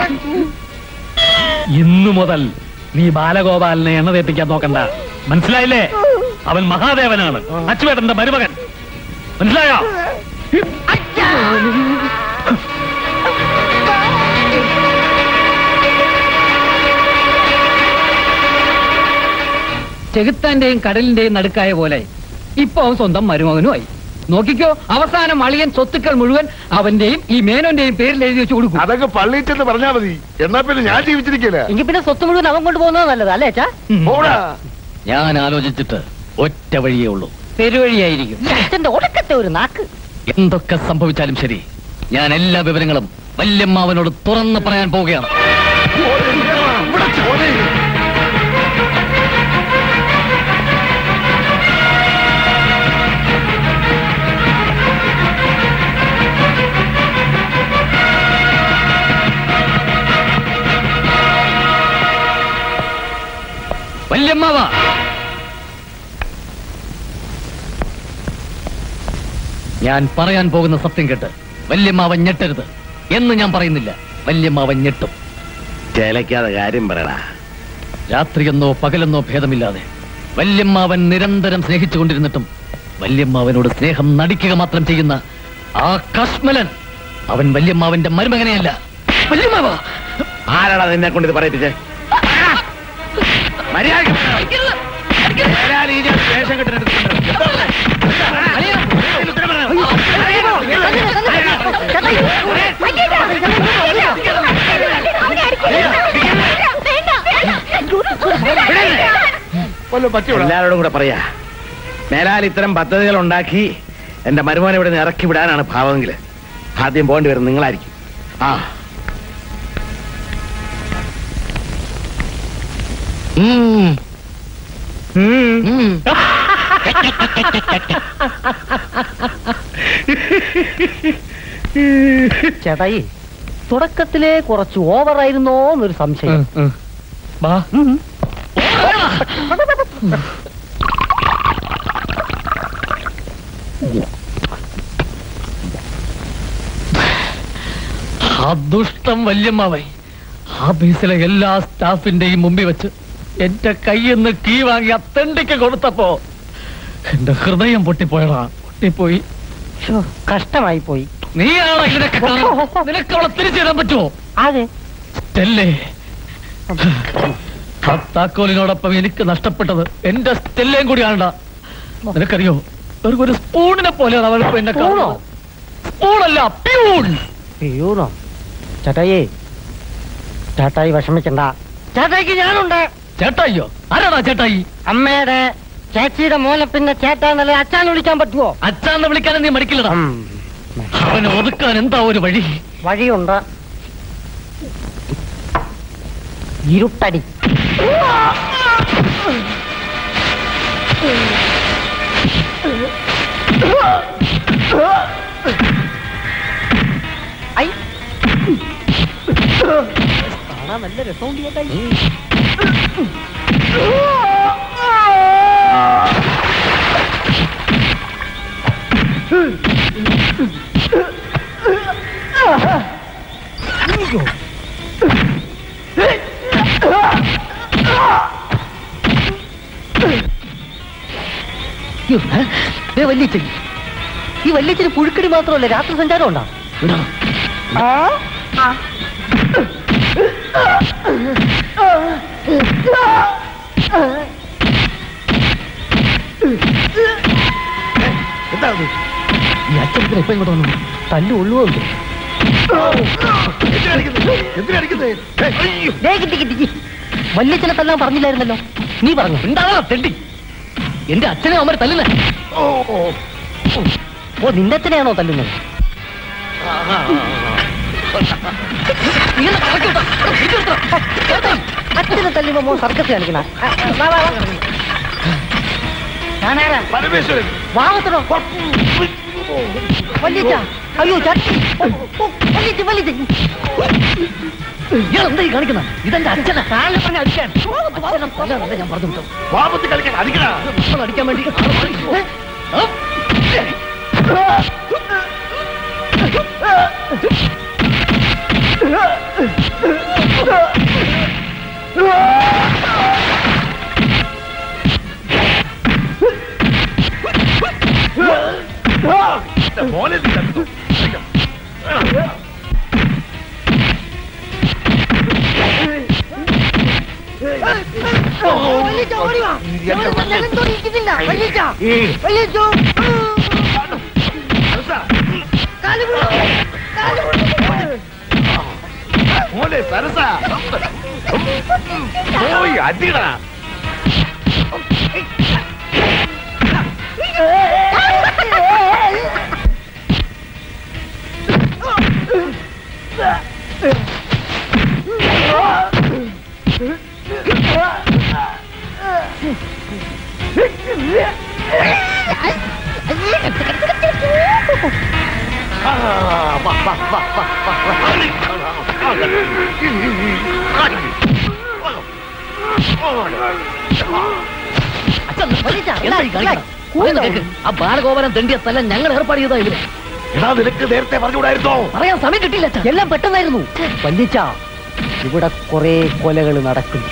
ഇന്നു മുതൽ നീ ബാലഗോപാലനെ എണ്ണ തേപ്പിക്കാൻ നോക്കണ്ട മനസ്സിലായില്ലേ അവൻ മഹാദേവനാണ് അച്ചുവേട്ടന്റെ മരുമകൻ മനസ്സിലായോ ചെകുത്താന്റെയും കടലിന്റെയും നടുക്കായ പോലെ ഇപ്പൊ അവൻ സ്വന്തം മരുമകനുമായി നോക്കിക്കോ അവസാനം അളിയൻ സ്വത്തുക്കൾ മുഴുവൻ അവന്റെയും ഈ മേനോന്റെയും പേരിൽ എഴുതി വെച്ച് കൊടുക്കും അതൊക്കെ പള്ളിയിൽ ചെന്ന് പറഞ്ഞാ മതി എന്നാ പിന്നെ ഞാൻ ജീവിച്ചിരിക്കില്ല എങ്കിൽ പിന്നെ സ്വത്ത് മുഴുവൻ അവൻ കൊണ്ടുപോകുന്നത് നല്ലത് അല്ലേ അച്ഛാ പോടാ ഞാൻ ആലോചിച്ചിട്ട് ഒറ്റ വഴിയേ ഉള്ളൂ പെരുവഴിയായിരിക്കും അച്ഛന്റെ ഒടുക്കത്തെ ഒരു നാക്ക് എന്തൊക്കെ സംഭവിച്ചാലും ശരി ഞാൻ എല്ലാ വിവരങ്ങളും വല്യമ്മാവനോട് തുറന്ന് പറയാൻ പോവുകയാണ് ഇവിടെ ചോദേ വല്യമ്മാവ ഞാൻ പറയാൻ പോകുന്ന സത്യം കേട്ട് വല്യമ്മാവൻ ഞെട്ടരുത് എന്ന് ഞാൻ പറയുന്നില്ല വല്യമ്മാവൻ ഞെട്ടും ചേലക്കാതെ കാര്യം പറയടാ രാത്രിയെന്നോ പകലെന്നോ ഭേദമില്ലാതെ വല്യമ്മാവൻ നിരന്തരം സ്നേഹിച്ചുകൊണ്ടിരുന്നിട്ടും വല്യമ്മാവനോട് സ്നേഹം നടിക്കുക മാത്രം ചെയ്യുന്ന ആ കശ്മലൻ അവൻ വല്യമ്മാവന്റെ മരുമകനെയല്ല വല്യമ്മാവ ആരാടാ നിന്നെ കൊണ്ട് ഇത് പറയിപ്പിച്ചേ മര്യാദയ്ക്ക് പറയണം. ചേലാൽ ഈ ജാതി വേഷം കെട്ടിട്ട് വല്ലതും പറ്റിയോടാ എല്ലാവരോടും കൂടെ പറയാ മേലാൽ ഇത്തരം പദ്ധതികൾ ഉണ്ടാക്കി എന്റെ മരുമോനെ ഇവിടെ നിന്ന് ഇറക്കി വിടാനാണ് ഭാവമെങ്കിൽ ആദ്യം പോകേണ്ടി വരും നിങ്ങളായിരിക്കും ആ ചേട്ടായി തുടക്കത്തിലെ കുറച്ച് ഓവറായിരുന്നോ എന്നൊരു സംശയം വാ ആ ദുഷ്ടം വല്യമ്മാവൻ ഓഫീസിലെ എല്ലാ സ്റ്റാഫിന്റെയും മുമ്പിൽ വെച്ച് എന്റെ കയ്യിൽ നിന്ന് കീ വാങ്ങി അത്തണ്ടിക്ക് കൊടുത്തപ്പോ എന്റെ ഹൃദയം പൊട്ടിപ്പോയടാ പൊട്ടിപ്പോയി ശ്ശോ, കഷ്ടമായി പോയി നീയാണോ ഇതിനൊക്കെ കാരണം? നിനക്ക് അവളെ തിരിച്ചു തരാൻ പറ്റുമോ അതെ സ്റ്റെല്ലേ ആ താക്കോലിനോടൊപ്പം എനിക്ക് നഷ്ടപ്പെട്ടത് എന്റെ സ്റ്റെല്ലേം കൂടിയാണ്ടാ നിനക്കറിയോ ഒരു ഒരു സ്പൂണിനെ പോലെയാണ് അവളിപ്പോ എന്നെ സ്പൂണോ? സ്പൂണല്ല പ്യൂൺ അയ്യോണോ ചേട്ടായി ചേട്ടായി വിഷമിക്കണ്ട ചേട്ടായിക്ക് ഞാനുണ്ട് ചേട്ടായിയോ ആരാടാ ചേട്ടായി അമ്മയുടെ ചേച്ചിയുടെ മോനെ പിന്നെ ചേട്ടാന്നല്ലേ അച്ഛാന്ന് വിളിക്കാൻ പറ്റുമോ അച്ഛാന്ന് വിളിക്കാനും നീ മടിക്കില്ലടാ ഉം. അവനെ ഒതുക്കാൻ എന്താ ഒരു വഴി വഴിയുണ്ട് ഇരുട്ടടി ഐ. കാണാൻ നല്ല രസമുണ്ട് ചേട്ടായി വല്യച്ചൻ ഈ വല്യച്ചന് പുഴുക്കടി മാത്രമല്ല രാത്രി സഞ്ചാരം ഉണ്ടോ എന്താ അത്? ഈ അച്ഛനത്തിന് ഇപ്പൊ ഇങ്ങോട്ട് വന്നു തല്ലു ഉള്ളുവുണ്ട് എന്തിനാ അടിക്കുന്നത്? എന്തിനാ അടിക്കുന്നത്? ഏയ്, അയ്യോ. ദേ കിട്ടി കിട്ടി വല്യച്ഛനെ തല്ലാൻ പറഞ്ഞില്ലായിരുന്നല്ലോ നീ പറഞ്ഞു ഉണ്ടാകാ തെണ്ടി എന്റെ അച്ഛനെ അമ്മ തല്ലുന്നേ ഓ നിന്റെ അച്ഛനെയാണോ തല്ലുന്നത് അച്ഛനെ തല്ലുമ്പോ മോൻ സർക്കസ് കാണിക്കണ പരമേശ്വരൻ വാങ്ങത്തണോ വല്യച്ഛ അയ്യോ ചേട്ടൻ വല്യച്ഛ വല്യച്ഛ ഇയാൾ എന്താ ഈ കാണിക്കുന്നത് ഇതെന്റെ അച്ഛനെ കാലിൽ പറഞ്ഞ് അടിക്കാൻ അച്ഛനെ കൊല്ലാനല്ല ഞാൻ പറഞ്ഞു വിട്ടത്. പാപത്തിൽ കളിക്കാൻ അടിക്കണ നമ്മൾ അടിക്കാൻ വേണ്ടി ആ? മോനെ നീ തടുത്തു. വല്യച്ഛ ഓടി വാ എന്റെ മകനെ. ഇരിക്കുന്നില്ല വല്യച്ഛ ഈ വല്യച്ഛ സരസ, കാല് വിടൂ. കാല് വിടൂ. മോനെ സരസ പോയി അടിക്കണ വല്യച്ഛ എന്താ ഈ കാണിക്കുന്നത്? പറയുന്നത് കേൾക്ക്. ആ ബാലഗോപാലൻ തെണ്ടിയ സ്ഥലം ഞങ്ങൾ ഏർപ്പാട് ചെയ്താ ഇവര് എടാ നിനക്ക് നേരത്തെ പറഞ്ഞുകൂടായിരുന്നോ പറയാൻ സമയം കിട്ടിയില്ല അച്ഛാ. എല്ലാം പെട്ടെന്നായിരുന്നു വല്യച്ഛ ഇവിടെ കുറെ കൊലകൾ നടക്കും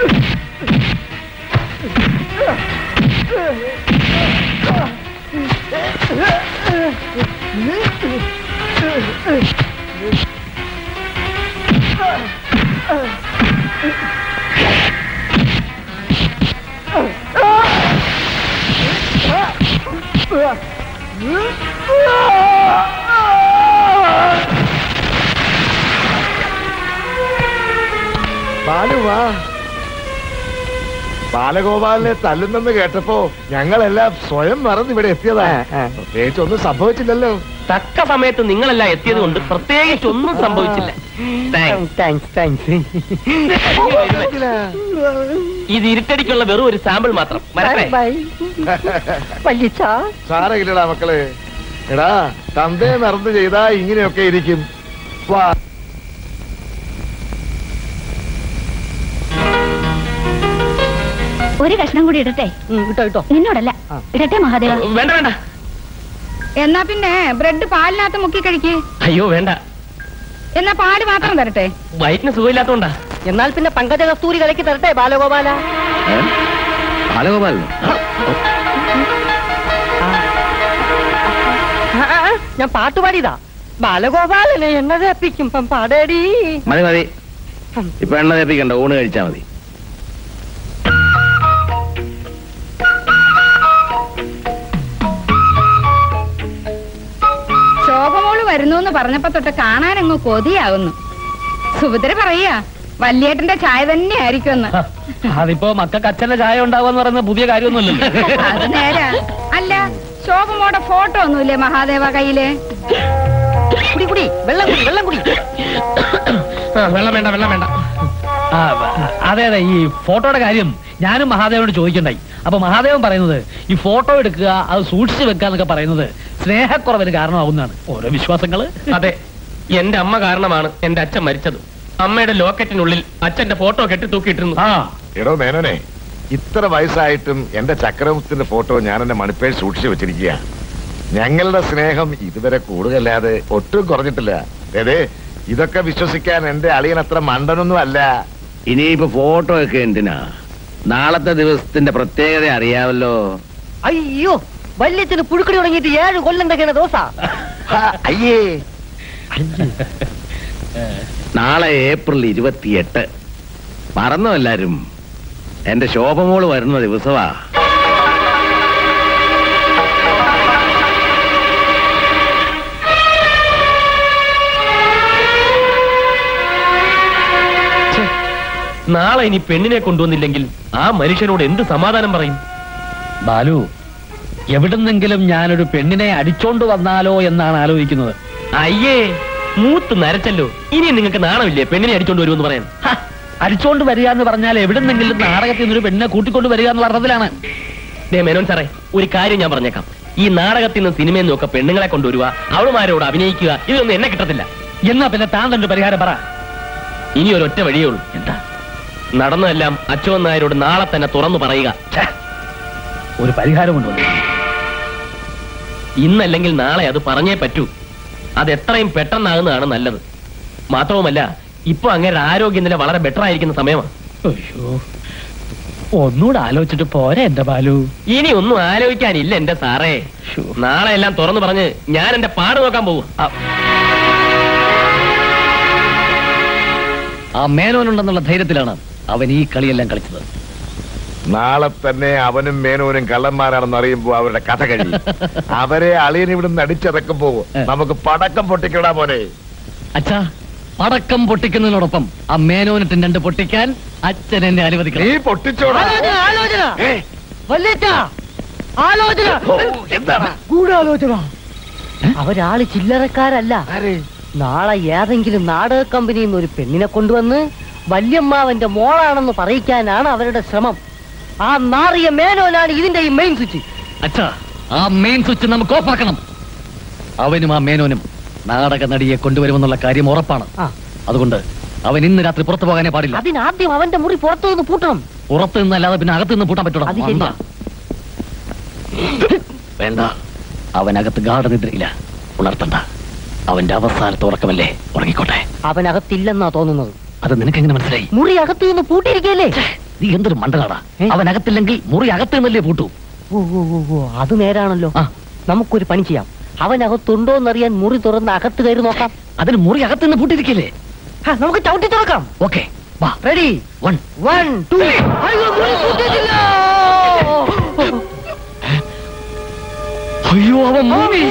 ബാലു വാ ബാലഗോപാലിനെ തല്ലുന്നെന്ന് കേട്ടപ്പോ ഞങ്ങളെല്ലാം സ്വയം മറന്ന് ഇവിടെ എത്തിയതാ പ്രത്യേകിച്ച് ഒന്നും സംഭവിച്ചില്ലല്ലോ തക്ക സമയത്ത് നിങ്ങളെല്ലാം എത്തിയത് കൊണ്ട് പ്രത്യേകിച്ച് ഒന്നും സംഭവിച്ചില്ല Thanks. താങ്ക്സ് താങ്ക്സ് ഇത് ഇരുട്ടടിക്കുള്ള വെറും ഒരു സാമ്പിൾ മാത്രം വരട്ടെ ബൈ വല്യച്ഛ സാരമില്ലടാ മക്കളെ എടാ തന്തയെ മറന്ന് ചെയ്താ ഇങ്ങനെയൊക്കെ ഇരിക്കും വാ ഒരു കഷ്ണം കൂടി ഇടട്ടെ ഇട്ടോ ഇട്ടോ നിന്നോടല്ല ഇടട്ടെ മഹാദേവ വേണ്ട വേണ്ട എന്നാ പിന്നെ ബ്രെഡ് പാലിനകത്ത് മുക്കി കഴിക്ക് അയ്യോ വേണ്ട എന്നാ പാല് മാത്രം തരട്ടെ വയറ്റിന് സുഖമില്ലാത്തോണ്ടാ എന്നാൽ പിന്നെ പങ്കജ കസ്തൂരി കലക്കി തരട്ടെ ബാലഗോപാല ബാലഗോപാലൻ ആ, ആ, ആ, ഞാൻ പാട്ട് പാടിയതാ ബാലഗോപാലനെ എണ്ണ തേപ്പിക്കും പം പാടേടി മതി മതി ഇപ്പൊ എണ്ണ തേപ്പിക്കണ്ട ഊണ് കഴിച്ചാ മതി ശോഭമോള് വരുന്നു എന്ന് പറഞ്ഞപ്പോ തൊട്ട് കാണാനങ്ങ് കൊതിയാവുന്നു സുഭദ്ര പറയാ വല്യേട്ടന്റെ ചായ തന്നെ ആയിരിക്കുമെന്ന് അതിപ്പോ മക്കൾക്ക് അച്ഛന്റെ ചായ ഉണ്ടാവുക പറയുന്ന പുതിയ കാര്യമൊന്നുമല്ലല്ലോ അത് നേരാ അല്ല ശോഭമോടെ ഫോട്ടോ ഒന്നുമില്ലേ മഹാദേവ കയ്യില് കുടി കുടി വെള്ളം കുടി വെള്ളം കുടി ആ, വെള്ളം വേണ്ട വെള്ളം വേണ്ട ആ, അതെ അതെ ഈ ഫോട്ടോയുടെ കാര്യം ഞാനും മഹാദേവനോട് ചോദിക്കണ്ടായി അപ്പൊ മഹാദേവൻ പറയുന്നത് ഈ ഫോട്ടോ എടുക്കുക അത് സൂക്ഷിച്ചു വെക്കുക എന്നൊക്കെ പറയുന്നത് സ്നേഹക്കുറവിന് കാരണമാവുന്നതാണ് ഓരോ വിശ്വാസങ്ങള് അതെ എന്റെ അമ്മ കാരണമാണ് എന്റെ അച്ഛൻ മരിച്ചത് അമ്മയുടെ ലോക്കറ്റിനുള്ളിൽ അച്ഛന്റെ ഫോട്ടോ കെട്ടി തൂക്കിയിട്ടിരുന്നു ആ എടോ മേനോനെ ഇത്ര വയസ്സായിട്ടും എന്റെ ചക്രവർത്തിന്റെ ഫോട്ടോ ഞാൻ എന്റെ മണിപ്പേൽ സൂക്ഷിച്ചു വെച്ചിരിക്കുക ഞങ്ങളുടെ സ്നേഹം ഇതുവരെ കൂടുതലല്ലാതെ ഒട്ടും കുറഞ്ഞിട്ടില്ല അതെ ഇതൊക്കെ വിശ്വസിക്കാൻ എന്റെ അളിയൻ അത്ര മണ്ടനൊന്നും അല്ല ഇനിയിപ്പോ ഫോട്ടോ ഒക്കെ എന്തിനാ നാളത്തെ ദിവസത്തിന്റെ പ്രത്യേകത അറിയാമല്ലോ അയ്യോ വല്യച്ഛന് പുഴുക്കടി തുടങ്ങിയിട്ട് ഏഴ് കൊല്ലം തികണ ദോശ അയ്യേ നാളെ ഏപ്രിൽ ഇരുപത്തിയെട്ട് മറന്നോ എല്ലാരും എന്റെ ശോഭമോള് വരുന്ന ദിവസമാ നാളെ ഇനി പെണ്ണിനെ കൊണ്ടുവന്നില്ലെങ്കിൽ ആ മനുഷ്യനോട് എന്ത് സമാധാനം പറയും ബാലു എവിടുന്നെങ്കിലും ഞാനൊരു പെണ്ണിനെ അടിച്ചോണ്ട് വന്നാലോ എന്നാണ് ആലോചിക്കുന്നത് അയ്യേ മൂത്ത് നരച്ചല്ലോ ഇനി നിങ്ങൾക്ക് നാണമില്ലേ പെണ്ണിനെ അടിച്ചോണ്ട് വരുമെന്ന് പറയാൻ ഹ, അടിച്ചോണ്ട് വരിക എന്ന് പറഞ്ഞാൽ എവിടുന്നെങ്കിലും നാടകത്തിൽ നിന്നൊരു പെണ്ണിനെ കൂട്ടിക്കൊണ്ട് വരിക എന്ന് പറഞ്ഞതിലാണ് ദേ മേനോൻ സാറേ ഒരു കാര്യം ഞാൻ പറഞ്ഞേക്കാം ഈ നാടകത്തിൽ നിന്ന് സിനിമയിൽ നിന്നൊക്കെ പെണ്ണുങ്ങളെ കൊണ്ടുവരിക അവളുമാരോട് അഭിനയിക്കുക ഇതൊന്നും എന്നെ കിട്ടത്തില്ല എന്നാ പിന്നെ താൻ തന്റെ പരിഹാരം പറ ഇനി ഒരു ഒറ്റ വഴിയേ ഉള്ളൂ എന്താ നടന്നതെല്ലാം അച്ഛൻ നായരോട് നാളെ തന്നെ തുറന്നു പറയുക ഛെ, ഒരു പരിഹാരം കൊണ്ടുവന്നു ഇന്നല്ലെങ്കിൽ നാളെ അത് പറഞ്ഞേ പറ്റൂ അത് എത്രയും പെട്ടെന്നാകുന്നതാണ് നല്ലത് മാത്രവുമല്ല ഇപ്പൊ അങ്ങനെ ആരോഗ്യനില വളരെ ബെറ്റർ ആയിരിക്കുന്ന സമയമാണ് അയ്യോ ഒന്നുകൂടെ ആലോചിച്ചിട്ട് പോരെ എന്റെ ബാലു ഇനി ഒന്നും ആലോചിക്കാനില്ല എന്റെ സാറേ നാളെ എല്ലാം തുറന്നു പറഞ്ഞ് ഞാൻ എന്റെ പാട് നോക്കാൻ പോകും ആ മേനോനുണ്ടെന്നുള്ള ധൈര്യത്തിലാണ് അവൻ ഈ കളിയെല്ലാം കളിച്ചത് നാളെ തന്നെ അവനും മേനോനും കള്ളന്മാരാണെന്ന് അറിയുമ്പോ അവരുടെ കഥ കഴിയും അവരെ അളിയൻ ഇവിടുന്ന് അടിച്ചിറക്കുമ്പോ നമുക്ക് പടക്കം പൊട്ടിക്കടാ മോനെ അച്ഛാ പടക്കം പൊട്ടിക്കുന്നതിനോടൊപ്പം ആ മേനോനിട്ട് രണ്ട് പൊട്ടിക്കാൻ അച്ഛൻ എന്നെ അനുവദിക്കണം നീ പൊട്ടിച്ചോടാ ആലോചന ആലോചന ഏ, വല്ലേറ്റ ആലോചന ഓ, എന്താണ് ഗൂഢാലോചന അവരാള് ചില്ലറക്കാരല്ല ആര്? നാളെ ഏതെങ്കിലും നാടക കമ്പനിയിൽ നിന്ന് ഒരു പെണ്ണിനെ കൊണ്ടുവന്ന് വല്യമ്മാവന്റെ മോളാണെന്ന് പറയിക്കാനാണ് അവരുടെ ശ്രമം ആ നാറിയ മേനോനാണ് ഇതിന്റെ ഈ മെയിൻ സ്വിച്ച് അച്ഛാ ആ മെയിൻ സ്വിച്ച് നമുക്ക് ഓഫാക്കണം അവനും ആ മേനോനും നാടക നടിയെ കൊണ്ടുവരുമെന്നുള്ള കാര്യം ഉറപ്പാണ് ആ. അതുകൊണ്ട് അവൻ ഇന്ന് രാത്രി പുറത്തു പോകാനേ പാടില്ല അതിനാദ്യം അവന്റെ മുറി പുറത്തു നിന്ന് പൂട്ടണം പുറത്ത് നിന്നല്ലാതെ പിന്നെ അകത്ത് നിന്ന് പൂട്ടാൻ പറ്റൂടാ അത് ശരിയാ. വേണ്ട അവനകത്ത് ഗാഠനിദ്രയില്ല ഉണർത്തണ്ട അവന്റെ അവസാനത്തെ ഉറക്കമല്ലേ ഉറങ്ങിക്കോട്ടെ അവനകത്തില്ലെന്നാ തോന്നുന്നത് അത് നിനക്കെങ്ങനെ മനസ്സിലായി മുറി അകത്തു നിന്ന് പൂട്ടിയിരിക്കല്ലേ നീ എന്തൊരു മണ്ടനാടാ ഏ? അവനകത്തില്ലെങ്കിൽ മുറി അകത്ത് നിന്നല്ലേ പൂട്ടൂ ഓ ഓ ഓ, ഓ അത് നേരാണല്ലോ ആ നമുക്കൊരു പണി ചെയ്യാം അവനകത്തുണ്ടോ എന്നറിയാൻ മുറി തുറന്ന് അകത്ത് കയറി നോക്കാം അതിന് മുറി അകത്ത് നിന്ന് പൂട്ടിയിരിക്കില്ലേ ഹാ, നമുക്ക് ചവിട്ടി തുറക്കാം ഓക്കെ വാ റെഡി വൺ വൺ ടു അയ്യോ മുറി പൂട്ടിയിട്ടില്ല അയ്യോ അവൻ മുങ്ങി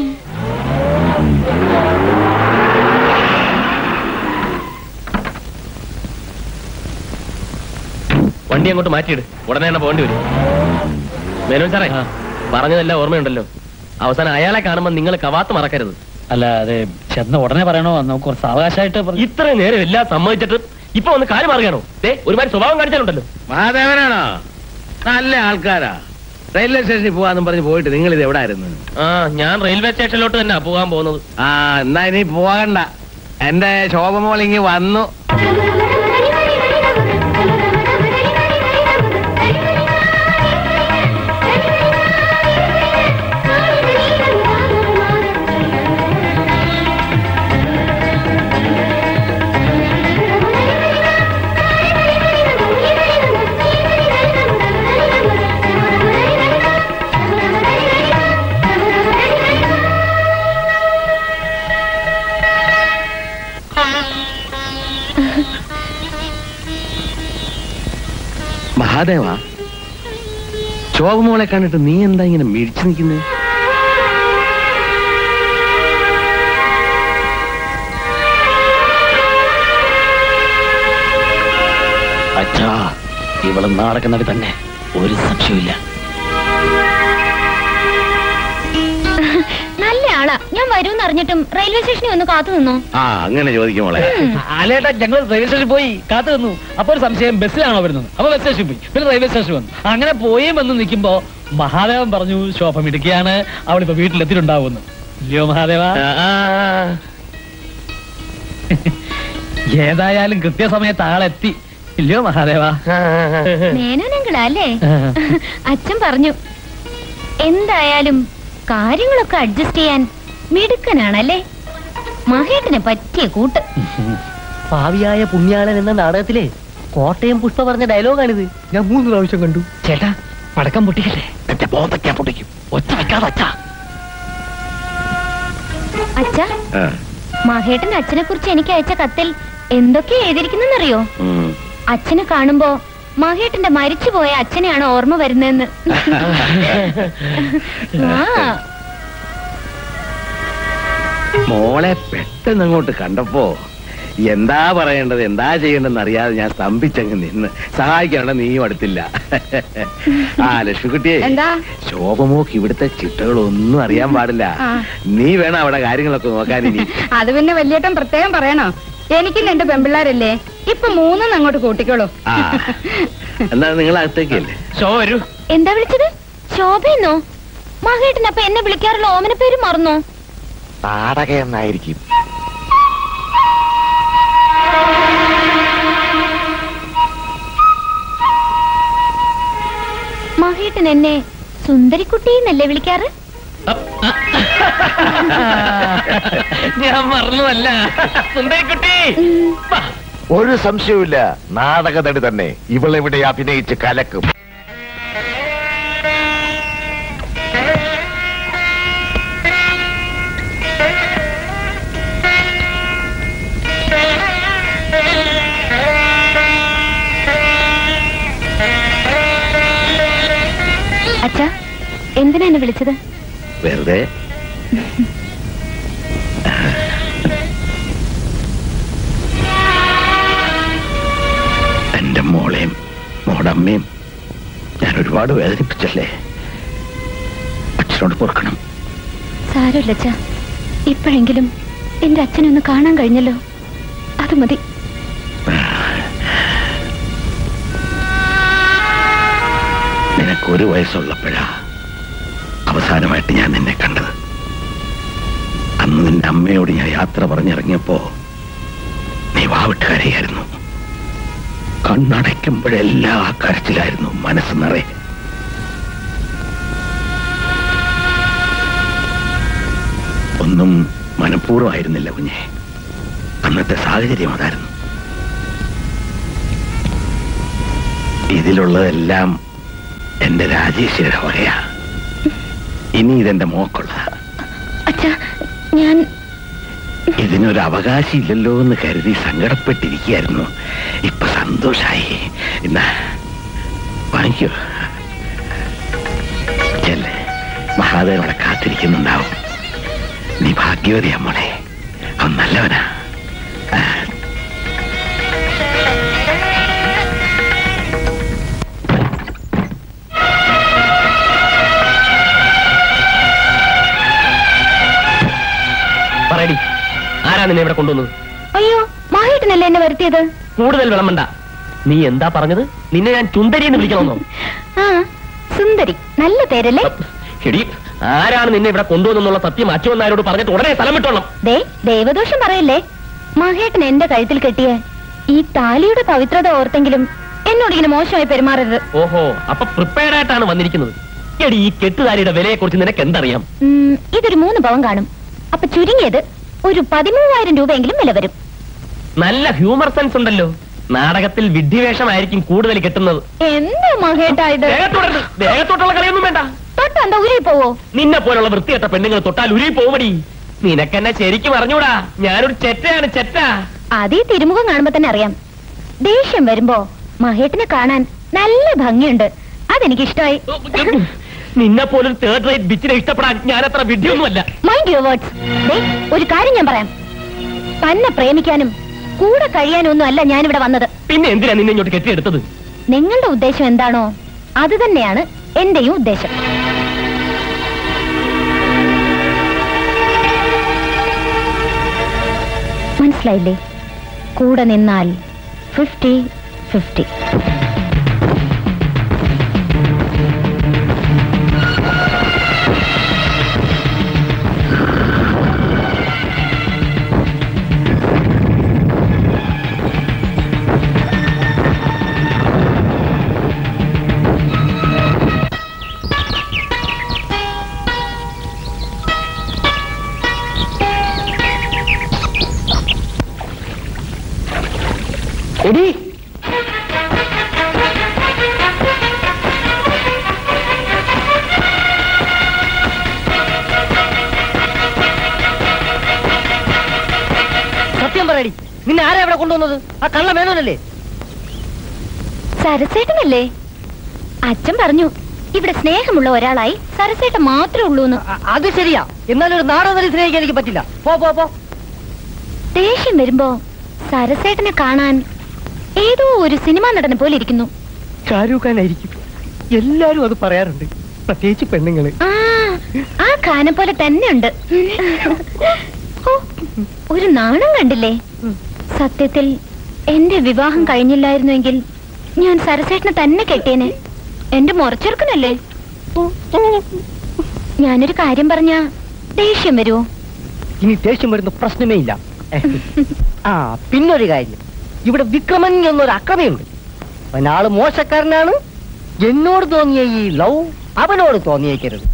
വണ്ടി അങ്ങോട്ട് മാറ്റിയിട് ഉടനെ തന്നെ പോകേണ്ടി വരും മേനോൻ സാറേ പറഞ്ഞതെല്ലാം ഓർമ്മയുണ്ടല്ലോ അവസാനം അയാളെ കാണുമ്പോൾ നിങ്ങൾ കവാത്ത് മറക്കരുത് അല്ല അതെ ചെന്ന ഉടനെ പറയണോ നമുക്ക് കുറച്ച് അവകാശമായിട്ട് പറ- ഇത്ര നേരം എല്ലാം സമ്മതിച്ചിട്ട് ഇപ്പൊ ഒന്ന് കാല് മാറുകയാണോ ദേ ഒരുമാതിരി സ്വഭാവം കാണിച്ചാലുണ്ടല്ലോ മഹാദേവനാണോ നല്ല ആൾക്കാരാ റെയിൽവേ സ്റ്റേഷനിൽ പോവാന്നും പറഞ്ഞ് പോയിട്ട് നിങ്ങൾ ഇത് എവിടെ ആയിരുന്നു ആ ഞാൻ റെയിൽവേ സ്റ്റേഷനിലോട്ട് തന്നെ പോകാൻ പോകുന്നത് ആ എന്നാ ഇനി പോകണ്ട എന്റെ ശോഭമോളിങ്ങി വന്നു മഹാദേവ ശോഭമോളെ കണ്ടിട്ട് നീ എന്താ ഇങ്ങനെ മിഴിച്ചു നിൽക്കുന്നത് അച്ഛാ ഇവള് നാടക നടി തന്നെ ഒരു സംശയമില്ല നല്ല ആളാ ഞാൻ വരുമെന്ന് അറിഞ്ഞിട്ടും റെയിൽവേ സ്റ്റേഷനിൽ ഒന്ന് കാത്തു നിന്നോ ആ അങ്ങനെ ചോദിക്കും മോളെ ആലേട്ടാ ഞങ്ങൾ റെയിൽവേ സ്റ്റേഷനിൽ പോയി കാത്തു നിന്നു അപ്പൊ ഒരു സംശയം ബസ്സിലാണോ വരുന്നത് അപ്പൊ ബസ് സ്റ്റേഷനിൽ പോയി പിന്നെ റെയിൽവേ സ്റ്റേഷനിൽ വന്നു അങ്ങനെ പോയി വന്ന് നിൽക്കുമ്പോ മഹാദേവൻ പറഞ്ഞു ശോഭ മിടുക്കിയാണ് അവളിപ്പോ വീട്ടിലെത്തിയിട്ടുണ്ടാവുമെന്ന് ഇല്ലയോ മഹാദേവ ആ, ആ, ആ. ഏതായാലും കൃത്യസമയത്ത് ആളെത്തി ഇല്ലയോ മഹാദേവ മേനോനങ്കിളാ അല്ലേ അച്ഛൻ പറഞ്ഞു എന്തായാലും കാര്യങ്ങളൊക്കെ അഡ്ജസ്റ്റ് ചെയ്യാൻ മിടുക്കനാണല്ലേ മഹേട്ടിനെ പറ്റിയ കൂട്ട് ഭാവിയായ പുണ്യാളൻ എന്ന നാടകത്തിലെ കോട്ടയം പുഷ്പ പറഞ്ഞ ഡയലോഗാണിത് ഞാൻ മൂന്ന് പ്രാവശ്യം കണ്ടു ചേട്ടാ പടക്കം പൊട്ടിക്കല്ലേ എന്റെ ബോധക്കാൻ പൊട്ടിക്കും ഒച്ച വെക്കാതെ അച്ഛാ അച്ഛ ആ, മഹേട്ടന്റെ അച്ഛനെ കുറിച്ച് എനിക്ക് അയച്ച കത്തിൽ എന്തൊക്കെ എഴുതിയിരിക്കുന്നെന്നറിയോ ഉം. അച്ഛനെ കാണുമ്പോ മഹേട്ടന്റെ മരിച്ചുപോയ അച്ഛനെയാണ് ഓർമ്മ വരുന്നതെന്ന് ആ മോളെ പെട്ടെന്ന് അങ്ങോട്ട് കണ്ടപ്പോ എന്താ പറയേണ്ടത് എന്താ ചെയ്യേണ്ടതെന്ന് അറിയാതെ ഞാൻ സ്തംഭിച്ചങ്ങ് നിന്ന് സഹായിക്കാനുള്ള നീയും അടുത്തില്ല ആ ലക്ഷ്മിക്കുട്ടിയെ എന്താ ശോഭമോക്ക് ഇവിടുത്തെ ചിട്ടകളൊന്നും അറിയാൻ പാടില്ല ആ. നീ വേണം അവിടെ കാര്യങ്ങളൊക്കെ നോക്കാൻ ഇനി അത് പിന്നെ വലിയേട്ടൻ പ്രത്യേകം പറയണോ എനിക്കും രണ്ട് പെമ്പിള്ളാരല്ലേ ഇപ്പൊ മൂന്നും അങ്ങോട്ട് കൂട്ടിക്കോളൂ ആ എന്നാ നിങ്ങൾ അകത്തേക്കല്ലേ ഷോ വരൂ എന്താ വിളിച്ചത് ശോഭയെന്നോ മഹേട്ടൻ അപ്പൊ എന്നെ വിളിക്കാറുള്ള ഓമന പേര് മറന്നോ നാടക എന്നായിരിക്കും മഹേട്ടൻ എന്നെ സുന്ദരിക്കുട്ടി എന്നല്ലേ വിളിക്കാറ് ഞാൻ മറന്നതല്ല സുന്ദരിക്കുട്ടി വാ. ഒരു സംശയവുമില്ല നാടക നടി തന്നെ ഇവളെവിടെ അഭിനയിച്ച് കലക്കും അച്ഛാ എന്തിനാ എന്നെ വിളിച്ചത് വെറുതെ എന്റെ മോളെയും മോടെ അമ്മയും ഞാൻ ഒരുപാട് വേദനിപ്പിച്ചല്ലേ അച്ഛനോട് പൊറുക്കണം സാരമില്ല അച്ഛാ ഇപ്പോഴെങ്കിലും എന്റെ അച്ഛനെ ഒന്ന് കാണാൻ കഴിഞ്ഞല്ലോ അത് മതി നിനക്കൊരു വയസ്സുള്ളപ്പോഴാ അവസാനമായിട്ട് ഞാൻ നിന്നെ കണ്ടത് അന്ന് നിന്റെ അമ്മയോട് ഞാൻ യാത്ര പറഞ്ഞിറങ്ങിയപ്പോ നീ വാവിട്ട് കരയായിരുന്നു കണ്ണടയ്ക്കുമ്പോഴെല്ലാം ആ കരച്ചിലായിരുന്നു മനസ്സ് നിറയെ ഒന്നും മനഃപൂർവ്വമായിരുന്നില്ല കുഞ്ഞെ അന്നത്തെ സാഹചര്യം അതായിരുന്നു ഇതിലുള്ളതെല്ലാം എന്റെ രാജേശ്വര വകയാ ഇനി ഇതെന്റെ മോക്കുള്ളതാ അച്ഛാ ഞാൻ ഇതിനൊരു അവകാശമില്ലല്ലോ എന്ന് കരുതി സങ്കടപ്പെട്ടിരിക്കുകയായിരുന്നു ഇപ്പൊ സന്തോഷായി എന്നാ വാങ്ങിക്കോ ചെല്ലേ മഹാദേവൻ അവിടെ കാത്തിരിക്കുന്നുണ്ടാവും നീ ഭാഗ്യവതിയാ മോളെ അവൻ നല്ലവനാ ആ, പറയടി ആരാ നിന്നെ ഇവിടെ കൊണ്ടുവന്നത് അയ്യോ മഹേട്ടനല്ലേ എന്നെ വരുത്തിയത് കൂടുതൽ വിളമ്പണ്ട നീ എന്താ പറഞ്ഞത് നിന്നെ ഞാൻ ചുണ്ടരി എന്ന് വിളിക്കണമെന്നോ ആ സുന്ദരി നല്ല പേരല്ലേ എടി ആരാണ് നിന്നെ ഇവിടെ കൊണ്ടുവന്നുള്ള സത്യം അച്ചുവന്നാരോട് പറഞ്ഞിട്ട് ഉടനെ സ്ഥലം വിട്ടോണം ദേ ദേവദോഷം പറയല്ലേ മഹേട്ടൻ എന്റെ കഴുത്തിൽ കെട്ടിയ ഈ താലിയുടെ പവിത്രത ഓർത്തെങ്കിലും എന്നോട് ഇങ്ങനെ മോശമായി പെരുമാറരുത് ഓഹോ അപ്പൊ പ്രിപ്പയർഡ് ആയിട്ടാണ് വന്നിരിക്കുന്നത് എടി ഈ കെട്ടുതാരിയുടെ വിലയെ കുറിച്ച് നിനക്ക് എന്തറിയാം ഉം, ഇതൊരു മൂന്ന് പവൻ കാണും അപ്പൊ ചുരുങ്ങിയത് ഒരു പതിമൂവായിരം രൂപയെങ്കിലും വില വരും നല്ല ഹ്യൂമർ സെൻസ് ഉണ്ടല്ലോ നാടകത്തിൽ വിഡ്ഢിവേഷമായിരിക്കും കൂടുതൽ കിട്ടുന്നത് എന്താ മഹേട്ടാ ഇത് ദേഹത്തോടരുത്. ദേഹത്തോട്ടുള്ള കളിയൊന്നും വേണ്ട തൊട്ട് എന്താ ഉരുയി പോവോ നിന്നെ പോലുള്ള വൃത്തികെട്ട പെണ്ണുങ്ങൾ തൊട്ടാൽ ഉരുയി പോവടി നിനക്കെന്നെ ശരിക്കും അറിഞ്ഞൂടാ ഞാനൊരു ചെറ്റയാണ് ചെറ്റ അതീ തിരുമുഖം കാണുമ്പോ തന്നെ അറിയാം ദേഷ്യം വരുമ്പോ മഹേട്ടിനെ കാണാൻ നല്ല ഭംഗിയുണ്ട് അതെനിക്ക് ഇഷ്ടമായി നിന്നെ പോലൊരു തേർഡ് റേറ്റ് ബിച്ചിനെ ഇഷ്ടപ്പെടാൻ ഞാൻ അത്ര വിഡ്ഢിയൊന്നുമല്ല മൈൻഡ് യുവർ വേർഡ്സ് ഒരു കാര്യം ഞാൻ പറയാം തന്നെ പ്രേമിക്കാനും കൂടെ കഴിയാനും ഒന്നും അല്ല ഞാനിവിടെ വന്നത് പിന്നെ എന്തിനാ നിന്നെ ഇങ്ങോട്ട് കെട്ടിയെടുത്തത് നിങ്ങളുടെ ഉദ്ദേശം എന്താണോ അത് തന്നെയാണ് എന്റെയും ഉദ്ദേശം മനസ്സിലായില്ലേ കൂടെ നിന്നാൽ ഫിഫ്റ്റി ഫിഫ്റ്റി എടി സത്യം പറയടി നിന്നെ ആരാ ഇവിടെ കൊണ്ടുവന്നത് ആ കള്ള മേനോനല്ലേ സരസേട്ടനല്ലേ അച്ഛൻ പറഞ്ഞു ഇവിടെ സ്നേഹമുള്ള ഒരാളായി സരസേട്ടൻ മാത്രമേ ഉള്ളൂ എന്ന് അ- അത് ശരിയാ എന്നാലും ഒരു നാടകം സ്നേഹിക്കാൻ എനിക്ക് പറ്റില്ല പോ പോ പോ ദേഷ്യം വരുമ്പോ സരസേട്ടനെ കാണാൻ ഏതോ ഒരു സിനിമാ നടനെ പോലെ ഇരിക്കുന്നു ഷാരൂഖ് ഖാൻ ആയിരിക്കും എല്ലാരും അത് പറയാറുണ്ട് പ്രത്യേകിച്ച് പെണ്ണുങ്ങള് ആ ആ ഖാനെ പോലെ തന്നെ ഉണ്ട് ഓ, ഒരു നാണം കണ്ടില്ലേ സത്യത്തിൽ എന്റെ വിവാഹം കഴിഞ്ഞില്ലായിരുന്നുവെങ്കിൽ ഞാൻ സരസേട്ടനെ തന്നെ കെട്ടിയേനെ എന്റെ മുറച്ചെറുക്കനല്ലേ ഞാനൊരു കാര്യം പറഞ്ഞ ദേഷ്യം വരുമോ ഇനി ദേഷ്യം വരുന്ന പ്രശ്നമേ ഇല്ല ആ പിന്നൊരു കാര്യം ഇവിടെ വിക്രമൻ എന്നൊരു അക്രമയുണ്ട് അവനാള് മോശക്കാരനാണ് എന്നോട് തോന്നിയ ഈ ലവ് അവനോട് തോന്നിയേക്കരുത്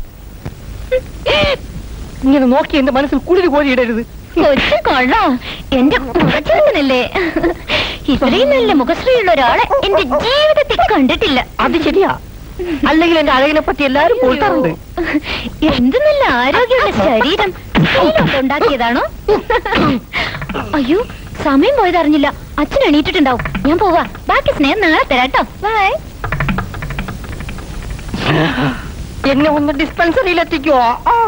ഇങ്ങനെ നോക്കി എന്റെ മനസ്സിൽ കുളിര് കോരിയിടരുത് കൊച്ചു കൊള്ളാം എന്റെ മുറച്ചെറുക്കനല്ലേ ഇത്രയും നല്ല മുഖശ്രീയുള്ള ഒരാളെ എന്റെ ജീവിതത്തിൽ കണ്ടിട്ടില്ല അത് ശരിയാ അല്ലെങ്കിൽ എന്റെ അഴകിനെ പറ്റി എല്ലാരും പോയിട്ടാറുണ്ട് എന്ത് നല്ല ആരോഗ്യമുള്ള ശരീരം കയ്യിലോട്ട് ഉണ്ടാക്കിയതാണോ അയ്യോ സമയം പോയതറിഞ്ഞില്ല അച്ഛൻ എണീറ്റിട്ടുണ്ടാവും ഞാൻ പോവാ ബാക്കി സ്നേഹം നാളെ തരാട്ടോ ബൈ എന്നെ ഒന്ന് ഡിസ്പെൻസറിയിൽ എത്തിക്കുവോ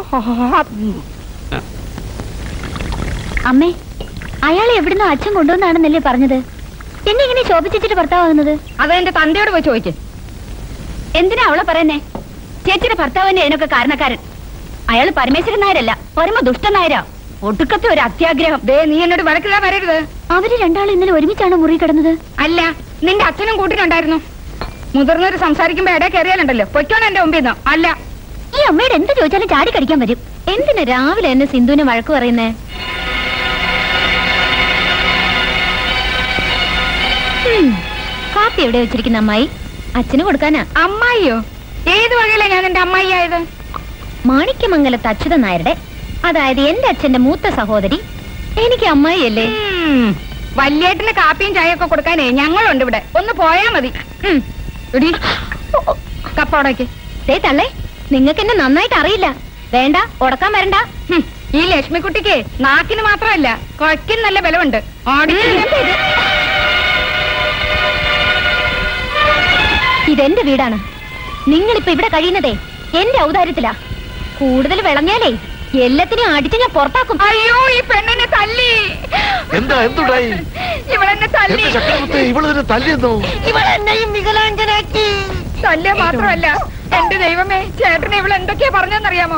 അമ്മേ അയാളെ എവിടുന്നോ അച്ഛൻ കൊണ്ടുവന്നാണെന്നല്ലേ പറഞ്ഞത് പിന്നെ ഇങ്ങനെ ശോഭിച്ചിട്ട് ഭർത്താവാകുന്നത് അത് എന്റെ തന്തയോട് പോയി ചോദിക്ക് എന്തിനാ അവളെ പറയുന്നേ ചേച്ചിയുടെ ഭർത്താവിന്റെ അതിനൊക്കെ കാരണക്കാരൻ അയാൾ പരമേശ്വരൻ നായരല്ല പരമ ദുഷ്ടൻ നായരാ ഒടുക്കത്തെ ഒരു അത്യാഗ്രഹം ദേ നീ എന്നോട് വഴക്കിടാൻ വരരുത് അവര് രണ്ടാളും ഇന്നലെ ഒരുമിച്ചാണ് മുറി കിടന്നത് അല്ല നിന്റെ അച്ഛനും കൂട്ടിനുണ്ടായിരുന്നു മുതിർന്നവര് സംസാരിക്കുമ്പോ ഇടയിൽ കയറിയാലുണ്ടല്ലോ പൊയ്ക്കോണം എന്റെ മുമ്പിൽ നിന്ന് അല്ല ഈ അമ്മയുടെ എന്ത് ചോദിച്ചാലും ചാടി കടിക്കാൻ വരും എന്തിനാ രാവിലെ എന്നെ സിന്ധുവിനെ വഴക്ക് പറയുന്നേ ഉം, കാപ്പി എവിടെ വെച്ചിരിക്കുന്ന അമ്മായി അച്ഛന് കൊടുക്കാനാ അമ്മായിയോ ഏത് വകയിലാ ഞാൻ എന്റെ അമ്മായി ആയത് മാണിക്യമംഗലത്ത് അച്യുതൻ നായരുടെ അതായത് എന്റെ അച്ഛന്റെ മൂത്ത സഹോദരി എനിക്ക് അമ്മായിയല്ലേ ഉം, വല്യേട്ടന് കാപ്പിയും ചായയൊക്കെ കൊടുക്കാനേ ഞങ്ങളുണ്ട് ഇവിടെ ഒന്ന് പോയാ മതി ഉം, എടീ, കപ്പോടയ്ക്ക് ദേ തള്ളേ നിങ്ങൾക്ക് എന്നെ നന്നായിട്ട് അറിയില്ല വേണ്ട ഉടക്കാൻ വരണ്ട ഹും, ഈ ലക്ഷ്മിക്കുട്ടിക്ക് നാക്കിന് മാത്രമല്ല കൊഴക്കിന് നല്ല ബലമുണ്ട് ഓടിച്ച് ഞാൻ ചെയ്ത്. ഇതെന്റെ വീടാണ് നിങ്ങളിപ്പോ ഇവിടെ കഴിയുന്നതേ എന്റെ ഔദാര്യത്തിലാ കൂടുതൽ വിളഞ്ഞാലേ എല്ലാത്തിനെയും അടിച്ച് ഞാൻ പുറത്താക്കും അയ്യോ ഈ പെണ്ണെന്നെ തല്ലി എന്താ എന്തുണ്ടായി ഇവളെന്നെ തല്ലി എന്റെ ചക്രമുത്തെ ഇവള് തന്നെ തല്ലിയെന്നോ ഇവളെന്നെയും വികലാംഗനാക്കി തല്ലുക മാത്രമല്ല എന്റെ ദൈവമേ ചേട്ടനെ ഇവൾ എന്തൊക്കെയാ പറഞ്ഞെന്നറിയാമോ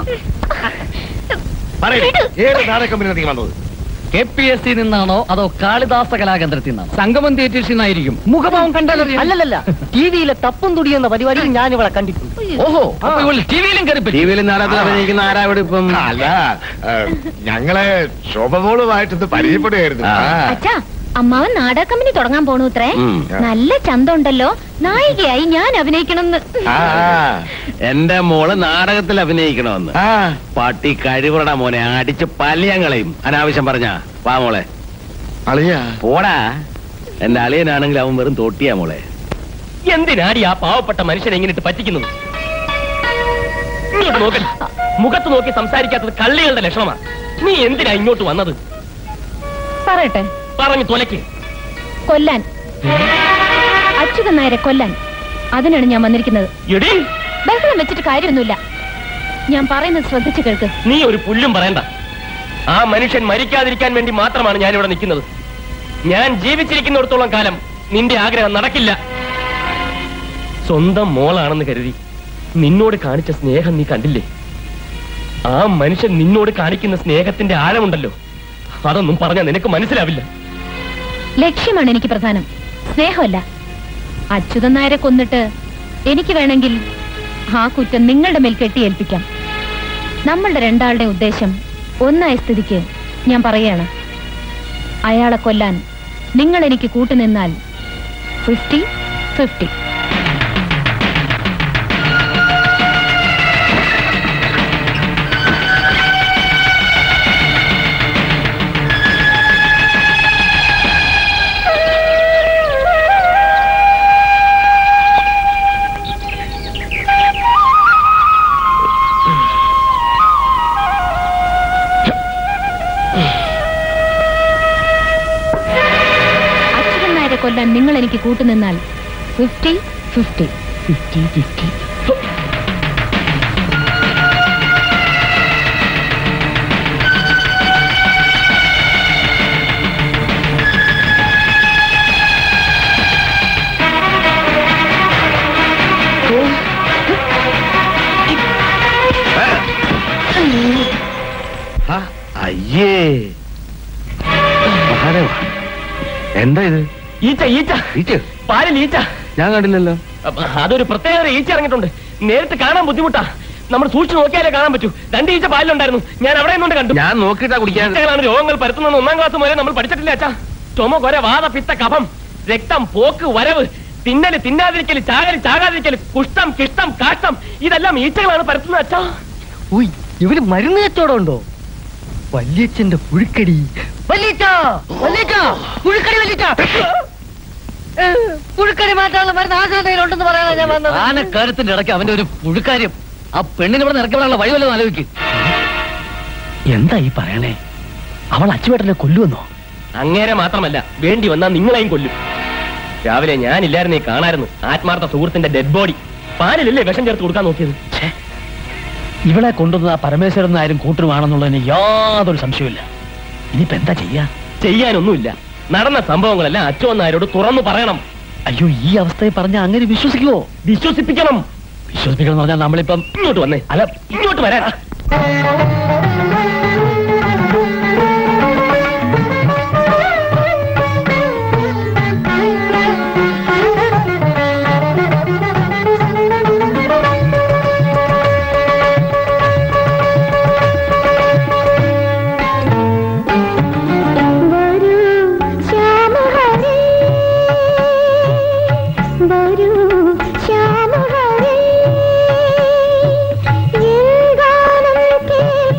പറയൂ ഏത് നാടക കമ്പനി നീ വന്നത് കെ പി എസ് സി നിന്നാണോ അതോ കാളിദാസ കലാകേന്ദ്രത്തിൽ നിന്നാണോ സംഗമം തിയേറ്റേഴ്സിൽ നിന്നായിരിക്കും മുഖഭാവം കണ്ടാലറിയാം അല്ലല്ല ടി വിയിലെ തപ്പും തുടി എന്ന പരിപാടിയിൽ ഞാൻ ഇവളെ കണ്ടിട്ടുണ്ട് ഓഹോ അപ്പൊ ഇവൾ ടിവിയിലും കയറി ടി വിയിൽ നാടകത്തിൽ അഭിനയിക്കുന്ന ആരാവിടെ ഇപ്പം അല്ല ഏ, ഞങ്ങളെ ശോഭമോളുമായിട്ടൊന്ന് പരിചയപ്പെടുകയായിരുന്നു ആ. അച്ഛാ അമ്മാവൻ നാടക കമ്പനി തുടങ്ങാൻ പോണു ഇത്രേ ഉം. നല്ല ചന്തമുണ്ടല്ലോ നായികയായി ഞാൻ അഭിനയിക്കണമെന്ന് ആ, ആ. എന്റെ മോള് നാടകത്തിൽ അഭിനയിക്കണമെന്ന് ആ. പട്ടി കഴിവുറട മോനെ അടിച്ച് പല്ലിയങ്ങളെയും അനാവശ്യം പറഞ്ഞ വാ മോളെ അളിയാ പോടാ എന്റെ അളിയനാണെങ്കിൽ അവൻ വെറും തോട്ടിയാ മോളെ എന്തിനാടി ആ പാവപ്പെട്ട മനുഷ്യനെ ഇങ്ങനെ ഇട്ട് പറ്റിക്കുന്നത് ഇങ്ങോട്ട് നോക്കൽ മുഖത്ത് നോക്കി സംസാരിക്കാത്തത് കള്ളികളുടെ ലക്ഷണമാണ് നീ എന്തിനാ ഇങ്ങോട്ട് വന്നത് പറയട്ടെ പറഞ്ഞു തൊലക്ക് കൊല്ലാൻ അച്യുതൻ നായരെ കൊല്ലാൻ അതിനാണ് ഞാൻ വന്നിരിക്കുന്നത് എടി ബഹളം വെച്ചിട്ട് കാര്യമൊന്നുമില്ല ഞാൻ പറയുന്നത് ശ്രദ്ധിച്ചു കേൾക്ക് നീ ഒരു പുല്ലും പറയണ്ട ആ മനുഷ്യൻ മരിക്കാതിരിക്കാൻ വേണ്ടി മാത്രമാണ് ഞാൻ ഇവിടെ നിൽക്കുന്നത് ഞാൻ ജീവിച്ചിരിക്കുന്നിടത്തോളം കാലം നിന്റെ ആഗ്രഹം നടക്കില്ല സ്വന്തം മോളാണെന്ന് കരുതി നിന്നോട് കാണിച്ച സ്നേഹം നീ കണ്ടില്ലേ ആ മനുഷ്യൻ നിന്നോട് കാണിക്കുന്ന സ്നേഹത്തിന്റെ ആഴമുണ്ടല്ലോ അതൊന്നും പറഞ്ഞാൽ നിനക്ക് മനസ്സിലാവില്ല ലക്ഷ്യമാണ് എനിക്ക് പ്രധാനം സ്നേഹമല്ല അച്യുതൻ നായരെ കൊന്നിട്ട് എനിക്ക് വേണമെങ്കിൽ ആ കുറ്റം നിങ്ങളുടെ മേൽ കെട്ടിയേൽപ്പിക്കാം നമ്മളുടെ രണ്ടാളുടെ ഉദ്ദേശം ഒന്നായ സ്ഥിതിക്ക് ഞാൻ പറയുകയാണ് അയാളെ കൊല്ലാൻ നിങ്ങൾ എനിക്ക് കൂട്ടുനിന്നാൽ ഫിഫ്റ്റി ഫിഫ്റ്റി അച്യുതൻ നായരെ കൊല്ലാൻ നിങ്ങൾ എനിക്ക് കൂട്ടുനിന്നാൽ ഫിഫ്റ്റി ഫിഫ്റ്റി അയ്യേ മഹാദേവ എന്താ ഇത് ഈച്ച ഈച്ച ഈച്ച പാലിൽ ഈച്ച ഞാൻ കണ്ടില്ലല്ലോ അപ്പൊ അതൊരു പ്രത്യേക തരം ഈച്ച ഇറങ്ങിയിട്ടുണ്ട് നേരിട്ട് കാണാൻ ബുദ്ധിമുട്ടാ നമ്മൾ സൂക്ഷിച്ചു നോക്കിയാലേ കാണാൻ പറ്റൂ രണ്ട് ഈച്ച പാലിലുണ്ടായിരുന്നു ഞാൻ അവിടെ നിന്നുകൊണ്ട് കണ്ടു ഞാൻ നോക്കിയിട്ടാ കുടിക്കാൻ ഈച്ചകളാണ് രോഗങ്ങൾ പരത്തുന്നത് ഒന്നാം ക്ലാസ് മുതലേ നമ്മൾ പഠിച്ചിട്ടില്ല അച്ഛാ ചുമ കൊര വാത പിത്ത കഫം രക്തം പോക്ക് വരവ് തിന്നല് തിന്നാതിരിക്കല് ചാകല് ചാകാതിരിക്കല് കുഷ്ടം കിഷ്ടം കാഷ്ടം ഇതെല്ലാം ഈച്ചകളാണ് പരത്തുന്നത് അച്ഛാ ഉയ് ഇവര് മരുന്ന് കച്ചവടം ഉണ്ടോ വല്യച്ഛന്റെ പുഴുക്കടി വല്യച്ഛ വല്യച്ഛ പുഴുക്കടി വല്യച്ഛ ഏ, പുഴുക്കടി മാറ്റാനുള്ള മരുന്ന് ആശാന്തയിലുണ്ടെന്ന് പറയാനാ ഞാൻ വന്നത് ആനക്കാര്യത്തിന്റെ ഇടയ്ക്ക് അവന്റെ ഒരു പുഴുക്കാര്യം ആ പെണ്ണിനെ ഇവിടെ ഇറക്കപ്പെടാനുള്ള വഴി വല്ലതും ആലോചിക്ക് എന്താ ഈ പറയണേ അവൾ അച്ചുവേട്ടനെ കൊല്ലുവെന്നോ അങ്ങേരെ മാത്രമല്ല വേണ്ടി വന്നാൽ നിങ്ങളെയും കൊല്ലും രാവിലെ ഞാനില്ലായിരുന്നേ കാണായിരുന്നു ആത്മാർത്ഥ സുഹൃത്തിന്റെ ഡെഡ് ബോഡി പാലിലല്ലേ വിഷം ചേർത്ത് കൊടുക്കാൻ നോക്കിയത് ഛേ, ഇവളെ കൊണ്ടുവന്നത് ആ പരമേശ്വരൻ നായരും കൂട്ടുമാണെന്നുള്ളതിന് യാതൊരു സംശയമില്ല ഇനിയിപ്പോ എന്താ ചെയ്യാ ചെയ്യാനൊന്നുമില്ല നടന്ന സംഭവങ്ങളെല്ലാം അച്ഛൻ നായരോട് തുറന്നു പറയണം അയ്യോ ഈ അവസ്ഥയെ പറഞ്ഞ അങ്ങനെ വിശ്വസിക്കുവോ വിശ്വസിപ്പിക്കണം വിശ്വസിക്കണം എന്ന് പറഞ്ഞാൽ നമ്മളിപ്പം ഇങ്ങോട്ട് വന്നേ അല്ല ഇങ്ങോട്ട് വരാൻ വരൂ ശ്യാമഹരി വരൂ ശ്യാമഹരി ഈ ഗാനം കേൾക്കൂ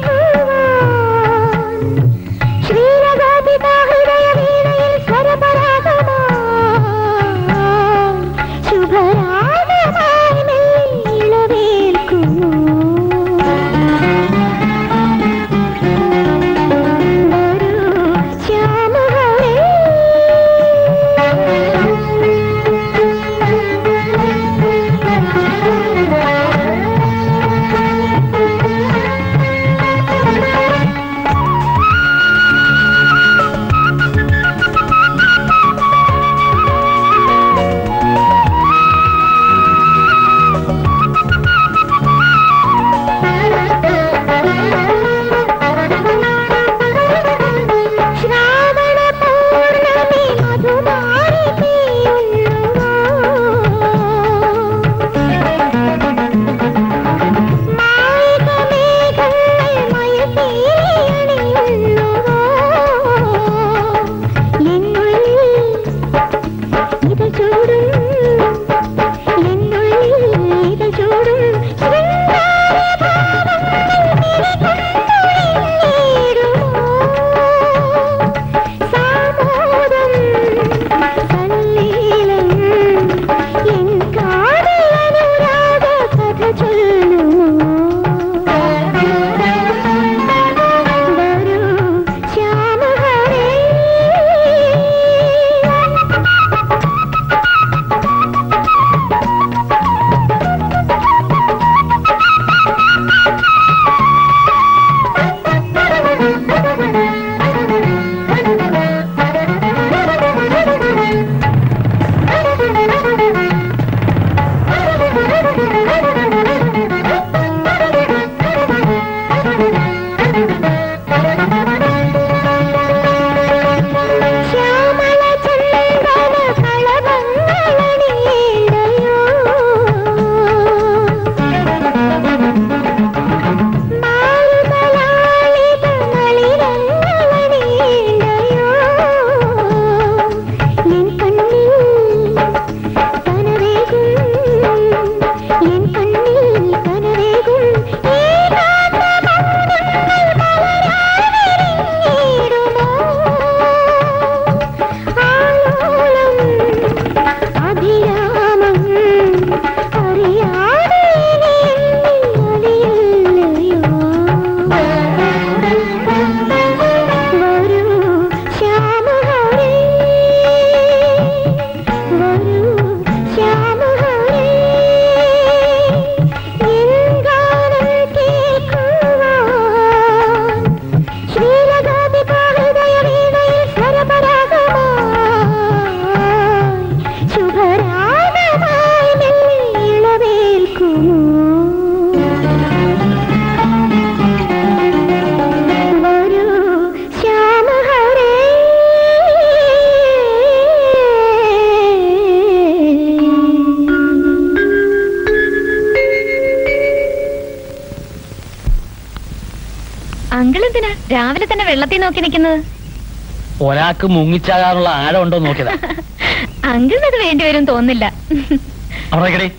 അങ്കിൾ എന്തിനാ രാവിലെ തന്നെ വെള്ളത്തിൽ നോക്കി നിൽക്കുന്നത് ഒരാൾക്ക് മുങ്ങിച്ചാകാനുള്ള ആഴം ഉണ്ടോ നോക്കിയതാ അങ്കിളിന് അത് വേണ്ടി വരും തോന്നില്ല അവിടെ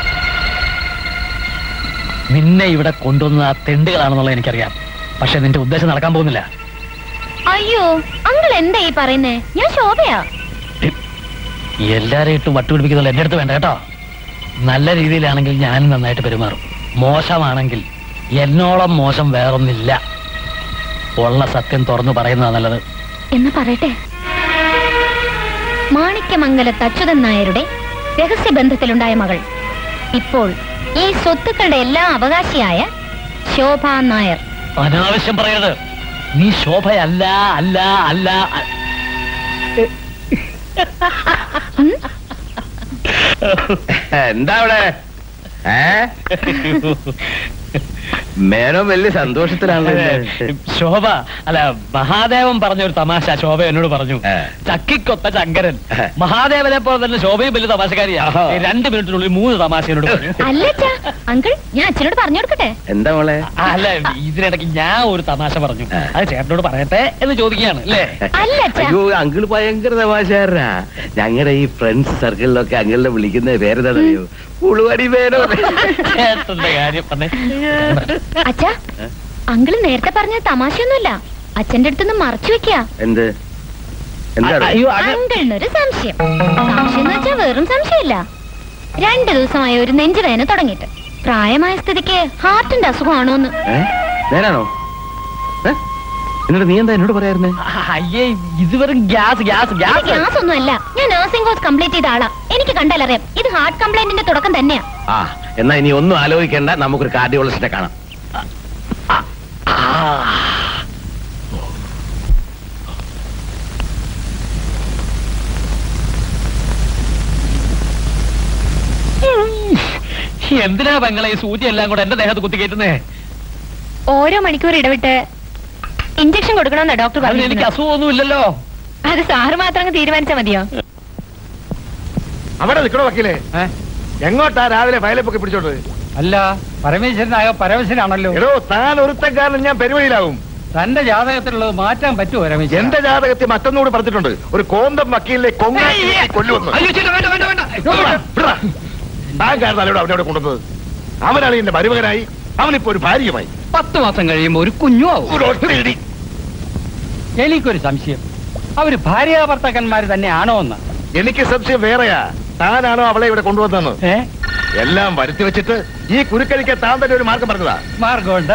നിന്നെ ഇവിടെ കൊണ്ടുവന്ന ആ തെണ്ടുകളാണെന്നുള്ളത് എനിക്കറിയാം പക്ഷെ നിന്റെ ഉദ്ദേശം നടക്കാൻ പോകുന്നില്ല അയ്യോ അങ്കിൾ എന്താ ഈ പറയുന്നേ ഞാൻ ശോഭയാ എല്ലാരെയും ഇട്ട് വട്ടുപിടിപ്പിക്കുന്നത് എന്റെ അടുത്ത് വേണ്ട കേട്ടോ നല്ല രീതിയിലാണെങ്കിൽ ഞാനും നന്നായിട്ട് പെരുമാറും മോശമാണെങ്കിൽ എന്നോളം മോശം വേറൊന്നില്ല ഉള്ള സത്യം തുറന്നു പറയുന്നതാ നല്ലത് എന്ന് പറയട്ടെ മാണിക്യമംഗലത്ത് അച്യുതൻ നായരുടെ രഹസ്യബന്ധത്തിലുണ്ടായ മകൾ ഇപ്പോൾ ഈ സ്വത്തുക്കളുടെ എല്ലാ അവകാശിയായ ശോഭ നായർ അനാവശ്യം പറയരുത് നീ ശോഭയല്ല അല്ല അല്ല അ- എന്താ അവിടെ ഏ മേനോ വലിയ സന്തോഷത്തിലാണല്ലോ ഇന്ന്. ശോഭ അല്ല മഹാദേവൻ പറഞ്ഞ ഒരു തമാശ ശോഭ എന്നോട് പറഞ്ഞു ഏ. ചക്കിക്കൊത്ത ചങ്കരൻ മഹാദേവനെ പോലെ തന്നെ ശോഭയും വലിയ തമാശക്കാരിയാ ആഹാ. ഈ രണ്ട് മിനിറ്റിനുള്ളിൽ മൂന്ന് തമാശ എന്നോട് പറഞ്ഞു അല്ല അച്ഛാ അങ്കിൾ ഞാൻ അച്ഛനോട് പറഞ്ഞു കൊടുക്കട്ടെ എന്താ മോളെ അല്ല ഇതിനിടയ്ക്ക് ഞാൻ ഒരു തമാശ പറഞ്ഞു ആ. അത് ചേട്ടനോട് പറയട്ടെ എന്ന് ചോദിക്കുകയാണ് അല്ലേ അല്ല അച്ഛാ അയ്യോ അങ്കിള് ഭയങ്കര തമാശക്കാരനാ ഞങ്ങളുടെ ഈ ഫ്രണ്ട്സ് സർക്കിളിലൊക്കെ അങ്കിളിനെ വിളിക്കുന്ന പേരെന്താണെന്നറിയോ ഉളുവടി പേരോ ചേട്ടന്റെ കാര്യം പറഞ്ഞേ അച്ഛാ അങ്കിള് നേരത്തെ പറഞ്ഞ തമാശയൊന്നുമല്ല അച്ഛന്റെ അടുത്തുനിന്ന് മറച്ചു വെക്കുക എന്ത് എന്താണ് അയ്യോ അത് അങ്കിളിനൊരു സംശയം സംശയം എന്ന് വെച്ചാൽ വെറും സംശയമില്ല രണ്ടു ദിവസമായി ഒരു നെഞ്ചുവേദന തുടങ്ങിയിട്ട് പ്രായമായ സ്ഥിതിക്ക് ഹാർട്ടിന്റെ അസുഖമാണോന്ന് ഏ നേരാണോ ഏ? എന്നിട്ട് നീ എന്താ എന്നോട് പറയായിരുന്നേ അയ്യേ ഇതുവരെ ഗ്യാസ് ഗ്യാസ് ഗ്യാസ് ഗ്യാസ് ഒന്നും അല്ല ഞാൻ നഴ്സിംഗ് കോഴ്സ് കംപ്ലീറ്റ് ചെയ്ത ആളാ എനിക്ക് കണ്ടാലറിയാം ഇത് ഹാർട്ട് കംപ്ലൈന്റിന്റെ തുടക്കം തന്നെയാ ആ എന്നാ ഇനി ഒന്നും ആലോചിക്കേണ്ട നമുക്കൊരു കാർഡിയോളജിസ്റ്റിനെ കാണാം എന്തിനാ പെങ്ങളെ ഈ സൂചി എല്ലാം കൂടെ എന്റെ ദേഹത്ത് കുത്തിക്കയറ്റുന്നേ ഓരോ മണിക്കൂർ ഇടവിട്ട് ഇഞ്ചക്ഷൻ കൊടുക്കണമെന്നാ ഡോക്ടർ അതിന് എനിക്ക് പറഞ്ഞിരിക്കുന്നത് അസുഖമൊന്നുമില്ലല്ലോ അത് സാറ് മാത്രം അങ്ങ് തീരുമാനിച്ചാ മതിയോ അവിടെ നിൽക്കണോ വക്കീലേ ഏ? എങ്ങോട്ടാ രാവിലെ ഫയലപ്പൊക്കെ പിടിച്ചോണ്ട് അല്ല പരമേശ്വരനായ പരമേശ്വരനാണല്ലോ എടോ താൻ ഒരുത്തക്കാരൻ ഞാൻ പെരുവഴിയിലാവും തന്റെ ജാതകത്തിലുള്ളത് മാറ്റാൻ പറ്റുമോ രമേശ് എന്റെ ജാതകത്തിൽ മറ്റൊന്നുകൂടി പറഞ്ഞിട്ടുണ്ട് ഒരു കോന്തം വക്കീലിനെ കൊങ്ങ കൊല്ലുവന്ന് വിടടാ, വിടടാ. താൻ കാരണം അല്ലോട് അവനോട് കൊണ്ടുവന്നത് അവനാണ് എന്റെ മരുമകനായി അവനിപ്പോ ഒരു ഭാര്യയുമായി പത്ത് മാസം കഴിയുമ്പോ ഒരു കുഞ്ഞു ആവും ഒരു ഒറ്റ ഇടി. എനിക്കൊരു സംശയം അവര് ഭാര്യാഭർത്താക്കന്മാര് തന്നെയാണോ എന്ന് എനിക്ക് സംശയം വേറെയാ താനാണോ അവളെ ഇവിടെ കൊണ്ടുവന്നെന്ന് ഏ എല്ലാം വരുത്തി വെച്ചിട്ട് ഈ കുരുക്കഴിക്ക് താൻ തന്നെ ഒരു മാർഗം പറഞ്ഞതാ മാർഗമുണ്ട്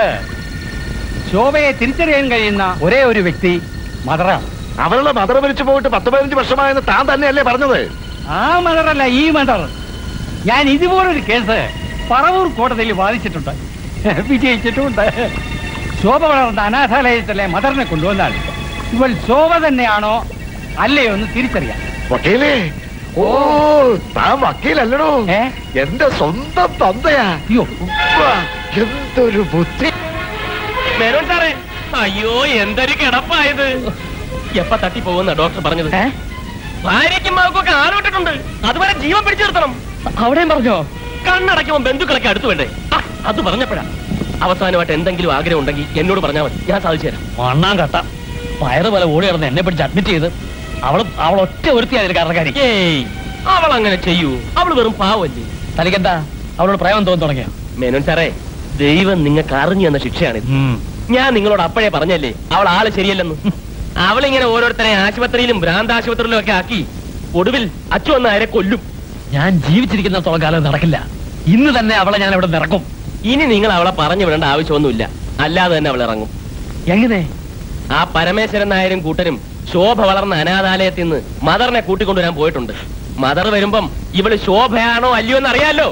ശോഭയെ തിരിച്ചറിയാൻ കഴിയുന്ന ഒരേ ഒരു വ്യക്തി മദറാണ് അവളുടെ മദർ മരിച്ചു പോയിട്ട് പത്ത് പതിനഞ്ച് വർഷമായെന്ന് താൻ തന്നെയല്ലേ പറഞ്ഞത് ആ മദറല്ല ഈ മദർ ഞാൻ ഇതുപോലൊരു കേസ് പറവൂർ കോടതിയിൽ വാദിച്ചിട്ടുണ്ട് വിജയിച്ചിട്ടുമുണ്ട് ശോഭ വളർന്ന അനാഥാലയത്തിലെ മദറിനെ കൊണ്ടുവന്നാൽ ഇവൾ ശോഭ തന്നെയാണോ അല്ലയോ എന്ന് തിരിച്ചറിയാം വക്കീലേ ഓ താൻ വക്കീലല്ലടോ ഏ? എന്റെ സ്വന്തം തന്തയാ അയ്യോ ഉവ്വ, എന്തൊരു ബുദ്ധി മേനോൻ സാറേ അയ്യോ എന്തൊരു കിടപ്പായത് എപ്പ തട്ടിപ്പോകുന്ന ഡോക്ടർ പറഞ്ഞത് ഏ? ഭാര്യയ്ക്കും മകൾക്കൊക്കെ ആരോട്ടിട്ടുണ്ട് അതുവരെ ജീവൻ പിടിച്ചു നിർത്തണം അവിടെയും പറഞ്ഞോ കണ്ണടയ്ക്കുമ്പോ ബന്ധുക്കളൊക്കെ അടുത്ത് വേണ്ടേ ആ, അത് പറഞ്ഞപ്പോഴാ അവസാനമായിട്ട് എന്തെങ്കിലും ആഗ്രഹം ഉണ്ടെങ്കിൽ എന്നോട് പറഞ്ഞാൽ മതി ഞാൻ സാധിച്ചു തരാം മണ്ണാൻ കട്ട വയറ് പോലെ ഓടി കിടന്ന് എന്നെ പിടിച്ച് അഡ്മിറ്റ് ചെയ്ത് അവള് അവൾ ഒറ്റ ഒരുത്തിയാതിന് കാരണക്കാരി ഏയ് അവൾ അങ്ങനെ ചെയ്യൂ അവൾ വെറും പാവല്ലേ തനിക്കെന്താ അവളോട് പ്രേമം തോന്നി തുടങ്ങിയോ മേനോൻ സാറേ ദൈവം നിങ്ങൾക്ക് അറിഞ്ഞു തന്ന ശിക്ഷയാണിത് ഞാൻ നിങ്ങളോട് അപ്പോഴേ പറഞ്ഞല്ലേ അവൾ ആള് ശരിയല്ലെന്ന് അവളിങ്ങനെ ഓരോരുത്തരെ ആശുപത്രിയിലും ഭ്രാന്താശുപത്രിയിലും ഒക്കെ ആക്കി ഒടുവിൽ അച്ചു വന്ന ആരെ കൊല്ലും ഞാൻ ജീവിച്ചിരിക്കുന്നിടത്തോളം കാലം ഇത് നടക്കില്ല ഇന്ന് തന്നെ അവളെ ഞാൻ അവിടെ നിറക്കും ഇനി നിങ്ങൾ അവളെ പറഞ്ഞു വിടേണ്ട ആവശ്യമൊന്നുമില്ല അല്ലാതെ തന്നെ അവൾ ഇറങ്ങും എങ്ങനെ ആ പരമേശ്വരൻ നായരും കൂട്ടരും ശോഭ വളർന്ന അനാഥാലയത്തിൽ നിന്ന് മദറിനെ കൂട്ടിക്കൊണ്ടുവരാൻ പോയിട്ടുണ്ട് മദർ വരുമ്പം ഇവള് ശോഭയാണോ അല്ലയോ എന്ന് അറിയാലോ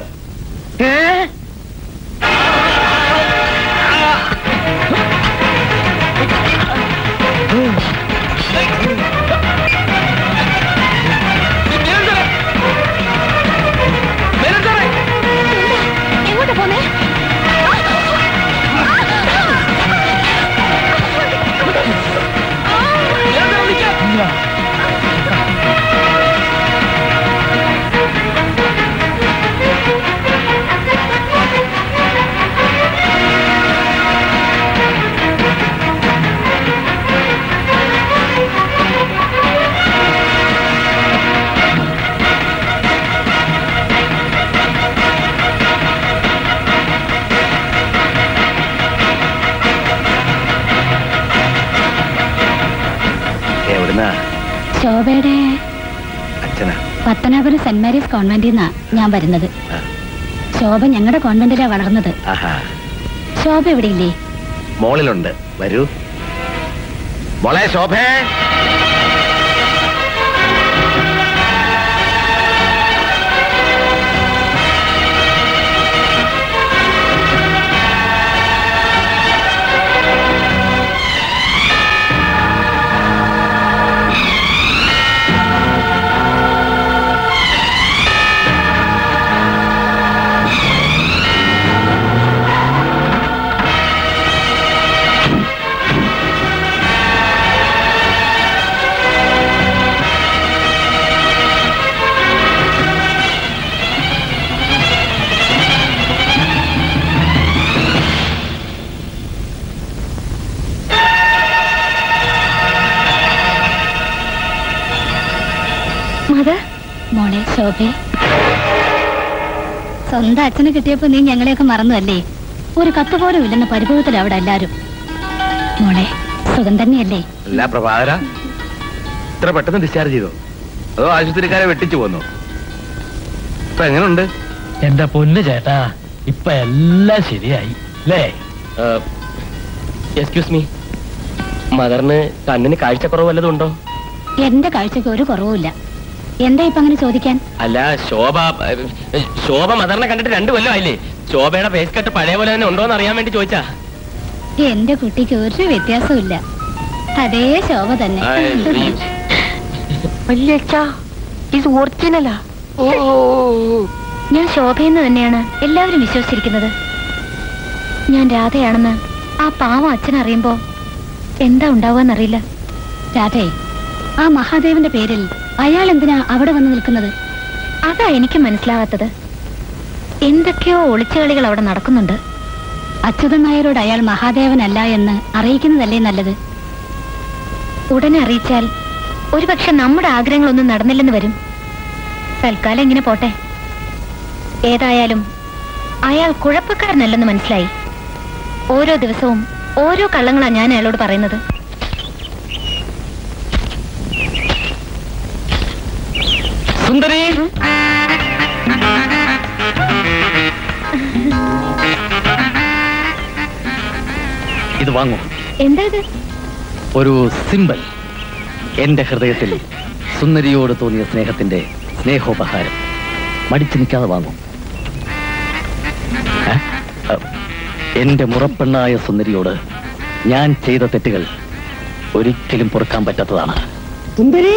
എങ്ങോട്ടാ പോന്നേ പത്മനാഭപുരം സെന്റ് മേരീസ് കോൺവെന്റിൽ നിന്നാ ഞാൻ വരുന്നത് ശോഭ ഞങ്ങളുടെ കോൺവെന്റിലാ വളർന്നത് ആഹാ ശോഭ ഇവിടെ ഇല്ലേ മോളിലുണ്ട് വരൂ മോളെ ശോഭേ മദർ മോളെ ശോഭേ സ്വന്തം അച്ഛനെ കിട്ടിയപ്പോ നീ ഞങ്ങളെയൊക്കെ മറന്നു അല്ലേ ഒരു കത്ത് പോലും ഇല്ലെന്ന പരിഭവത്തിൽ അവിടെ എല്ലാരും മോളെ സുഖം തന്നെയല്ലേ അല്ല പ്രഭാകര ഇത്ര പെട്ടെന്ന് ഡിസ്ചാർജ് ചെയ്തോ അതോ ആശുപത്രിക്കാരെ വെട്ടിച്ചു പോന്നോ ഇപ്പൊ എങ്ങനെയുണ്ട് എന്റെ പൊന്ന് ചേട്ടാ ഇപ്പൊ എല്ലാം ശരിയായി അല്ലേ എക്സ്ക്യൂസ് മീ മദറിന് കണ്ണിന് കാഴ്ചക്കുറവ് വല്ലതും ഉണ്ടോ എന്റെ കാഴ്ചക്ക് ഒരു കുറവുമില്ല എന്താ ഇപ്പൊ അങ്ങനെ ചോദിക്കാൻ അല്ല ശോഭ ഏ, ശോഭ മദറിനെ കണ്ടിട്ട് രണ്ടു കൊല്ലമായില്ലേ ശോഭയുടെ ഫേസ് കട്ട് പഴയ പോലെ തന്നെ ഉണ്ടോന്ന് അറിയാൻ വേണ്ടി ചോദിച്ചാ എന്റെ കുട്ടിക്ക് ഒരു വ്യത്യാസവും അതേ ശോഭ തന്നെ ആ, ഈ വല്യച്ഛാ ഇത് ഒറിജിനലാ ഞാൻ ശോഭയെന്ന് തന്നെയാണ് എല്ലാവരും വിശ്വസിച്ചിരിക്കുന്നത് ഞാൻ രാധയാണെന്ന് ആ പാവം അച്ഛൻ അറിയുമ്പോ എന്താ ഉണ്ടാവുകയെന്നറിയില്ല രാധേ ആ മഹാദേവന്റെ പേരിൽ അയാൾ എന്തിനാ അവിടെ വന്ന് നിൽക്കുന്നത് അതാ എനിക്ക് മനസ്സിലാകാത്തത് എന്തൊക്കെയോ ഒളിച്ചുകളികൾ അവിടെ നടക്കുന്നുണ്ട് അച്യുതൻ നായരോട് അയാൾ മഹാദേവനല്ല എന്ന് അറിയിക്കുന്നതല്ലേ നല്ലത് ഉടനെ അറിയിച്ചാൽ ഒരുപക്ഷെ നമ്മുടെ ആഗ്രഹങ്ങളൊന്നും നടന്നില്ലെന്ന് വരും തൽക്കാലം ഇങ്ങനെ പോട്ടെ ഏതായാലും അയാൾ കുഴപ്പക്കാരനല്ലെന്ന് മനസ്സിലായി ഓരോ ദിവസവും ഓരോ കള്ളങ്ങളാ ഞാൻ അയാളോട് പറയുന്നത് സുന്ദരി ഇത് വാങ്ങൂ എന്താ ഇത് ഒരു സിമ്പൽ എന്റെ ഹൃദയത്തിൽ സുന്ദരിയോട് തോന്നിയ സ്നേഹത്തിന്റെ സ്നേഹോപഹാരം മടിച്ചു നിൽക്കാതെ വാങ്ങും ഏ? അ, എന്റെ മുറപ്പെണ്ണായ സുന്ദരിയോട് ഞാൻ ചെയ്ത തെറ്റുകൾ ഒരിക്കലും പൊറുക്കാൻ പറ്റാത്തതാണ് സുന്ദരി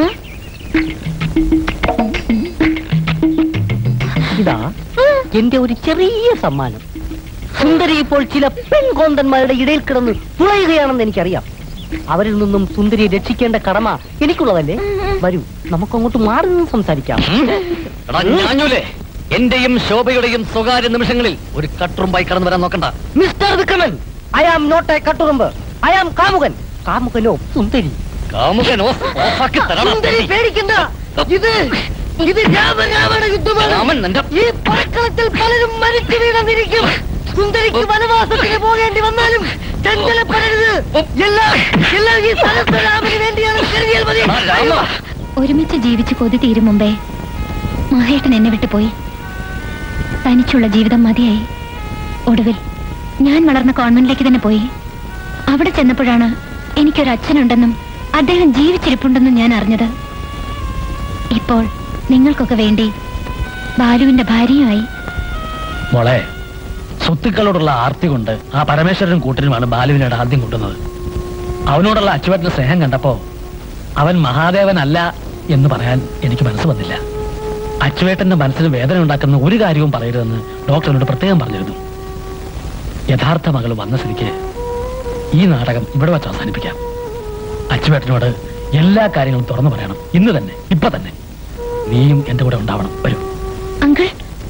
ഇതാ എന്റെ ഒരു ചെറിയ സമ്മാനം സുന്ദരി ഇപ്പോൾ ചില പെൺകോന്തന്മാരുടെ ഇടയിൽ കിടന്ന് തുളയുകയാണെന്ന് എനിക്കറിയാം അവരിൽ നിന്നും സുന്ദരിയെ രക്ഷിക്കേണ്ട കടമ എനിക്കുള്ളതല്ലേ വരൂ നമുക്കങ്ങോട്ട് മാറി നിന്ന് സംസാരിക്കാം എടാ ഞാഞ്ഞൂലേ എന്റെയും ശോഭയുടെയും സ്വകാര്യ നിമിഷങ്ങളിൽ ഒരു കട്ടുറുമ്പായി കടന്നു വരാൻ നോക്കണ്ട mister Vikraman I am not a കട്ടുറുമ്പ് ഐ ആം കാമുകൻ കാമുകനോ സുന്ദരി കാമുകനോ ഓഫാക്കി തരാം സുന്ദരി പേടിക്കണ്ട ഇത് ഇത് രാമരാവണ യുദ്ധമാണ് രാമൻ നിന്റെ ഈ പടക്കളത്തിൽ പലരും മരിച്ചു വീണെന്നിരിക്കും സുന്ദരിക്ക് വനവാസത്തിന് പോകേണ്ടി വന്നാലും ചഞ്ചലപ്പെടരുത് എല്ലാം എല്ലാം ഈ സ്ഥലത്ത് രാമന് വേണ്ടിയാണ് കരുതിയാൽ മതി ആ, രാമ. ഒരുമിച്ച് ജീവിച്ച് കൊതി തീരും മുമ്പേ മഹേട്ടൻ എന്നെ വിട്ടുപോയി തനിച്ചുള്ള ജീവിതം മതിയായി ഒടുവിൽ ഞാൻ വളർന്ന കോൺവെന്റിലേക്ക് തന്നെ പോയി അവിടെ ചെന്നപ്പോഴാണ് എനിക്കൊരു അച്ഛനുണ്ടെന്നും അദ്ദേഹം ജീവിച്ചിരിപ്പുണ്ടെന്നും ഞാൻ അറിഞ്ഞത് ഇപ്പോൾ നിങ്ങൾക്കൊക്കെ വേണ്ടി ബാലുവിന്റെ ഭാര്യയുമായി മോളെ സ്വത്തുക്കളോടുള്ള ആർത്തി കൊണ്ട് ആ പരമേശ്വരനും കൂട്ടനുമാണ് ബാലുവിനോട് ആദ്യം കൊണ്ടുവന്നത് അവനോടുള്ള അച്ചുവേട്ടന്റെ സ്നേഹം കണ്ടപ്പോ അവൻ മഹാദേവനല്ല എന്ന് പറയാൻ എനിക്ക് മനസ്സ് വന്നില്ല അച്ചുവേട്ടന്റെ മനസ്സിന് വേദന ഉണ്ടാക്കുന്ന ഒരു കാര്യവും പറയരുതെന്ന് ഡോക്ടർ എന്നോട് പ്രത്യേകം പറഞ്ഞിരുന്നു യഥാർത്ഥ മകൾ വന്ന സ്ഥിതിക്ക് ഈ നാടകം ഇവിടെ വെച്ച് അവസാനിപ്പിക്കാം അച്ചുവേട്ടനോട് എല്ലാ കാര്യങ്ങളും തുറന്നു പറയണം ഇന്ന് തന്നെ ഇപ്പൊ തന്നെ നീയും എന്റെ കൂടെ ഉണ്ടാവണം വരൂ അങ്കിൾ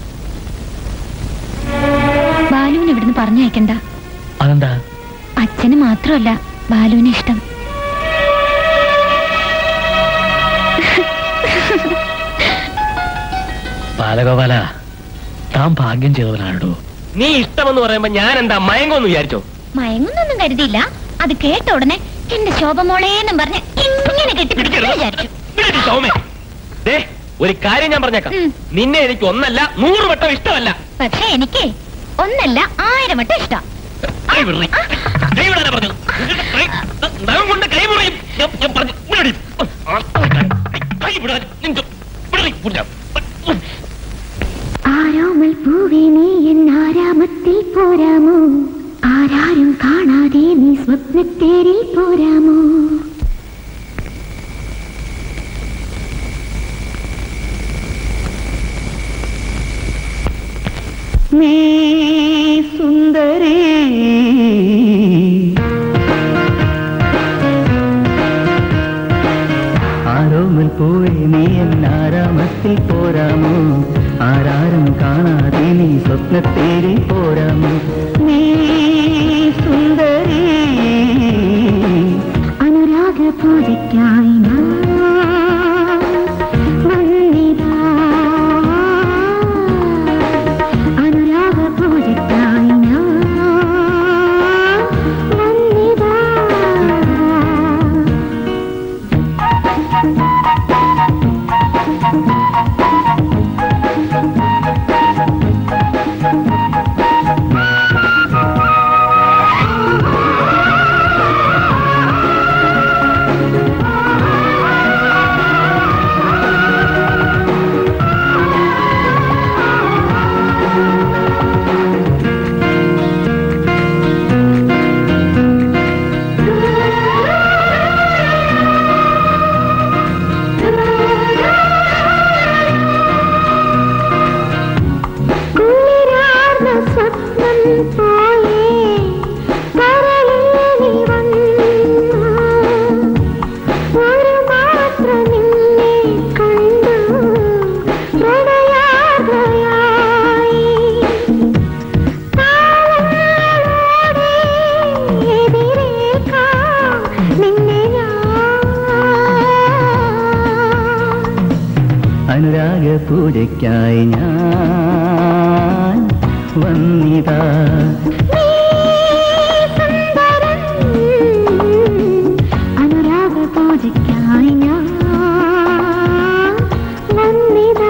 ബാലുവിനെ ഇവിടുന്ന് പറഞ്ഞയക്കണ്ട അതെന്താ അച്ഛന് മാത്രമല്ല ബാലുവിനെ ഇഷ്ടം ബാലഗോപാല താൻ ഭാഗ്യം ചെയ്തവനാണോ നീ ഇഷ്ടമെന്ന് പറയുമ്പോ ഞാൻ എന്താ മയങ്ങോന്ന് വിചാരിച്ചോ മയങ്ങുന്നൊന്നും കരുതിയില്ല അത് കേട്ട ഉടനെ എന്റെ ശോഭമോളേന്നും പറഞ്ഞ് ഇങ്ങനെ കെട്ടിപ്പിടിക്കുന്നു വിചാരിച്ചു സൗമ്യ ദേ ഒരു കാര്യം ഞാൻ പറഞ്ഞേക്കാം ഉം. നിന്നെ എനിക്ക് ഒന്നല്ല നൂറ് വട്ടം ഇഷ്ടമല്ല പക്ഷെ എനിക്ക് ഒന്നല്ല ആയിരം വട്ടം ഇഷ്ടം കൈ വിടറി. കൈ വിടാനാ പറഞ്ഞത്. കൈ- നഖം കൊണ്ട് കൈ മുറിയും. ഞാൻ- ഞാൻ പറഞ്ഞു. വിടടി. കൈ വിടാൻ. നിന്റെ വിടറി. വിടാം. ആരോമൽ പൂവേ നീ എൻ ആരാമത്തിൽ പോരാമോ ആരാരും കാണാതെ നീ സ്വപ്നത്തേരിൽ പോരാമോ നീ സുന്ദരേ ആരോമൽ പോയി നീ എന്നാരാമത്തിൽ പോരാമോ ആരാരും കാണാതെ നീ സ്വപ്നത്തേരിൽ പോരാമോ നീ സുന്ദരേ അനുരാഗ പൂജയ്ക്കായി ഞാൻ വന്നിതാ അനുരാഗ പൂജയ്ക്കായി ഞാൻ വന്നിതാ കുളിരാർന്ന സ്വപ്നം പോലെ കരളിൽ നീ വന്നു ഒരു മാത്രം നിന്നെ കണ്ടു പ്രണയാർദ്രയായി താളങ്ങളോടെ എതിരേൽക്കാം നിന്നെ ഞാൻ അനുരാഗ പൂജയ്ക്കായി ഞാൻ വന്നിതാ അനുരാഗ പൂജയ്ക്കായി ഞാൻ വന്നിതാ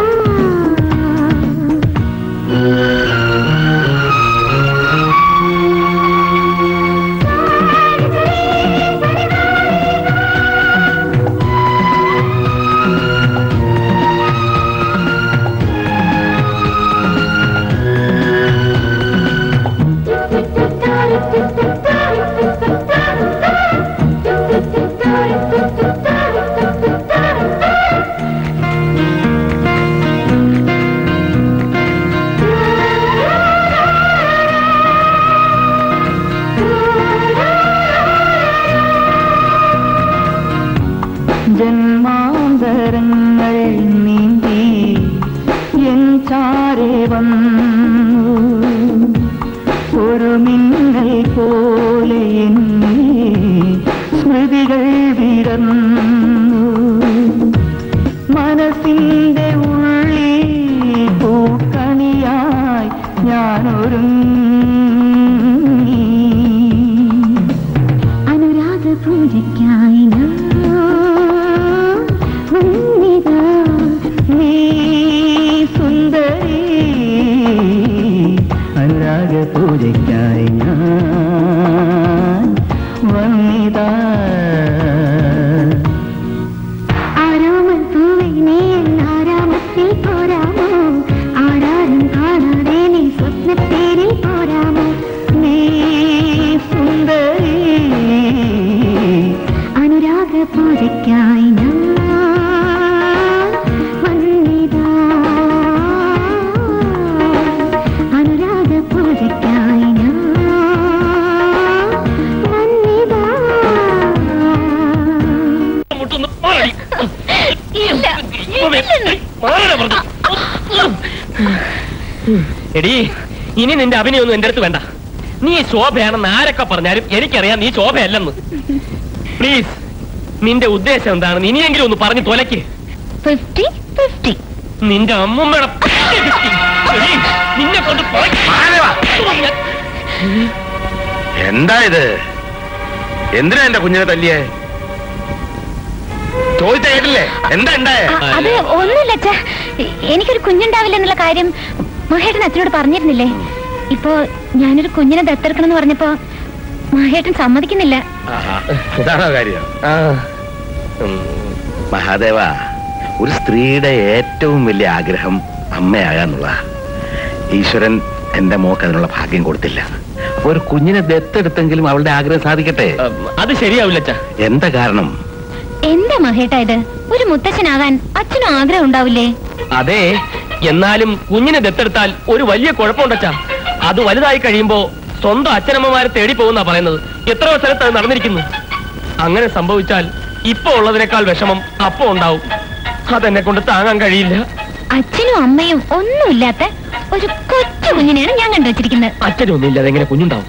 ജന്മാന്തരങ്ങൾ നീന്തി എൻ ചാരെ വന്നു ഒരു മിന്നൽ പോലെ എന്നെ സ്മൃതികൾ വിടർന്നു മനസ്സിന്റെ ഉള്ളിൽ പൂക്കണിയായി ഞാനൊരുങ്ങി അനുരാഗ പൂജയ്ക്കായി ഞാൻ വന്നിതാ നീ സുന്ദരി അനുരാഗ പൂജയ്ക്കായി ഞാൻ വന്നിതാ ആരോമൽ പൂവേ നീ എൻ ആരാമത്തിൽ പോരാമോ ആരാരും കാണാതെ നീ സ്വപ്നത്തേരിൽ പോരാമോ നീ സുന്ദരി അനുരാഗ പൂജയ്ക്കായി ഞാൻ വന്നിതാ അനുരാഗ പൂജയ്ക്കായി ഞാൻ വന്നിതാ മുട്ടൊന്ന് മാറടി. ഇല്ല മാറടാ പറഞ്ഞു. എടി ഇനി നിന്റെ അഭിനയൊന്നും എന്റെ അടുത്ത് വേണ്ട നീ ശോഭയാണെന്ന് ആരൊക്കെ പറഞ്ഞാലും എനിക്കറിയാം നീ ശോഭയല്ലെന്ന് പ്ലീസ് നിന്റെ ഉദ്ദേശം എന്താണെന്ന് ഇനിയെങ്കിലും ഒന്ന് പറഞ്ഞു തൊലയ്ക്ക് ഫിഫ്റ്റി ഫിഫ്റ്റി നിന്റെ അമ്മൂമ്മയുടെ എടീ, നിന്നെ കൊണ്ട് പോയി എന്താ ഇത് എന്തിനാ എന്റെ കുഞ്ഞിനെ തല്ലിയേ ചോദിച്ച കേട്ടില്ലേ എന്താ ഉണ്ടായേ അ- അത് ഒന്നുമില്ല അച്ഛാ എ- എനിക്കൊരു കുഞ്ഞുണ്ടാവില്ല എന്നുള്ള കാര്യം മഹേട്ടൻ അച്ഛനോട് പറഞ്ഞിരുന്നില്ലേ ഇപ്പോ ഞാനൊരു കുഞ്ഞിനെ ദത്തെടുക്കണം എന്ന് പറഞ്ഞപ്പോ മഹേട്ടൻ സമ്മതിക്കുന്നില്ല ഇതാണോ കാര്യം മഹാദേവ ഒരു സ്ത്രീയുടെ ഏറ്റവും വലിയ ആഗ്രഹം അമ്മയാകാന്നുള്ള ഈശ്വരൻ എന്റെ മോക്ക് അതിനുള്ള ഭാഗ്യം കൊടുത്തില്ല അപ്പൊ ഒരു കുഞ്ഞിനെ ദത്തെടുത്തെങ്കിലും അവളുടെ ആഗ്രഹം സാധിക്കട്ടെ അത് ശരിയാവില്ല അച്ഛാ എന്താ കാരണം എന്താ മഹേട്ടാ ഇത് ഒരു മുത്തച്ഛനാകാൻ അച്ഛനും ആഗ്രഹം ഉണ്ടാവില്ലേ അതെ എന്നാലും കുഞ്ഞിനെ ദത്തെടുത്താൽ ഒരു വലിയ കുഴപ്പമുണ്ടച്ചാ അത് വലുതായി കഴിയുമ്പോ സ്വന്തം അച്ഛനമ്മമാരെ തേടി പോകുന്നാ പറയുന്നത് എത്രയോ സ്ഥലത്ത് അത് നടന്നിരിക്കുന്നു അങ്ങനെ സംഭവിച്ചാൽ ഇപ്പൊ ഉള്ളതിനേക്കാൾ വിഷമം അപ്പോ ഉണ്ടാവും അതെന്നെ കൊണ്ട് താങ്ങാൻ കഴിയില്ല അച്ഛനും അമ്മയും ഒന്നുമില്ലാത്ത ഒരു കൊച്ചു കുഞ്ഞിനെയാണ് ഞാൻ കണ്ടുവച്ചിരിക്കുന്നത് അച്ഛനൊന്നും ഇല്ലാതെ എങ്ങനെ കുഞ്ഞുണ്ടാവും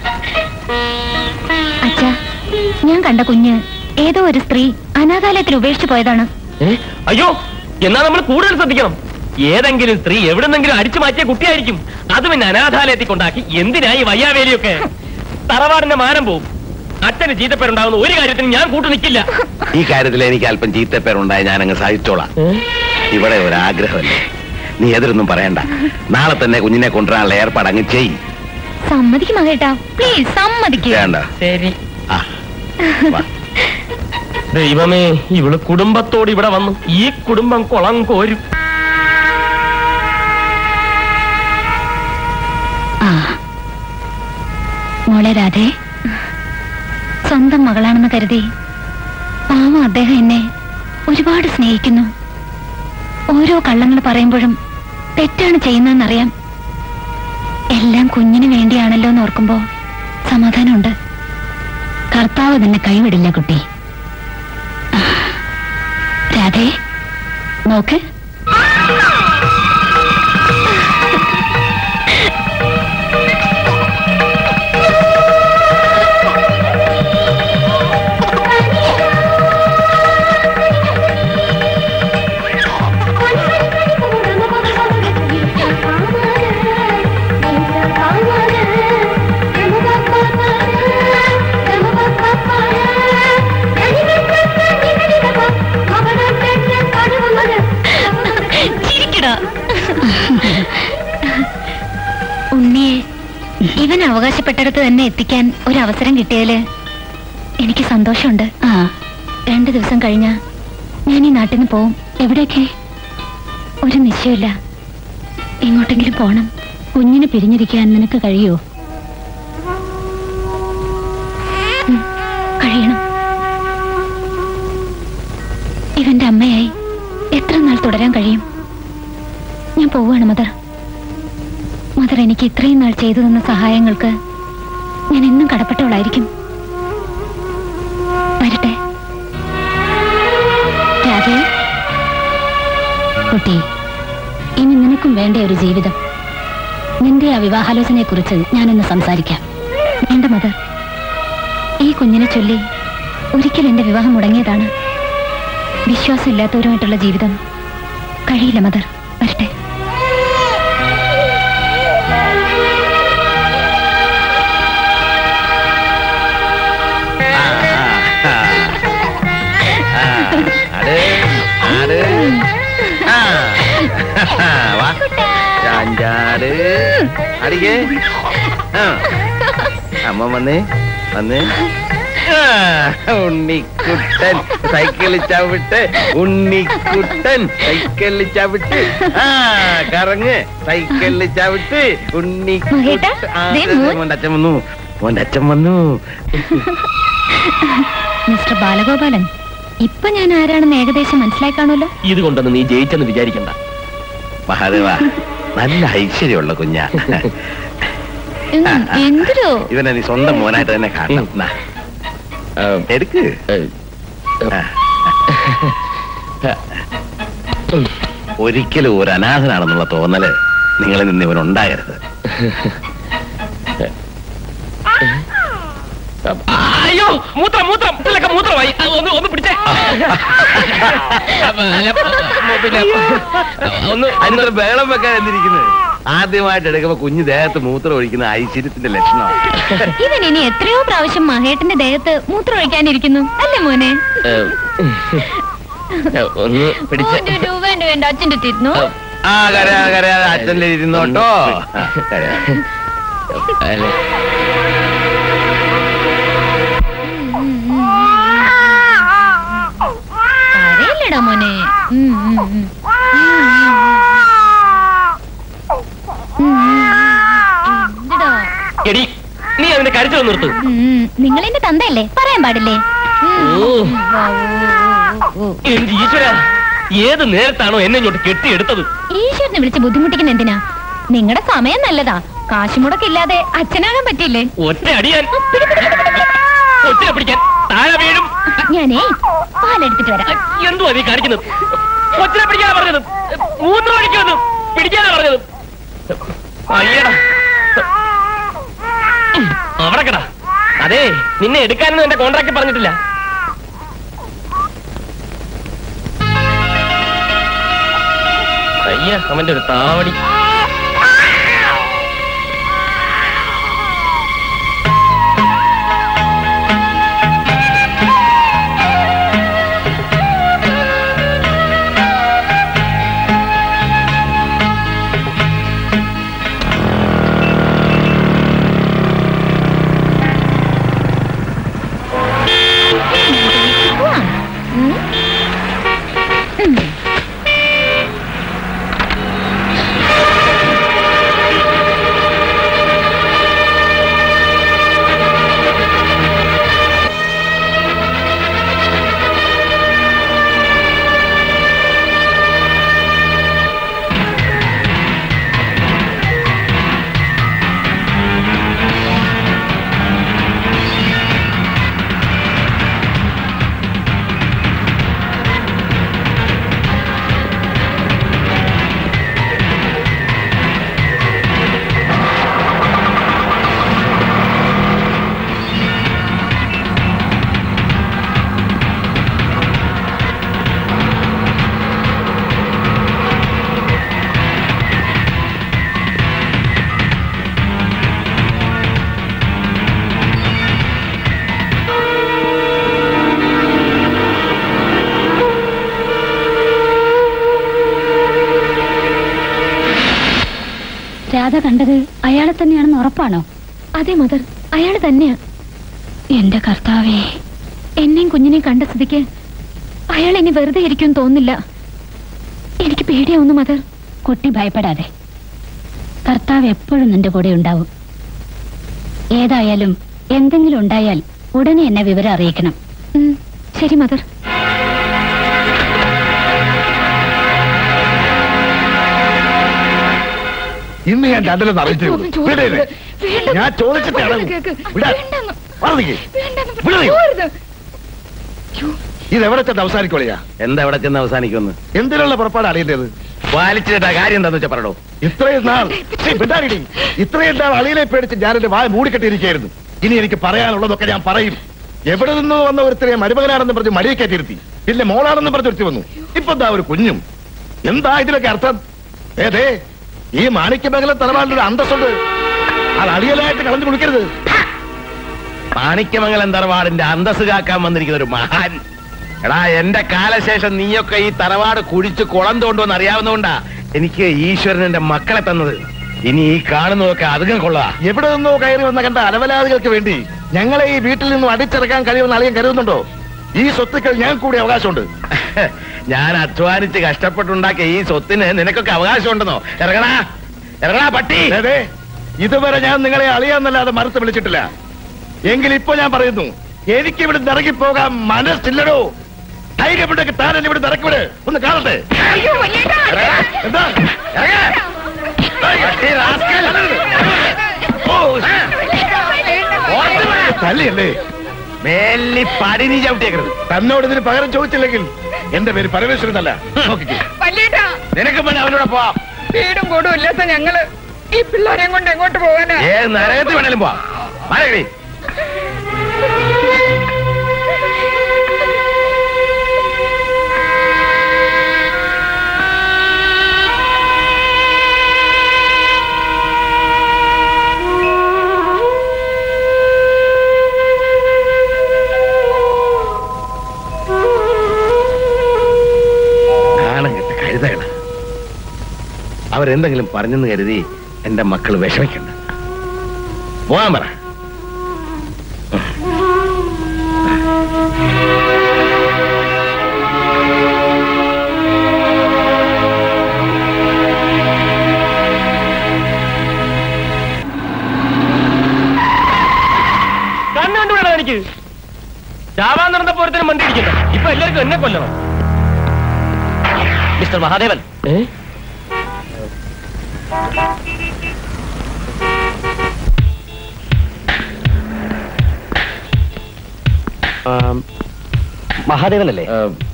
അച്ഛാ ഞാൻ കണ്ട കുഞ്ഞ് ഏതോ ഒരു സ്ത്രീ അനാഥാലയത്തിൽ ഉപേക്ഷിച്ചു പോയതാണ് ഏ? അയ്യോ എന്നാ നമ്മൾ കൂടുതൽ ശ്രദ്ധിക്കണം ഏതെങ്കിലും സ്ത്രീ എവിടെന്നെങ്കിലും അടിച്ചു മാറ്റിയ കുട്ടിയായിരിക്കും അത് പിന്നെ അനാഥാലയത്തിൽ കൊണ്ടാക്കി എന്തിനായി വയ്യാവേലിയൊക്കെ തറവാടിന്റെ മാനം പോവും അച്ഛന് ചീത്തപ്പേരുണ്ടാവുന്ന ഒരു കാര്യത്തിനും ഞാൻ കൂട്ടു നിൽക്കില്ല ഈ കാര്യത്തിൽ എനിക്ക് അല്പം ചീത്തപ്പേരുണ്ടായി ഞാൻ അങ്ങ് സഹിച്ചോളാം ഇവിടെ ഒരു ആഗ്രഹമല്ലേ നീ എതിരൊന്നും പറയണ്ട നാളെ തന്നെ കുഞ്ഞിനെ കൊണ്ടുവരാനുള്ള ഏർപ്പാട് അങ്ങ് ചെയ് സമ്മതിക്കും മകേട്ടാ പ്ലീസ് സമ്മതിക്കുക വേണ്ട ശരി ആ വാ. ദൈവമേ ഇവള് കുടുംബത്തോട് ഇവിടെ വന്നു ഈ കുടുംബം കുളം കോരും ആ മോളെ രാധേ സ്വന്തം മകളാണെന്ന് കരുതി പാവം അദ്ദേഹം എന്നെ ഒരുപാട് സ്നേഹിക്കുന്നു ഓരോ കള്ളങ്ങൾ പറയുമ്പോഴും തെറ്റാണ് ചെയ്യുന്നതെന്നറിയാം എല്ലാം കുഞ്ഞിന് വേണ്ടിയാണല്ലോ എന്ന് ഓർക്കുമ്പോ സമാധാനമുണ്ട് കർത്താവ് നിന്നെ കൈവിടില്ല കുട്ടി ആ. രാധേ നോക്ക് ചിരിക്കടാ ഉണ്ണിയെ ഇവൻ അവകാശപ്പെട്ടിടത്ത് തന്നെ എത്തിക്കാൻ ഒരു അവസരം കിട്ടിയാല് എനിക്ക് സന്തോഷമുണ്ട് ആ രണ്ടു ദിവസം കഴിഞ്ഞ ഞാൻ ഈ നാട്ടിൽ നിന്ന് പോവും എവിടേക്ക് ഒരു നിശ്ചയമില്ല എങ്ങോട്ടെങ്കിലും പോണം കുഞ്ഞിനെ പിരിഞ്ഞിരിക്കാൻ നിനക്ക് കഴിയോ കഴിയണം ഇവന്റെ അമ്മയായി എത്ര നാൾ തുടരാൻ കഴിയും ഞാൻ പോവാണ് മദർ മദർ എനിക്ക് ഇത്രയും നാൾ ചെയ്തു തന്ന സഹായങ്ങൾക്ക് ഞാൻ എന്നും കടപ്പെട്ടവളായിരിക്കും വരട്ടെ രാധേ കുട്ടി ഇനി നിനക്കും വേണ്ട ഒരു ജീവിതം നിന്റെ ആ വിവാഹാലോചനയെ കുറിച്ച് ഞാനൊന്ന് സംസാരിക്കാം വേണ്ട മദർ ഈ കുഞ്ഞിനെ ചൊല്ലി ഒരിക്കൽ എന്റെ വിവാഹം മുടങ്ങിയതാണ് വിശ്വാസമില്ലാത്തവരുമായിട്ടുള്ള ജീവിതം കഴിയില്ല മദർ വരട്ടെ ആ, ആട്, ആട്. ആ. വാ. ചാഞ്ചാട്. അടിക്ക്. ആ. അമ്മ വന്നേ വന്നേ ആ, ഉണ്ണിക്കുട്ടൻ സൈക്കിളിൽ ചവിട്ട് ഉണ്ണിക്കുട്ടൻ സൈക്കിളിൽ ചവിട്ട് ആ കറങ്ങ് സൈക്കിളിൽ ചവിട്ട് മഹേട്ടാ, ഉണ്ണിക്കുട്ടൻ ആ, ദേ ദേ, മോൻ. മോന്റെ അച്ഛൻ വന്നു മോന്റെ അച്ഛൻ വന്നു മിസ്റ്റർ ബാലഗോപാലൻ ഇപ്പൊ ഞാൻ ആരാണെന്ന് ഏകദേശം മനസ്സിലായി കാണുമല്ലോ ഇത് കൊണ്ടൊന്ന് നീ ജയിച്ചെന്ന് വിചാരിക്കണ്ട മഹാദേവ നല്ല ഐശ്വര്യമുള്ള കുഞ്ഞാ ഉം, എന്തിരോ ഇവനെ നീ സ്വന്തം മോനായിട്ട് തന്നെ കാണണം നാ. എടുക്ക് ആ. ഒരിക്കലും ഒരു അനാഥനാണെന്നുള്ള തോന്നല് നിങ്ങളിൽ നിന്ന് ഇവനുണ്ടാകരുത് അയ്യോ മൂത്രം മൂത്രം ഇതിലൊക്കെ മൂത്രമായി ആ, ഒന്ന് ഒന്ന് പിടിച്ചേ പിന്നെ ഒന്ന് അതിനൊരു ബഹളം വെക്കാൻ എന്തിരിക്കുന്നത് ആദ്യമായിട്ട് എടുക്കുമ്പോ കുഞ്ഞ് ദേഹത്ത് മൂത്രം ഒഴിക്കുന്ന ഐശ്വര്യത്തിന്റെ ലക്ഷണമാണ് ഇവൻ ഇനി എത്രയോ പ്രാവശ്യം മഹേട്ടന്റെ ദേഹത്ത് മൂത്രം ഒഴിക്കാനിരിക്കുന്നു അല്ലേ മോനെ ഒന്ന് പിടിച്ച് ഒരു രൂപ വേണ്ട വേണ്ട അച്ഛൻ്റെ തീർന്നു ആ കര കര അച്ഛൻ്റെ ഇരുന്നോട്ടോ ആ, കര. അല്ല, അറിയില്ലടാ മോനെ ഉം, ഉം, ഉം. എന്തെടാ? എടി നീ അതിന്റെ കരുത്തിൽ നിർത്ത് ഉം, നിങ്ങൾ എന്റെ തന്തയല്ലേ പറയാൻ പാടില്ലേ ഉം, ഓ. വാ, ഓ, ഓ, ഓ. എന്റെ ഈശ്വര ഏത് നേരത്താണോ എന്നെ ഇങ്ങോട്ട് കെട്ടിയെടുത്തത് ഈശ്വരനെ വിളിച്ച് ബുദ്ധിമുട്ടിക്കുന്ന എന്തിനാ നിങ്ങളുടെ സമയം നല്ലതാ കാശുമുടക്കില്ലാതെ അച്ഛനാകാൻ പറ്റില്ലേ ഒറ്റ അടിയാൻ ഒറ്റ പിടിക്കാൻ താഴെ വീഴും ഞാനേ പാലെടുത്തിട്ട് വരാം എന്തുവാ നീ കാണിക്കുന്നത് ഒറ്റ പിടിക്കാനാ പറഞ്ഞത് മൂത്രം ഒഴിക്കുന്നത് പിടിക്കാനാ പറഞ്ഞത് അയ്യടാ അവിടെ കടാ അതെ നിന്നെ എടുക്കാനൊന്നും എന്റെ കോൺട്രാക്ട് പറഞ്ഞിട്ടില്ല അയ്യ അവന്റെ ഒരു താവടി രാധ കണ്ടത് അയാളെ തന്നെയാണെന്ന് ഉറപ്പാണോ അതെ മദർ അയാൾ തന്നെയാ എന്റെ കർത്താവേ എന്നെയും കുഞ്ഞിനെയും കണ്ട സ്ഥിതിക്ക് അയാൾ ഇനി വെറുതെ ഇരിക്കും തോന്നില്ല എനിക്ക് പേടിയാവുന്നു മദർ കുട്ടി ഭയപ്പെടാതെ കർത്താവ് എപ്പോഴും നിന്റെ കൂടെ ഉണ്ടാവും ഏതായാലും എന്തെങ്കിലും ഉണ്ടായാൽ ഉടനെ എന്നെ വിവരം അറിയിക്കണം ഉം, ശരി മദർ ഇന്ന് ഞാൻ രണ്ടിലൊന്ന് അറിയിച്ചേ ഉള്ളൂ. വിടേ ഇത്. ഞാൻ ചോദിച്ചിട്ട് ഇറങ്ങും. വിടാൻ. പറഞ്ഞിക്ക്. വിടേ. ഇത് എവിടെ ചെന്ന് അവസാനിക്കോളിയാ എന്താ എവിടെ ചെന്ന് അവസാനിക്കുമെന്ന് എന്തിനുള്ള പുറപ്പാട് അറിയേണ്ടത് പാലിച്ചിട്ടാ കാര്യം എന്താന്ന് വെച്ചാ പറയണോ ഇത്രയും നാൾ ഛീ, മിണ്ടാതിരി. ഇത്രയും നാൾ അളിയിലെ പേടിച്ച് ഞാൻ എന്റെ വായ മൂടിക്കെട്ടിയിരിക്കായിരുന്നു ഇനി എനിക്ക് പറയാനുള്ളതൊക്കെ ഞാൻ പറയും എവിടെ നിന്ന് വന്ന ഒരുത്തരെ മരുമകനാണെന്ന് പറഞ്ഞ് മടിയെ കയറ്റിയിരുത്തി പിന്നെ മോളാണെന്ന് പറഞ്ഞ് ഒരുത്തി വന്നു ഇപ്പൊ എന്താ ഒരു കുഞ്ഞും എന്താ ഇതിലൊക്കെ അർത്ഥം ഏതേ ഈ മാണിക്യമംഗലം തലവാളിന്റെ ഒരു അന്തസ്സുണ്ട് അത് അളിയലായിട്ട് കളഞ്ഞു കൊടുക്കരുത് മാണിക്യമംഗലം തറവാടിന്റെ അന്തസ് കാക്കാൻ വന്നിരിക്കുന്ന ഒരു മഹാൻ എടാ എന്റെ കാലശേഷം നീയൊക്കെ ഈ തറവാട് കുഴിച്ച് കുളം തോണ്ടുമെന്ന് അറിയാവുന്നതുകൊണ്ടാ എനിക്ക് ഈശ്വരൻ എന്റെ മക്കളെ തന്നത് ഇനി ഈ കാണുന്നതൊക്കെ അധികം കൊള്ളാ എവിടെ നിന്നോ കയറി വന്ന കണ്ട അലവലാദികൾക്ക് വേണ്ടി ഞങ്ങളെ ഈ വീട്ടിൽ നിന്നും അടിച്ചിറക്കാൻ കഴിയുമെന്ന് അളിയൻ കരുതുന്നുണ്ടോ ഈ സ്വത്തുക്കൾ ഞാൻ കൂടി അവകാശമുണ്ട് ഞാൻ അധ്വാനിച്ച് കഷ്ടപ്പെട്ടുണ്ടാക്കിയ ഈ സ്വത്തിന് നിനക്കൊക്കെ അവകാശമുണ്ടെന്നോ ഇറങ്ങടാ ഇറങ്ങടാ പട്ടി അതെ ഇതുവരെ ഞാൻ നിങ്ങളെ അളിയാന്നല്ലാതെ മറുത്ത് വിളിച്ചിട്ടില്ല എങ്കിൽ ഇപ്പൊ ഞാൻ പറയുന്നു എനിക്ക് ഇവിടെ ഇറങ്ങിപ്പോകാൻ മനസ്സില്ലടോ ധൈര്യപ്പെട്ടൊക്കെ താൻ എന്നെ ഇവിടെ ഇറക്കിവിട് ഒന്ന് കാണട്ടെ ഇറങ്ങടാ. എന്താ ഇറങ്ങ. പട്ടി റാസ്കൽ. ഓ, ഓർത്ത് വിട്. തല്ലിയല്ലേ മേലി പടി നീ ചവിട്ടിയേക്കരുത് തന്നോട് ഇതിന് പകരം ചോദിച്ചില്ലെങ്കിൽ എന്റെ പേര് പരമേശ്വരൻ അല്ല നോക്കിക്കേ വല്യേട്ടാ നിനക്ക് പിന്നെ അവനോട് പോവാം വീടും കൂടും ഇല്ലാത്ത ഞങ്ങള് ഈ പിള്ളേരെയും കൊണ്ട് എങ്ങോട്ട് പോകാനാ ഏത് നരകത്തിൽ വേണേലും പോവാം മഴകടി അവരെന്തെങ്കിലും പറഞ്ഞെന്ന് കരുതി എന്റെ മക്കൾ വിഷമിക്കണ്ട പോകാൻ പറ കണ്ണുകൊണ്ടുവിടണം എനിക്ക് ചാവാൻ നടന്ന പോരത്തിനും വണ്ടി ഇടിക്കണ്ട ഇപ്പൊ എല്ലാവർക്കും എന്നെ കൊല്ലണം മിസ്റ്റർ മഹാദേവൻ ഏ മഹാദേവനല്ലേ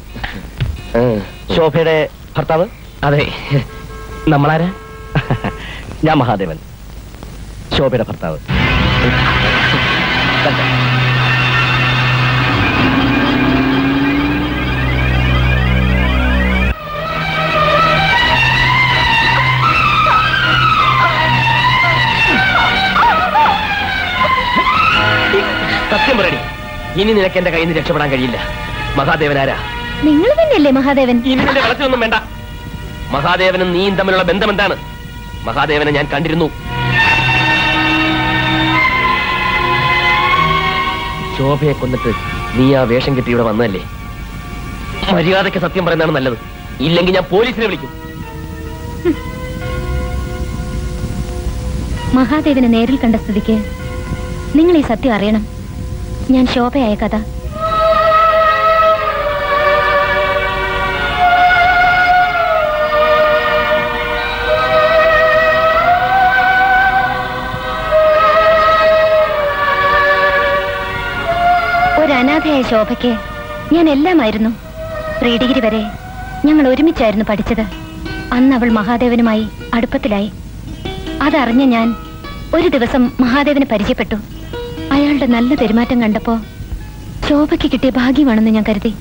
ശോഭയുടെ ഭർത്താവ് അതെ നമ്മളാരാ ഞാൻ മഹാദേവൻ ശോഭയുടെ ഭർത്താവ് കണ്ടോ? സത്യം പറയടി ഇനി നിനക്ക് എന്റെ കയ്യിൽ നിന്ന് രക്ഷപ്പെടാൻ കഴിയില്ല മഹാദേവനാരാ നിങ്ങൾ തന്നെയല്ലേ മഹാദേവൻ ഇനി നിന്റെ കളത്തിലൊന്നും വേണ്ട മഹാദേവനും നീയും തമ്മിലുള്ള ബന്ധം എന്താണ് മഹാദേവനെ ഞാൻ കണ്ടിരുന്നു ശോഭയെ കൊന്നിട്ട് നീ ആ വേഷം കെട്ടി ഇവിടെ വന്നതല്ലേ മര്യാദയ്ക്ക് സത്യം പറയുന്നതാണ് നല്ലത് ഇല്ലെങ്കിൽ ഞാൻ പോലീസിനെ വിളിക്കും മഹാദേവനെ നേരിൽ കണ്ട സ്ഥിതിക്ക് നിങ്ങൾ ഈ സത്യം അറിയണം ഞാൻ ശോഭയായ കഥ ഒരു അനാഥയായ ശോഭയ്ക്ക് ഞാൻ എല്ലാമായിരുന്നു പ്രീ ഡിഗ്രി വരെ ഞങ്ങൾ ഒരുമിച്ചായിരുന്നു പഠിച്ചത് അന്ന് അവൾ മഹാദേവനുമായി അടുപ്പത്തിലായി അതറിഞ്ഞ ഞാൻ ഒരു ദിവസം മഹാദേവനെ പരിചയപ്പെട്ടു അയാളുടെ നല്ല പെരുമാറ്റം കണ്ടപ്പോ ശോഭയ്ക്ക് കിട്ടിയ ഭാഗ്യമാണെന്ന് ഞാൻ കരുതി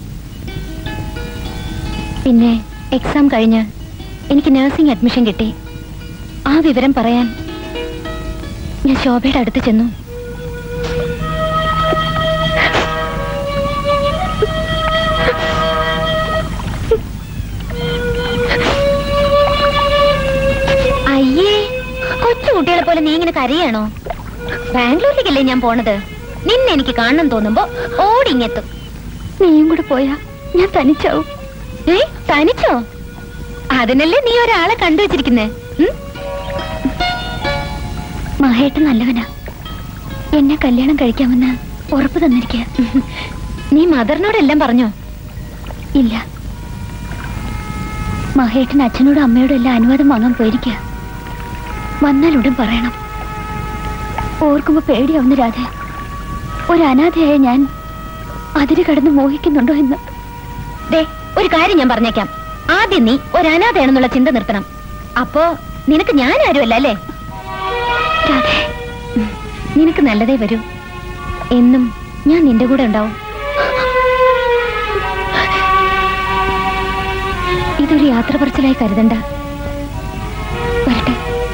പിന്നെ എക്സാം കഴിഞ്ഞ് എനിക്ക് നഴ്സിംഗ് അഡ്മിഷൻ കിട്ടി ആ വിവരം പറയാൻ ഞാൻ ശോഭയുടെ അടുത്ത് ചെന്നു അയ്യേ കൊച്ചു കുട്ടികളെ പോലെ നീ ഇങ്ങനെ കരയാണോ ബാംഗ്ലൂരിലേക്കല്ലേ ഞാൻ പോണത് നിന്നെ എനിക്ക് കാണണം തോന്നുമ്പോ ഓടിങ്ങെത്തും നീയും കൂടെ പോയാ ഞാൻ തനിച്ചാവും ഏ തനിച്ചോ അതിനല്ലേ നീ ഒരാളെ കണ്ടുവച്ചിരിക്കുന്നേ മഹേട്ട് നല്ലവനാ എന്നെ കല്യാണം കഴിക്കാമെന്ന് ഉറപ്പ് തന്നിരിക്കുക നീ മദറിനോടെല്ലാം പറഞ്ഞോ ഇല്ല മഹേട്ടൻ അച്ഛനോടും അമ്മയോടും എല്ലാം അനുവാദം വാങ്ങാൻ പോയിരിക്കുക വന്നാലുടൻ പറയണം ഓർക്കുമ്പോ പേടിയാവുന്ന രാധ ഒരു അനാഥയായ ഞാൻ അതിര് കടന്ന് മോഹിക്കുന്നുണ്ടോ എന്ന് ദേ ഒരു കാര്യം ഞാൻ പറഞ്ഞേക്കാം ആദ്യം നീ ഒരു അനാഥയാണെന്നുള്ള ചിന്ത നിർത്തണം അപ്പോ നിനക്ക് ഞാൻ ആരുമല്ല അല്ലേ രാധേ ഉം, നിനക്ക് നല്ലതേ വരൂ എന്നും ഞാൻ നിന്റെ കൂടെ ഉണ്ടാവും ഇതൊരു യാത്ര പറച്ചിലായി കരുതണ്ട വരട്ടെ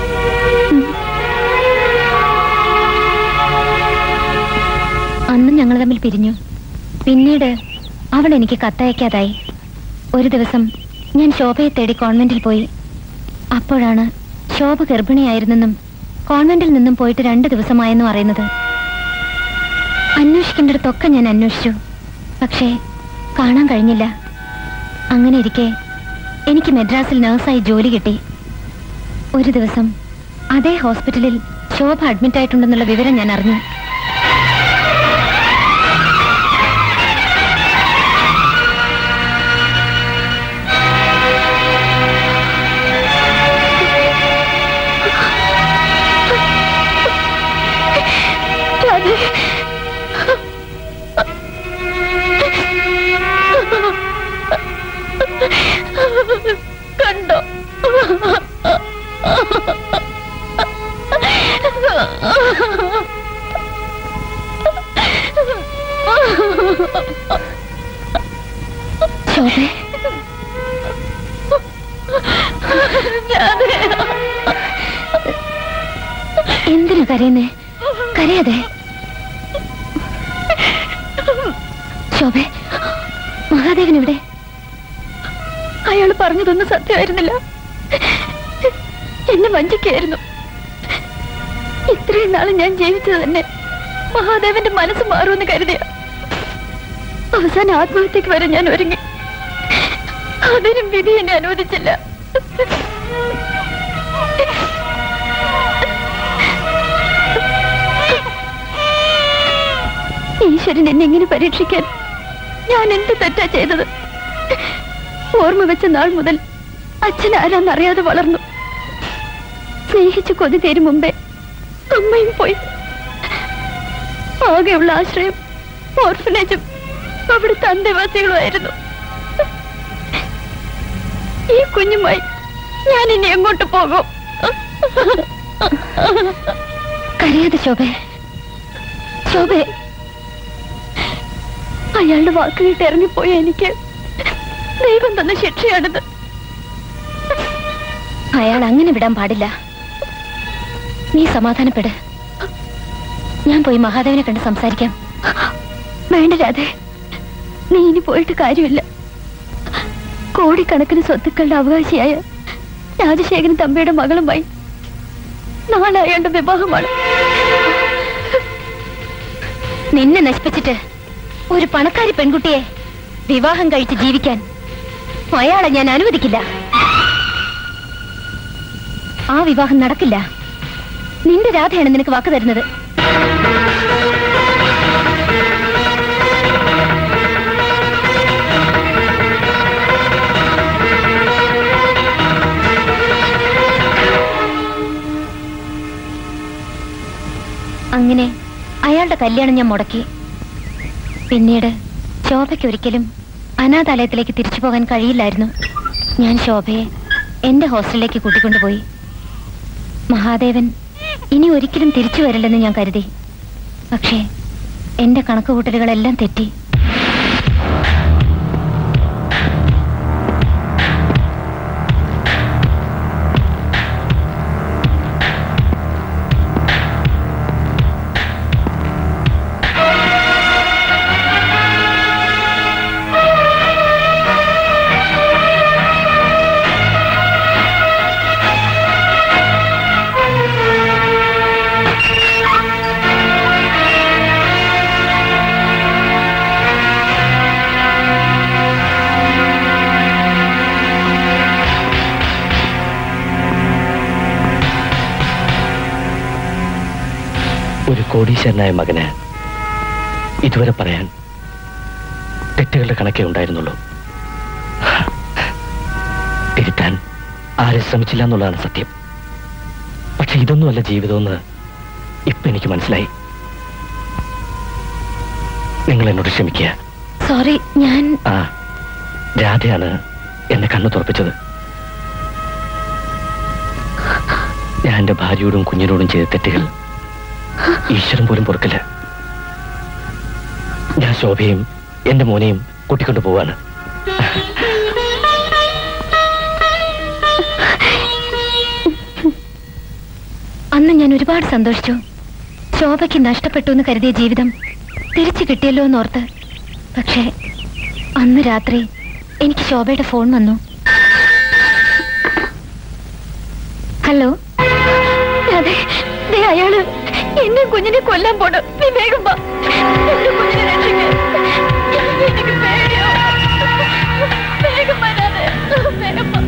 അന്ന് ഞങ്ങൾ തമ്മിൽ പിരിഞ്ഞു പിന്നീട് അവൾ എനിക്ക് കത്തയക്കാതായി ഒരു ദിവസം ഞാൻ ശോഭയെ തേടി കോൺവെന്റിൽ പോയി അപ്പോഴാണ് ശോഭ ഗർഭിണിയായിരുന്നെന്നും കോൺവെന്റിൽ നിന്നും പോയിട്ട് രണ്ട് ദിവസമായെന്നും അറിയുന്നത് അന്വേഷിക്കേണ്ടിടത്തൊക്കെ ഞാൻ അന്വേഷിച്ചു പക്ഷേ കാണാൻ കഴിഞ്ഞില്ല അങ്ങനെ ഇരിക്കെ എനിക്ക് മദ്രാസിൽ നഴ്സായി ജോലി കിട്ടി ഒരു ദിവസം അതേ ഹോസ്പിറ്റലിൽ ശോഭ അഡ്മിറ്റ് ആയിട്ടുണ്ടെന്നുള്ള വിവരം ഞാൻ അറിഞ്ഞു കണ്ടോ ശോഭേ എന്തിനാ കരയുന്നേ കരയാതെ ശോഭേ മഹാദേവൻ ഇവിടെ അയാൾ പറഞ്ഞതൊന്നും സത്യമായിരുന്നില്ല എന്നെ വഞ്ചിക്കായിരുന്നു ഇത്രയും നാള് ഞാൻ ജീവിച്ചത് തന്നെ മഹാദേവന്റെ മനസ്സ് മാറുമെന്ന് കരുതിയ അവസാന ആത്മഹത്യക്ക് വരെ ഞാൻ ഒരുങ്ങി അതിനും വിധി എന്നെ അനുവദിച്ചില്ല ഈശ്വരൻ എന്നെ എങ്ങനെ പരീക്ഷിക്കാൻ ഞാൻ എന്ത് തെറ്റാ ചെയ്തത് ഓർമ്മ വെച്ച നാൾ മുതൽ അച്ഛൻ ആരാന്നറിയാതെ വളർന്നു സ്നേഹിച്ച് കൊതി തീരും മുമ്പേ അമ്മയും പോയി ആകെയുള്ള ആശ്രയം ഓർഫനേജും അവിടുത്തെ അന്തേവാസികളുമായിരുന്നു ഈ കുഞ്ഞുമായി ഞാൻ ഇനി എങ്ങോട്ട് പോകും കരയാതെ ശോഭേ ശോഭേ അയാളുടെ വാക്ക് കേട്ട് ഇറങ്ങിപ്പോയ എനിക്ക് ദൈവം തന്ന ശിക്ഷയാണിത് അയാൾ അങ്ങനെ വിടാൻ പാടില്ല നീ സമാധാനപ്പെട് ഞാൻ പോയി മഹാദേവനെ കണ്ട് സംസാരിക്കാം വേണ്ട രാധേ നീ ഇനി പോയിട്ട് കാര്യമില്ല കോടിക്കണക്കിന് സ്വത്തുക്കളുടെ അവകാശിയായ രാജശേഖരൻ തമ്പിയുടെ മകളുമായി നാളെ അയാളുടെ വിവാഹമാണ് നിന്നെ നശിപ്പിച്ചിട്ട് ഒരു പണക്കാരി പെൺകുട്ടിയെ വിവാഹം കഴിച്ച് ജീവിക്കാൻ അയാളെ ഞാൻ അനുവദിക്കില്ല ആ വിവാഹം നടക്കില്ല നിന്റെ രാധയാണ് നിനക്ക് വാക്ക് തരുന്നത് അങ്ങനെ അയാളുടെ കല്യാണം ഞാൻ മുടക്കി പിന്നീട് ശോഭയ്ക്ക് ഒരിക്കലും അനാഥാലയത്തിലേക്ക് തിരിച്ചു പോകാൻ കഴിയില്ലായിരുന്നു ഞാൻ ശോഭയെ എന്റെ ഹോസ്റ്റലിലേക്ക് കൂട്ടിക്കൊണ്ടുപോയി മഹാദേവൻ ഇനി ഒരിക്കലും തിരിച്ചു വരില്ലെന്ന് ഞാൻ കരുതി പക്ഷേ എന്റെ കണക്കുകൂട്ടലുകളെല്ലാം തെറ്റി ഒരു കോടീശ്വരനായ മകന് ഇതുവരെ പറയാൻ തെറ്റുകളുടെ കണക്കേ ഉണ്ടായിരുന്നുള്ളൂ തിരുത്താൻ ആരെ ശ്രമിച്ചില്ല എന്നുള്ളതാണ് സത്യം പക്ഷെ ഇതൊന്നുമല്ല ജീവിതമെന്ന് ഇപ്പൊ എനിക്ക് മനസ്സിലായി നിങ്ങൾ എന്നോട് ക്ഷമിക്കുക സോറി ഞാൻ ആ രാധയാണ് എന്നെ കണ്ണു തുറപ്പിച്ചത് ഞാൻ എന്റെ ഭാര്യയോടും കുഞ്ഞിനോടും ചെയ്ത തെറ്റുകൾ ഈശ്വരൻ പോലും പൊറുക്കില്ല ഞാൻ ശോഭയും എന്റെ മോനെയും കൂട്ടിക്കൊണ്ടു പോവാണ് അന്ന് ഞാൻ ഒരുപാട് സന്തോഷിച്ചു ശോഭയ്ക്ക് നഷ്ടപ്പെട്ടു എന്ന് കരുതിയ ജീവിതം തിരിച്ചു കിട്ടിയല്ലോ എന്നോർത്ത് പക്ഷേ അന്ന് രാത്രി എനിക്ക് ശോഭയുടെ ഫോൺ വന്നു ഹലോ അതെ ദേ അയാള് എന്നെ കുഞ്ഞിനെ കൊല്ലാൻ പോണ് നീ വേഗം വാ എന്റെ കുഞ്ഞിനെ രക്ഷിക്ക്. എനിക്ക് പേടിയാ. വേഗം വരാതെ വേഗം വാ.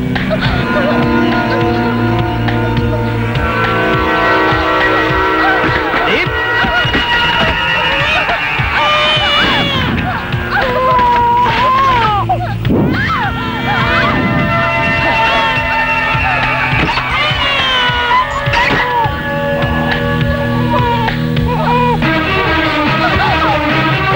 ആ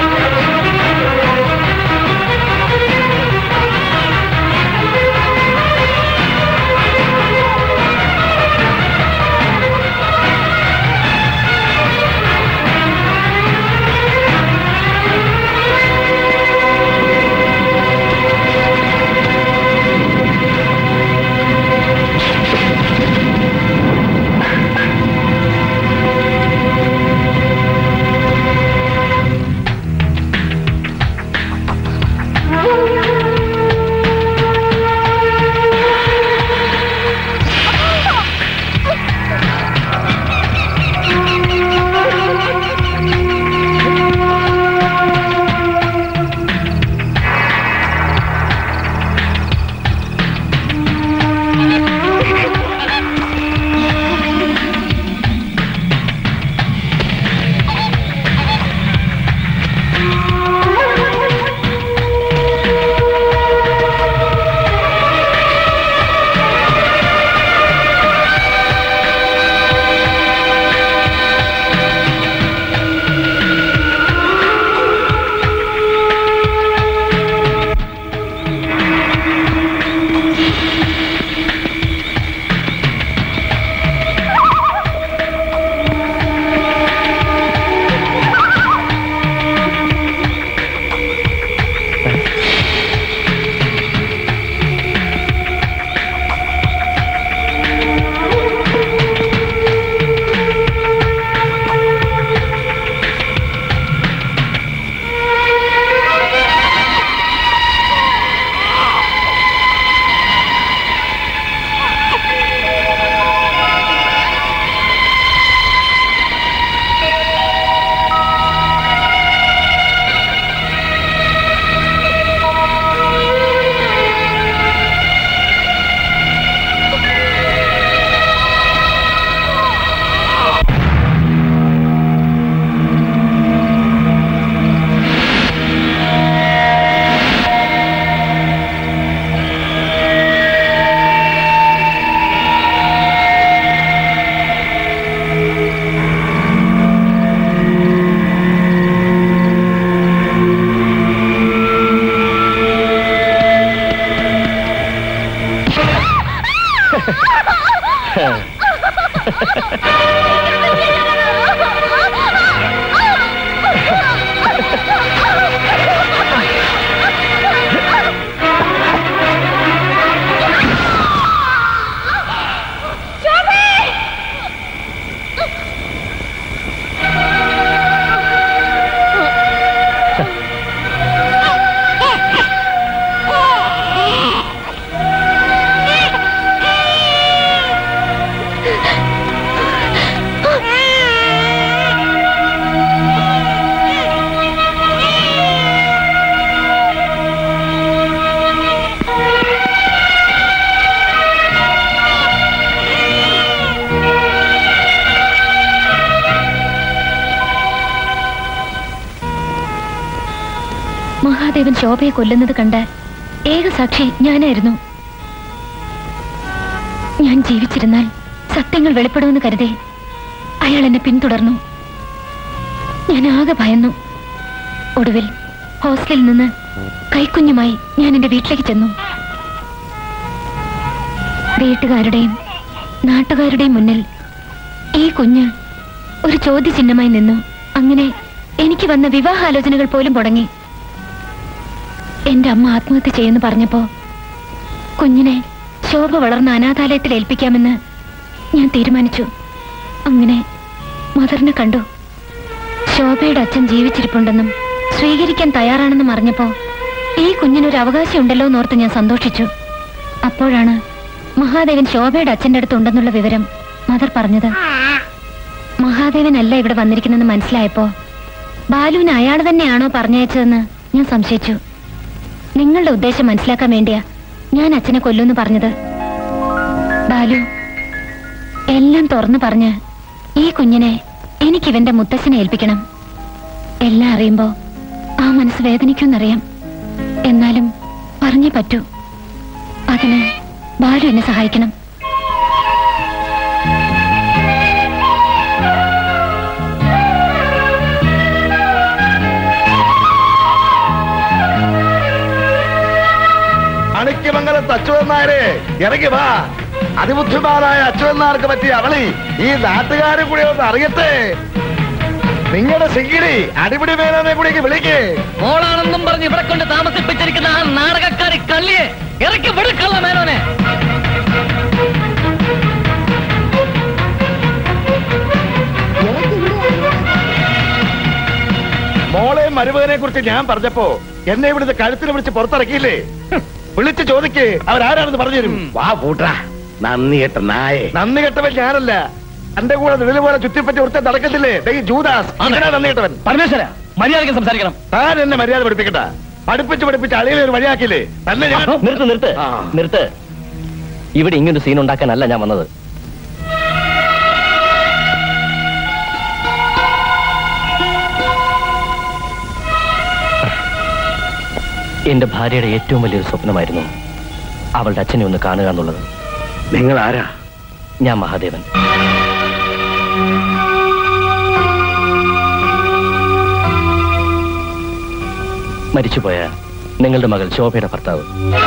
മഹാദേവൻ ശോഭയെ കൊല്ലുന്നത് കണ്ട് ഏക സാക്ഷി ഞാനായിരുന്നു ഞാൻ ജീവിച്ചിരുന്നാൽ സത്യങ്ങൾ വെളിപ്പെടുമെന്ന് കരുതി അയാൾ എന്നെ പിന്തുടർന്നു ഞാൻ ആകെ ഭയന്നു ഒടുവിൽ ഹോസ്റ്റലിൽ നിന്ന് കൈക്കുഞ്ഞുമായി ഞാൻ എന്റെ വീട്ടിലേക്ക് ചെന്നു വീട്ടുകാരുടെയും നാട്ടുകാരുടെയും മുന്നിൽ ഈ കുഞ്ഞ് ഒരു ചോദ്യചിഹ്നമായി നിന്നു അങ്ങനെ എനിക്ക് വന്ന വിവാഹാലോചനകൾ പോലും തുടങ്ങി എന്റെ അമ്മ ആത്മഹത്യ ചെയ്യുമെന്ന് പറഞ്ഞപ്പോ കുഞ്ഞിനെ ശോഭ വളർന്ന അനാഥാലയത്തിൽ ഏൽപ്പിക്കാമെന്ന് ഞാൻ തീരുമാനിച്ചു അങ്ങനെ മദറിനെ കണ്ടു ശോഭയുടെ അച്ഛൻ ജീവിച്ചിരിപ്പുണ്ടെന്നും സ്വീകരിക്കാൻ തയ്യാറാണെന്നും അറിഞ്ഞപ്പോ ഈ കുഞ്ഞിനൊരു അവകാശം ഉണ്ടല്ലോ എന്നോർത്ത് ഞാൻ സന്തോഷിച്ചു അപ്പോഴാണ് മഹാദേവൻ ശോഭയുടെ അച്ഛന്റെ അടുത്ത് ഉണ്ടെന്നുള്ള വിവരം മദർ പറഞ്ഞത് മഹാദേവൻ അല്ല ഇവിടെ വന്നിരിക്കുന്നെന്ന് മനസ്സിലായപ്പോ ബാലുവിന് അയാൾ തന്നെയാണോ പറഞ്ഞയച്ചതെന്ന് ഞാൻ സംശയിച്ചു നിങ്ങളുടെ ഉദ്ദേശം മനസ്സിലാക്കാൻ വേണ്ടിയാ ഞാൻ അച്ഛനെ കൊല്ലുമെന്ന് പറഞ്ഞത് ബാലു എല്ലാം തുറന്നു പറഞ്ഞ് ഈ കുഞ്ഞിനെ എനിക്കിവന്റെ മുത്തച്ഛനെ ഏൽപ്പിക്കണം എല്ലാം അറിയുമ്പോ ആ മനസ്സ് വേദനിക്കുമെന്നറിയാം എന്നാലും പറഞ്ഞേ പറ്റൂ അതിന് ബാലു എന്നെ സഹായിക്കണം അണിക്കുമംഗലത്ത് അച്യുതൻ നായരെ ഇറങ്ങി വാ അതിബുദ്ധിമാനായ അച്യുതൻ നായർക്ക് പറ്റിയ അവളി ഈ നാട്ടുകാരും കൂടി ഒന്ന് അറിയട്ടെ നിങ്ങളുടെ സിങ്കിടി അടിപിടി മേനെ കൂടി ഇങ്ങ് വിളിക്കേ മോളാണെന്നും പറഞ്ഞ് ഇവിടെ കൊണ്ട് താമസിപ്പിച്ചിരിക്കുന്ന ആ നാടകക്കാരി കള്ളിയെ ഇറക്കി വിടുക്കള്ള മേനോനെ മോളെയും മരുമകനെ കുറിച്ച് ഞാൻ പറഞ്ഞപ്പോ എന്നെ ഇവിടുത്തെ കഴുത്തിന് വിളിച്ച് പുറത്തിറക്കിയില്ലേ ഹും, വിളിച്ച് ചോദിക്കേ അവരാരാണെന്ന് പറഞ്ഞു തരും വാ പൂട്ടാ നന്ദി കേട്ട നായേ നന്ദി കെട്ടവൻ ഞാനല്ല എന്റെ കൂടെ നിഴല് പോലെ ചുറ്റിപ്പറ്റി ഒരുത്ത നടക്കത്തില്ലേ ദേ ഈ ജൂദാസ് ഇവനാ നന്ദി കെട്ടവൻ പരമേശ്വര മര്യാദയ്ക്ക് സംസാരിക്കണം താൻ എന്നെ മര്യാദ പഠിപ്പിക്കട്ട പഠിപ്പിച്ച് പഠിപ്പിച്ച് അളിയിലെ ഒരു വഴിയാക്കില്ലേ തന്നെ ഞാൻ നിർത്ത് നിർത്ത് ആ. നിർത്ത് ഇവിടെ ഇങ്ങനൊരു സീൻ ഉണ്ടാക്കാനല്ല ഞാൻ വന്നത് എന്റെ ഭാര്യയുടെ ഏറ്റവും വലിയൊരു സ്വപ്നമായിരുന്നു അവളുടെ അച്ഛനെ ഒന്ന് കാണുക എന്നുള്ളത് നിങ്ങൾ ആരാ ഞാൻ മഹാദേവൻ മരിച്ചുപോയ നിങ്ങളുടെ മകൾ ശോഭയുടെ ഭർത്താവ്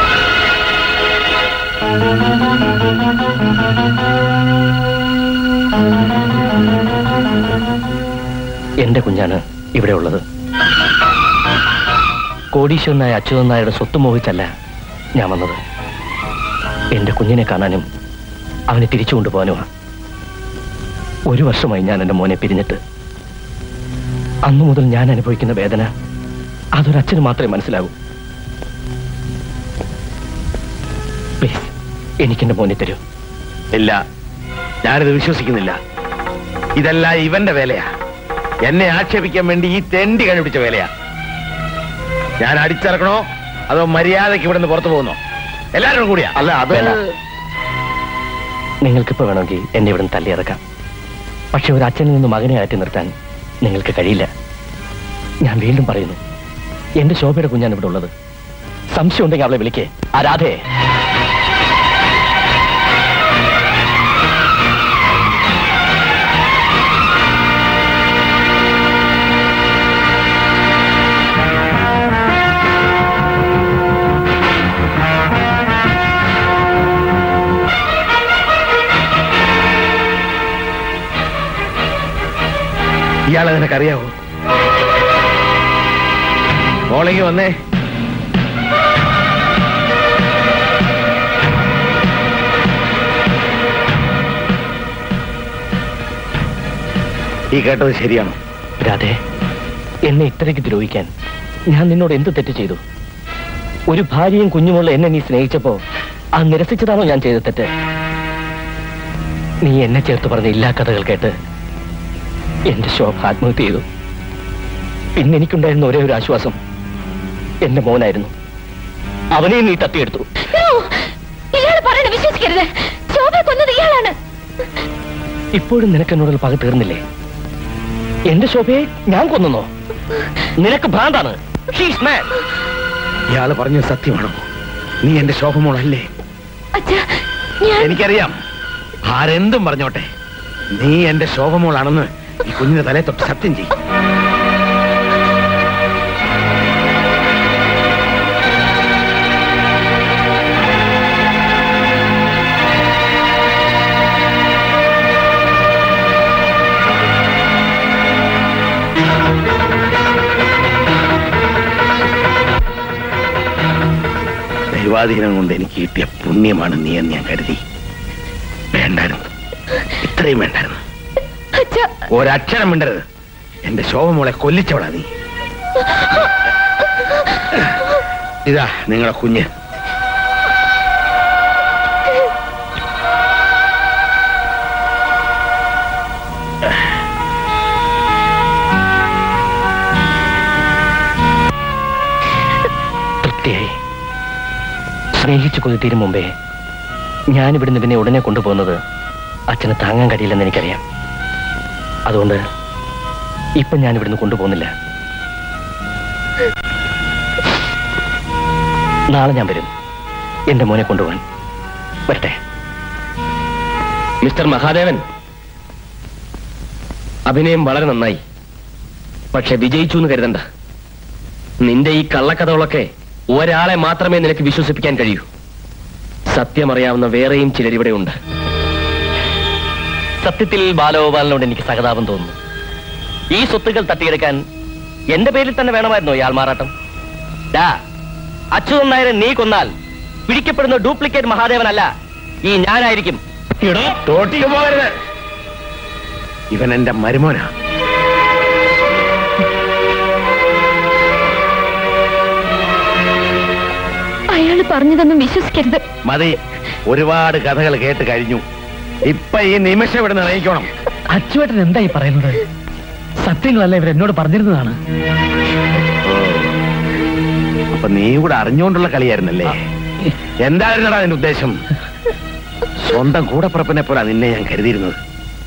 എന്റെ കുഞ്ഞാണ് ഇവിടെ ഉള്ളത് കോടീശ്വരനായ അച്യുതൻ നായരുടെ സ്വത്ത് മോഹിച്ചല്ല ഞാൻ വന്നത് എന്റെ കുഞ്ഞിനെ കാണാനും അവനെ തിരിച്ചു കൊണ്ടുപോകാനുമാണ് ഒരു വർഷമായി ഞാൻ എന്റെ മോനെ പിരിഞ്ഞിട്ട് അന്നു മുതൽ ഞാൻ അനുഭവിക്കുന്ന വേദന അതൊരച്ഛന് മാത്രമേ മനസ്സിലാകൂ പ്ലീസ് എനിക്കെന്റെ മോനെ തരൂ ഇല്ല ഞാനിത് വിശ്വസിക്കുന്നില്ല ഇതെല്ലാം ഇവന്റെ വേലയാ എന്നെ ആക്ഷേപിക്കാൻ വേണ്ടി ഈ തെണ്ടി കണ്ടുപിടിച്ച വേലയാ ഞാൻ അടിച്ചിറക്കണോ അതോ മര്യാദയ്ക്ക് ഇവിടെ നിന്ന് പുറത്തു പോകുന്നോ എല്ലാവരും കൂടിയാ അല്ല അത് വേണ്ട. നിങ്ങൾക്കിപ്പോ വേണമെങ്കിൽ എന്നെ ഇവിടെ നിന്ന് തള്ളിയിറക്കാം പക്ഷെ ഒരു അച്ഛനിൽ നിന്ന് മകനെ ആറ്റി നിർത്താൻ നിങ്ങൾക്ക് കഴിയില്ല ഞാൻ വീണ്ടും പറയുന്നു എന്റെ ശോഭയുടെ കുഞ്ഞാണ് ഇവിടെ ഉള്ളത് സംശയം ഉണ്ടെങ്കിൽ അവളെ വിളിക്കേ ആരാധേ ഇയാളെ നിനക്കറിയാവോ മോളേക്ക് വന്നേ ഈ കേട്ടത് ശരിയാണോ രാധേ എന്നെ ഇത്രയ്ക്ക് ദ്രോഹിക്കാൻ ഞാൻ നിന്നോട് എന്ത് തെറ്റ് ചെയ്തു ഒരു ഭാര്യയും കുഞ്ഞുമുള്ള എന്നെ നീ സ്നേഹിച്ചപ്പോ ആ നിരസിച്ചതാണോ ഞാൻ ചെയ്ത തെറ്റ് നീ എന്നെ ചേർത്ത് പറഞ്ഞ ഇല്ലാ കഥകൾ കേട്ട് എന്റെ ശോഭ ആത്മഹത്യ ചെയ്തു പിന്നെ എനിക്കുണ്ടായിരുന്ന ഒരേ ഒരു ആശ്വാസം എന്റെ മോനായിരുന്നു അവനെ നീ തട്ടിയെടുത്തു ഇയാള് പറയണ വിശ്വസിക്കരുത് ശോഭ കൊന്നത് ഇയാളാണ് ഇപ്പോഴും നിനക്ക് എന്നോടുള്ള പക തീർന്നില്ലേ എന്റെ ശോഭയെ ഞാൻ കൊന്നോ നിനക്ക് ഭ്രാന്താണ് She's mad. ഇയാള് പറഞ്ഞത് സത്യമാണോ നീ എന്റെ ശോഭമോളല്ലേ എനിക്കറിയാം ആരെന്തും പറഞ്ഞോട്ടെ നീ എന്റെ ശോഭമോളാണെന്ന് ഈ കുഞ്ഞിന്റെ തലയെ തൊട്ട് സത്യം ചെയ്യും ദൈവാധീനം കൊണ്ട് എനിക്ക് കിട്ടിയ പുണ്യമാണ് നീ എന്ന് ഞാൻ കരുതി വേണ്ടായിരുന്നു ഇത്രയും വേണ്ടായിരുന്നു ഒരക്ഷരം മിണ്ടരുത് എന്റെ ശോഭമോളെ കൊല്ലിച്ചവളാ നീ ഇതാ നിങ്ങളെ കുഞ്ഞ് തൃപ്തിയായി സ്നേഹിച്ചു കൊതിത്തീരും മുമ്പേ ഞാൻ ഇവിടുന്ന് പിന്നെ ഉടനെ കൊണ്ടുപോകുന്നത് അച്ഛന് താങ്ങാൻ കഴിയില്ലെന്ന് എനിക്കറിയാം അതുകൊണ്ട് ഇപ്പൊ ഞാൻ ഇവിടുന്ന് കൊണ്ടുപോകുന്നില്ല നാളെ ഞാൻ വരും എന്റെ മോനെ കൊണ്ടുപോകാൻ വരട്ടെ മിസ്റ്റർ മഹാദേവൻ അഭിനയം വളരെ നന്നായി പക്ഷെ വിജയിച്ചു എന്ന് കരുതണ്ട നിന്റെ ഈ കള്ളക്കഥകളൊക്കെ ഒരാളെ മാത്രമേ നിനക്ക് വിശ്വസിപ്പിക്കാൻ കഴിയൂ സത്യമറിയാവുന്ന വേറെയും ചിലരിവിടെ ഉണ്ട് സത്യത്തിൽ ബാലഗോപാലനോട് എനിക്ക് സഹതാപം തോന്നുന്നു ഈ സ്വത്തുക്കൾ തട്ടിയെടുക്കാൻ എന്റെ പേരിൽ തന്നെ വേണമായിരുന്നോ ഈ ആൾമാറാട്ടം ഡാ അച്യുതൻ നായരെ നീ കൊന്നാൽ പിടിക്കപ്പെടുന്ന ഡ്യൂപ്ലിക്കേറ്റ് മഹാദേവനല്ല ഈ ഞാനായിരിക്കും തോട്ടിക്ക് പോകരുത് ഇവൻ എന്റെ മരുമോനാ അയാൾ പറഞ്ഞതൊന്നും വിശ്വസിക്കരുത് മതി ഒരുപാട് കഥകൾ കേട്ട് കഴിഞ്ഞു ഇപ്പൊ ഈ നിമിഷം ഇവിടെ നിർണയിക്കണം അച്ചുവേട്ടൻ എന്തായി പറയുന്നത് സത്യങ്ങളല്ല ഇവരെന്നോട് പറഞ്ഞിരുന്നതാണ് അപ്പൊ നീ കൂടെ അറിഞ്ഞുകൊണ്ടുള്ള കളിയായിരുന്നല്ലേ എന്തായിരുന്നടാ അതിന്റെ ഉദ്ദേശം സ്വന്തം കൂടപ്പുറപ്പിനെ പോലെ നിന്നെ ഞാൻ കരുതിയിരുന്നത്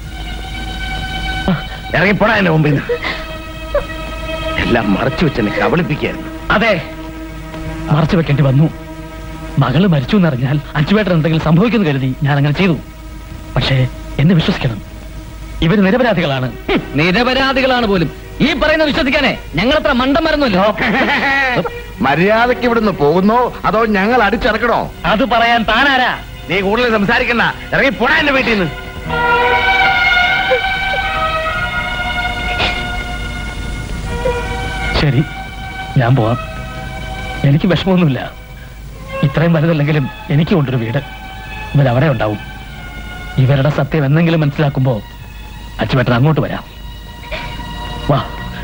ഇറങ്ങിപ്പോടാ എന്റെ മുമ്പിൽ നിന്ന് എല്ലാം മറച്ചു വെച്ചെന്നെ കബളിപ്പിക്കായിരുന്നു അതെ മറച്ചു വെക്കേണ്ടി വന്നു മകള് മരിച്ചു എന്നറിഞ്ഞാൽ അച്ചുവേട്ടൻ എന്തെങ്കിലും സംഭവിക്കുന്നു കരുതി ഞാൻ അങ്ങനെ ചെയ്തു പക്ഷേ എന്നെ വിശ്വസിക്കണം ഇവർ നിരപരാധികളാണ് നിരപരാധികളാണ് പോലും ഈ പറയുന്ന വിശ്വസിക്കാനേ ഞങ്ങളത്ര മണ്ടം മരുന്നല്ലോ മര്യാദക്ക് ഇവിടുന്ന് പോകുന്നോ അതോ ഞങ്ങൾ അടിച്ചിറക്കണോ അത് പറയാൻ താനാരാ നീ കൂടുതൽ സംസാരിക്കണ്ട ഇറങ്ങി പോടാ എന്റെ വീട്ടിൽ നിന്ന് ശരി ഞാൻ പോവാം എനിക്ക് വിഷമമൊന്നുമില്ല ഇത്രയും വലുതല്ലെങ്കിലും എനിക്ക് കൊണ്ടൊരു വീട് ഇവരവിടെ ഉണ്ടാവും ഇവരുടെ സത്യം എന്തെങ്കിലും മനസ്സിലാക്കുമ്പോ അച്ചുവേട്ടൻ അങ്ങോട്ട് വരാം വാ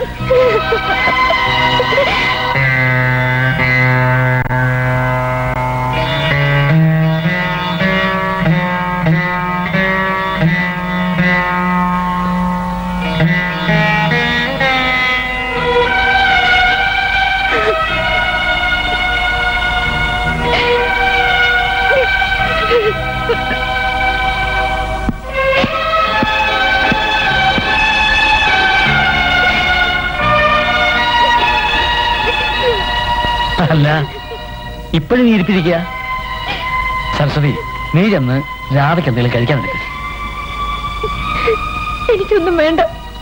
അല്ല ഇപ്പോഴും നീ ഇരിപ്പിരിക്കുക സരസ്വതി നീ ചെന്ന് രാധയ്ക്ക് എന്തെങ്കിലും കഴിക്കാൻ നിൽക്കുക എനിക്കൊന്നും വേണ്ട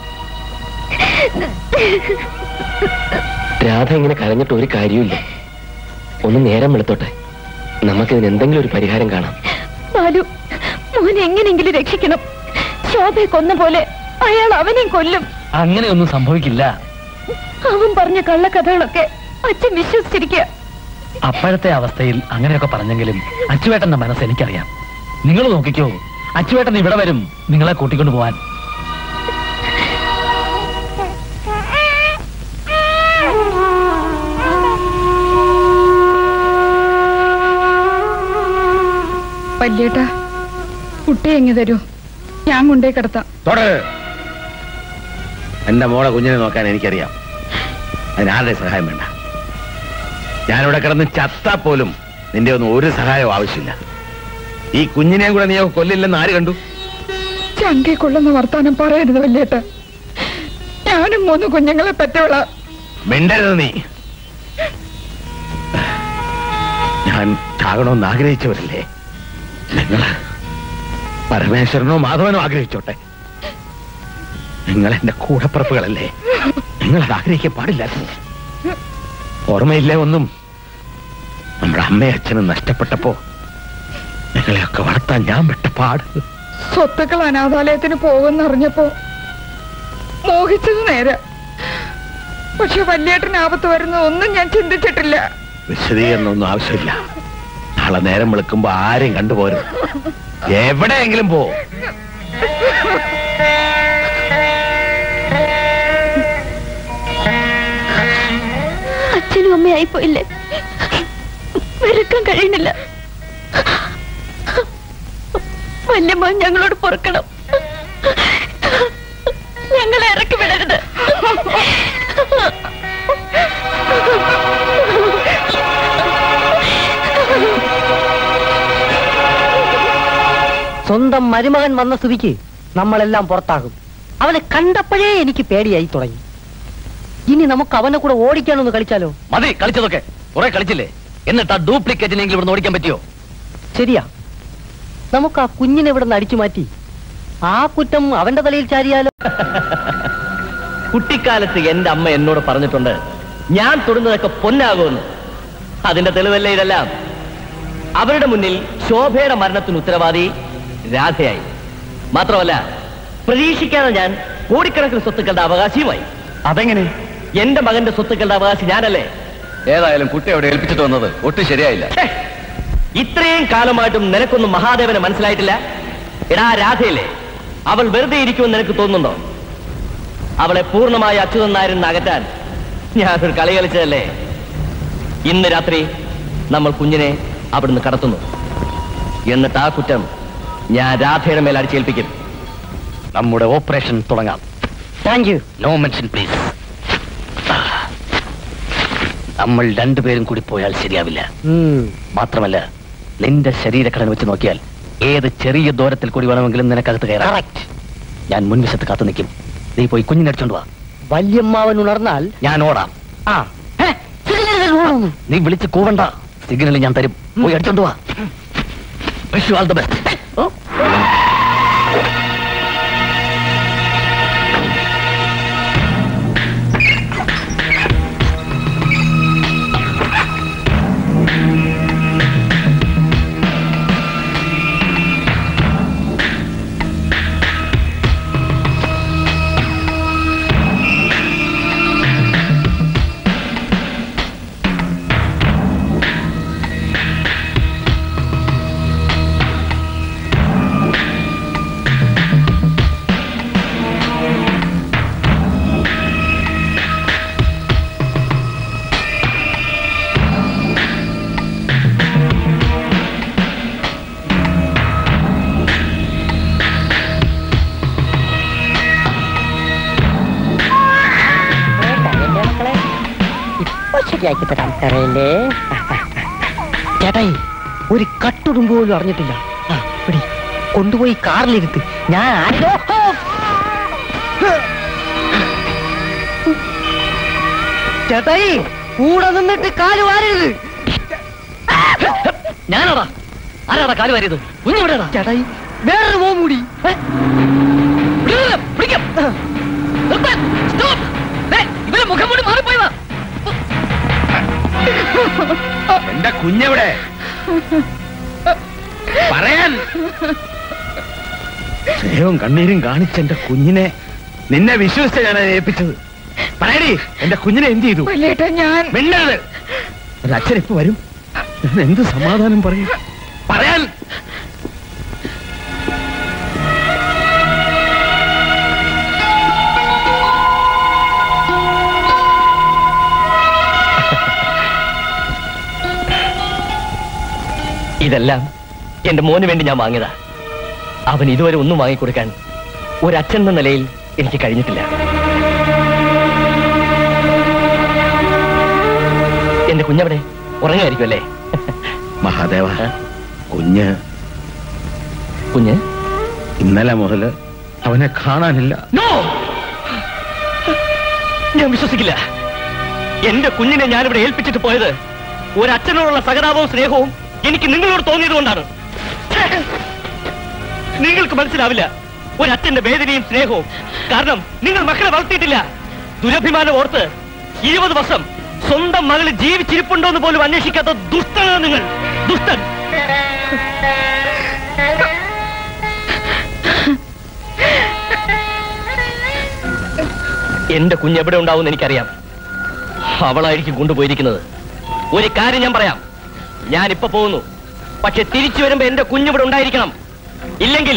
രാധ ഇങ്ങനെ കരഞ്ഞിട്ട് ഒരു കാര്യമില്ല ഒന്ന് നേരം വെളുത്തോട്ടെ നമുക്കിതിന് എന്തെങ്കിലും ഒരു പരിഹാരം കാണാം ബാലു മോനെ എങ്ങനെയെങ്കിലും രക്ഷിക്കണം ശോഭയെ കൊന്ന പോലെ അയാൾ അവനെയും കൊല്ലും അങ്ങനെയൊന്നും സംഭവിക്കില്ല അവൻ പറഞ്ഞ കള്ളക്കഥകളൊക്കെ അച്ഛൻ വിശ്വസിച്ചിരിക്കുക അപ്പോഴത്തെ അവസ്ഥയിൽ അങ്ങനെയൊക്കെ പറഞ്ഞെങ്കിലും അച്ചുവേട്ടന്റെ മനസ്സ് എനിക്കറിയാം നിങ്ങൾ നോക്കിക്കോ അച്ചുവേട്ടൻ ഇവിടെ വരും നിങ്ങളെ കൂട്ടിക്കൊണ്ടു പോവാൻ വല്യേട്ടാ കുട്ടി എങ്ങി തരൂ ഞാൻ കൊണ്ടേ കിടത്താം തുടര് എന്റെ മോളെ കുഞ്ഞിനെ നോക്കാൻ എനിക്കറിയാം അതിനാരുടെ സഹായം വേണ്ട ഞാനിവിടെ കിടന്ന് ചത്താ പോലും നിന്റെ ഒന്നും ഒരു സഹായവും ആവശ്യമില്ല ഈ കുഞ്ഞിനെയും കൂടെ നീ കൊല്ലില്ലെന്ന് ആര് കണ്ടു ചങ്കി കൊള്ളുന്ന വർത്താനം പറയരുത് വല്യേട്ട ഞാനും മൂന്ന് കുഞ്ഞുങ്ങളെ പറ്റവള മിണ്ടരുത് നീ ഞാൻ ചാകണമെന്ന് ആഗ്രഹിച്ചവരല്ലേ നിങ്ങൾ പരമേശ്വരനോ മാധവനോ ആഗ്രഹിച്ചോട്ടെ നിങ്ങൾ എന്റെ കൂടപ്പിറപ്പുകളല്ലേ നിങ്ങൾ അത് ആഗ്രഹിക്കാൻ പാടില്ലായിരുന്നു ഓർമ്മയില്ലേ ഒന്നും നമ്മുടെ അമ്മയും അച്ഛനും നഷ്ടപ്പെട്ടപ്പോ നിങ്ങളെയൊക്കെ വളർത്താൻ ഞാൻ പെട്ട പാട് സ്വത്തുക്കൾ അനാഥാലയത്തിന് പോകുന്നറിഞ്ഞപ്പോ മോഹിച്ചത് നേരെ പക്ഷെ വല്യേട്ടന് ആപത്ത് വരുന്ന ഒന്നും ഞാൻ ചിന്തിച്ചിട്ടില്ല വിശദീകരണമൊന്നും ആവശ്യമില്ല നാളെ നേരം വിളിക്കുമ്പോ ആരെയും കണ്ടുപോരും എവിടെയെങ്കിലും പോ അച്ഛനും അമ്മയായി പോയില്ലേ വെറുക്കാൻ കഴിയുന്നില്ല വല്യമ്മ ഞങ്ങളോട് പൊറുക്കണം ഞങ്ങളെ ഇറക്കി വിടരുത് സ്വന്തം മരുമകൻ വന്ന സ്ഥിതിക്ക് നമ്മളെല്ലാം പുറത്താകും അവനെ കണ്ടപ്പോഴേ എനിക്ക് പേടിയായി തുടങ്ങി ഇനി നമുക്ക് അവനെ കൂടെ ഓടിക്കാനൊന്ന് കളിച്ചാലോ മതി കളിച്ചതൊക്കെ കുറെ കളിച്ചില്ലേ എന്നിട്ട് ആ ഡ്യൂപ്ലിക്കേറ്റിനെങ്കിലും ഇവിടെ ഓടിക്കാൻ പറ്റിയോ ശരിയാ നമുക്ക് ആ കുഞ്ഞിനെ ഇവിടെ നിന്ന് അടിച്ചു മാറ്റി ആ കുറ്റം അവന്റെ തലയിൽ ചാരിയാലോ കുട്ടിക്കാലത്ത് എന്റെ അമ്മ എന്നോട് പറഞ്ഞിട്ടുണ്ട് ഞാൻ തൊടുന്നതൊക്കെ പൊന്നാകുമെന്ന് അതിന്റെ തെളിവല്ലേ ഇതെല്ലാം അവരുടെ മുന്നിൽ ശോഭയുടെ മരണത്തിന് ഉത്തരവാദി രാധയായി മാത്രമല്ല പ്രതീക്ഷിക്കാതെ ഞാൻ കോടിക്കണക്കിന് സ്വത്തുക്കളുടെ അവകാശിയുമായി അതെങ്ങനെ എന്റെ മകന്റെ സ്വത്തുക്കളുടെ അവകാശി ഞാനല്ലേ ഏതായാലും കുട്ടി അവിടെ ഏൽപ്പിച്ചിട്ട് വന്നത് ഒട്ടും ശരിയായില്ല ഛേ, ഇത്രയും കാലമായിട്ടും നിനക്കൊന്നും മഹാദേവനെ മനസ്സിലായിട്ടില്ല എടാ രാധയില്ലേ അവൾ വെറുതെ ഇരിക്കുമെന്ന് നിനക്ക് തോന്നുന്നുണ്ടോ അവളെ പൂർണ്ണമായി അച്യുതൻ നായരിൽ നിന്ന് അകറ്റാൻ ഞാനൊരു കളി കളിച്ചതല്ലേ ഇന്ന് രാത്രി നമ്മൾ കുഞ്ഞിനെ അവിടുന്ന് കടത്തുന്നു എന്നിട്ട് ആ കുറ്റം ഞാൻ രാധയുടെ മേൽ അടിച്ചേൽപ്പിക്കും നമ്മുടെ ഓപ്പറേഷൻ തുടങ്ങാം thank you no mention please നമ്മൾ രണ്ടുപേരും കൂടി പോയാൽ ശരിയാവില്ല മാത്രമല്ല നിന്റെ ശരീരഘടന വെച്ച് നോക്കിയാൽ ഏത് ചെറിയ ദൂരത്തിൽ കൂടി വേണമെങ്കിലും നിനക്കകത്ത് കയറാം ഞാൻ മുൻവശത്ത് കാത്തു നിൽക്കും നീ പോയി കുഞ്ഞിനടിച്ചോണ്ട് വാ വല്യമ്മാവൻ ഉണർന്നാൽ ഞാൻ ഓടാം ആ ഹേ, സിഗ്നൽ ഓടുന്നു. നീ വിളിച്ച് കൂവണ്ട സിഗ്നൽ ഞാൻ തരും പോയി അടിച്ചോണ്ട് വാ wish you all the best ഇപ്പൊ ശരിയാക്കി തരാം കരയില്ലേ ചേട്ടായി ഒരു കട്ടുടുമ്പ് പോലും അറിഞ്ഞിട്ടില്ല ആ, പിടി കൊണ്ടുപോയി കാറിലിരുത്ത് ഞാൻ ആരോ ചേട്ടായി കൂടെ നിന്നിട്ട് കാല് വാരരുത് ഞാനാടാ ആരാടാ കാല് വാരിയത് കുഞ്ഞിവിടെടാ ചേട്ടായി വേറൊരു മോൻ കൂടി ഏ? പിടിക്കാം നിർത്താൻ. Stop. ദേ, ഇവരെ മുഖം മൂടി മാറിപ്പോയതാ എന്റെ കുഞ്ഞെവിടെ പറയാൻ സ്നേഹവും കണ്ണീരും കാണിച്ച എന്റെ കുഞ്ഞിനെ നിന്നെ വിശ്വസിച്ച ഞാൻ അതിനെ ഏൽപ്പിച്ചത് പറയടി എന്റെ കുഞ്ഞിനെ എന്ത് ചെയ്തു വല്യേട്ടാ ഞാൻ മിണ്ടരുത് ഒരു അച്ഛൻ ഇപ്പൊ വരും ഞാൻ എന്ത് സമാധാനം പറയും പറയാൻ ഇതെല്ലാം എന്റെ മോന് വേണ്ടി ഞാൻ വാങ്ങിയതാ അവൻ ഇതുവരെ ഒന്നും വാങ്ങിക്കൊടുക്കാൻ ഒരച്ഛൻ എന്ന നിലയിൽ എനിക്ക് കഴിഞ്ഞിട്ടില്ല എന്റെ കുഞ്ഞവിടെ ഉറങ്ങായിരിക്കും അല്ലേ മഹാദേവ കുഞ്ഞ് കുഞ്ഞ് ഇന്നലെ മുതല് അവനെ കാണാനില്ല നോ ഞാൻ വിശ്വസിക്കില്ല എന്റെ കുഞ്ഞിനെ ഞാനിവിടെ ഏൽപ്പിച്ചിട്ട് പോയത് ഒരച്ഛനോടുള്ള സഹതാപവും സ്നേഹവും എനിക്ക് നിങ്ങളോട് തോന്നിയത് കൊണ്ടാണ് ഛേ! നിങ്ങൾക്ക് മനസ്സിലാവില്ല ഒരച്ഛന്റെ വേദനയും സ്നേഹവും കാരണം നിങ്ങൾ മക്കളെ വളർത്തിയിട്ടില്ല ദുരഭിമാനം ഓർത്ത് ഇരുപത് വർഷം സ്വന്തം മകള് ജീവിച്ചിരിപ്പുണ്ടോ എന്ന് പോലും അന്വേഷിക്കാത്ത ദുഷ്ടനാണ് നിങ്ങൾ ദുഷ്ടൻ എന്റെ കുഞ്ഞ് എവിടെ ഉണ്ടാവും എനിക്കറിയാം അവളായിരിക്കും കൊണ്ടുപോയിരിക്കുന്നത് ഒരു കാര്യം ഞാൻ പറയാം ഞാൻ ഇപ്പൊ പോകുന്നു പക്ഷെ തിരിച്ചു വരുമ്പോ എന്റെ കുഞ്ഞിവിടെ ഉണ്ടായിരിക്കണം ഇല്ലെങ്കിൽ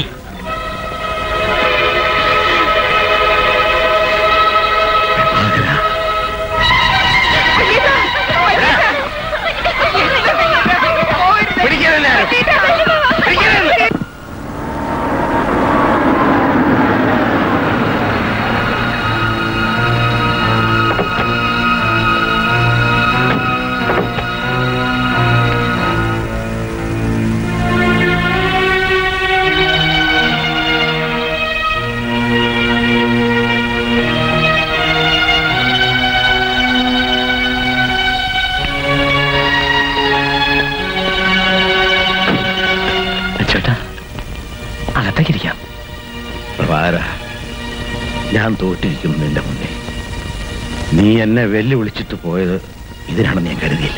ചേട്ടാ അകത്തേക്കിരിക്കാം പ്രഭാര ഞാൻ തോറ്റിരിക്കുന്നു നിന്റെ മുന്നേ നീ എന്നെ വെല്ലുവിളിച്ചിട്ട് പോയത് ഇതിനാണെന്ന് ഞാൻ കരുതിയില്ല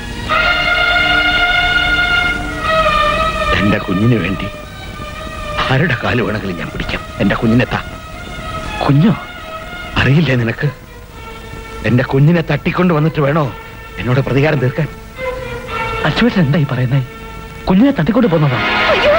എന്റെ കുഞ്ഞിന് വേണ്ടി ആരുടെ കാല് വേണമെങ്കിലും ഞാൻ പിടിക്കാം എന്റെ കുഞ്ഞിനെ താ കുഞ്ഞോ അറിയില്ലേ നിനക്ക് എന്റെ കുഞ്ഞിനെ തട്ടിക്കൊണ്ട് വന്നിട്ട് വേണോ എന്നോട് പ്രതികാരം തീർക്കാൻ അച്ചുവേട്ടൻ എന്തായി പറയുന്നേ കുഞ്ഞിനെ തട്ടിക്കൊണ്ട് പോകുന്നതാ അയ്യോ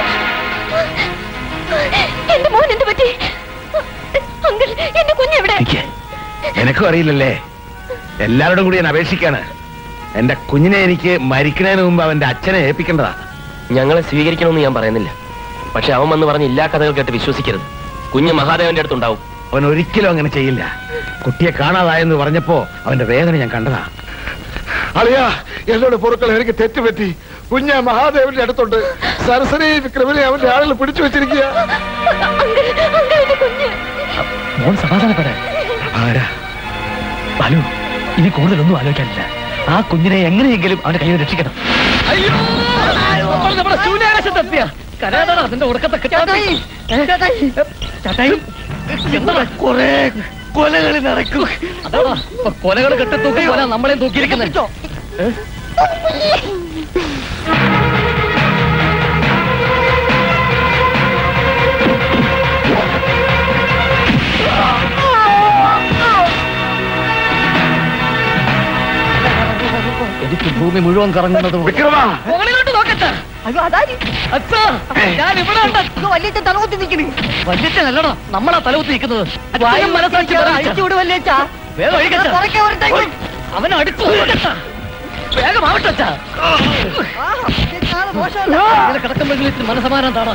എന്റെ മോൻ എന്ത് പറ്റി അങ്കിൾ എന്റെ കുഞ്ഞെവിടെ നിനക്കും അറിയില്ലല്ലേ എല്ലാവരോടും കൂടി ഞാൻ അപേക്ഷിക്കാണ് എന്റെ കുഞ്ഞിനെ എനിക്ക് മരിക്കുന്നതിന് മുമ്പ് അവന്റെ അച്ഛനെ ഏൽപ്പിക്കേണ്ടതാ ഞങ്ങളെ സ്വീകരിക്കണമെന്ന് ഞാൻ പറയുന്നില്ല പക്ഷെ അവൻ വന്ന് പറഞ്ഞ് ഇല്ലാ കഥകൾ കേട്ട് വിശ്വസിക്കരുത് കുഞ്ഞ് മഹാദേവന്റെ അടുത്തുണ്ടാവും അവൻ ഒരിക്കലും അങ്ങനെ ചെയ്യില്ല കുട്ടിയെ കാണാതായെന്ന് പറഞ്ഞപ്പോ അവന്റെ വേദന ഞാൻ കണ്ടതാ അളിയാ എന്നോട് പൊറുക്കൾ എനിക്ക് തെറ്റുപറ്റി കുഞ്ഞ മഹാദേവന്റെ അടുത്തുണ്ട് സരസരി വിക്രമനെ അവന്റെ ആളുകൾ പിടിച്ചു വെച്ചിരിക്കുക മോൻ സമാധാനപ്പെടേ ആരാ ബാലു ഇനി കൂടുതലൊന്നും ആലോചിക്കാനില്ല ആ കുഞ്ഞിനെ എങ്ങനെയെങ്കിലും അവന്റെ കയ്യിൽ രക്ഷിക്കണം അയ്യോ അപ്പോൾ നമ്മുടെ ശൂന്യാകാശത്തെത്തിയ കരയാതാണ് അതിന്റെ ഉറക്കത്തെ കിട്ടാത്ത ചേട്ടായി എന്താ കൊറേ കൊലകൾ നടക്കും അതാണോ ഇപ്പൊ കൊലകൾ കെട്ടിത്തൂക്കി പോലെ നമ്മളെ തൂക്കിയിരിക്കുന്നത് എനിക്ക് ഭൂമി മുഴുവൻ കറങ്ങുന്നത് മുകളിലോട്ട് നോക്കട്ടെ അയ്യോ അതാരി അച്ഛാ ഞാൻ ഇവിടെ ഉണ്ട് വലിയ തലകുത്തി നിൽക്കണേ വല്യച്ഛനല്ലടാ നമ്മളാ തലകുത്തി നിൽക്കുന്നത് അച്ഛനും മനസാക്ഷി പറ അഴിച്ചു വിട് വല്യച്ഛാ വേഗം ഒഴിക്കട്ടെ. കുറയ്ക്കാൻ വരട്ടെ. ഓയ്, അവനെ അടിച്ചു ഒഴിക്കട്ടെ. വേഗം ആവട്ടെ അച്ഛാ. ഇങ്ങനെ കിടക്കുമ്പോഴെങ്കിലും ഇത്തിരി മനസമാനം താടാ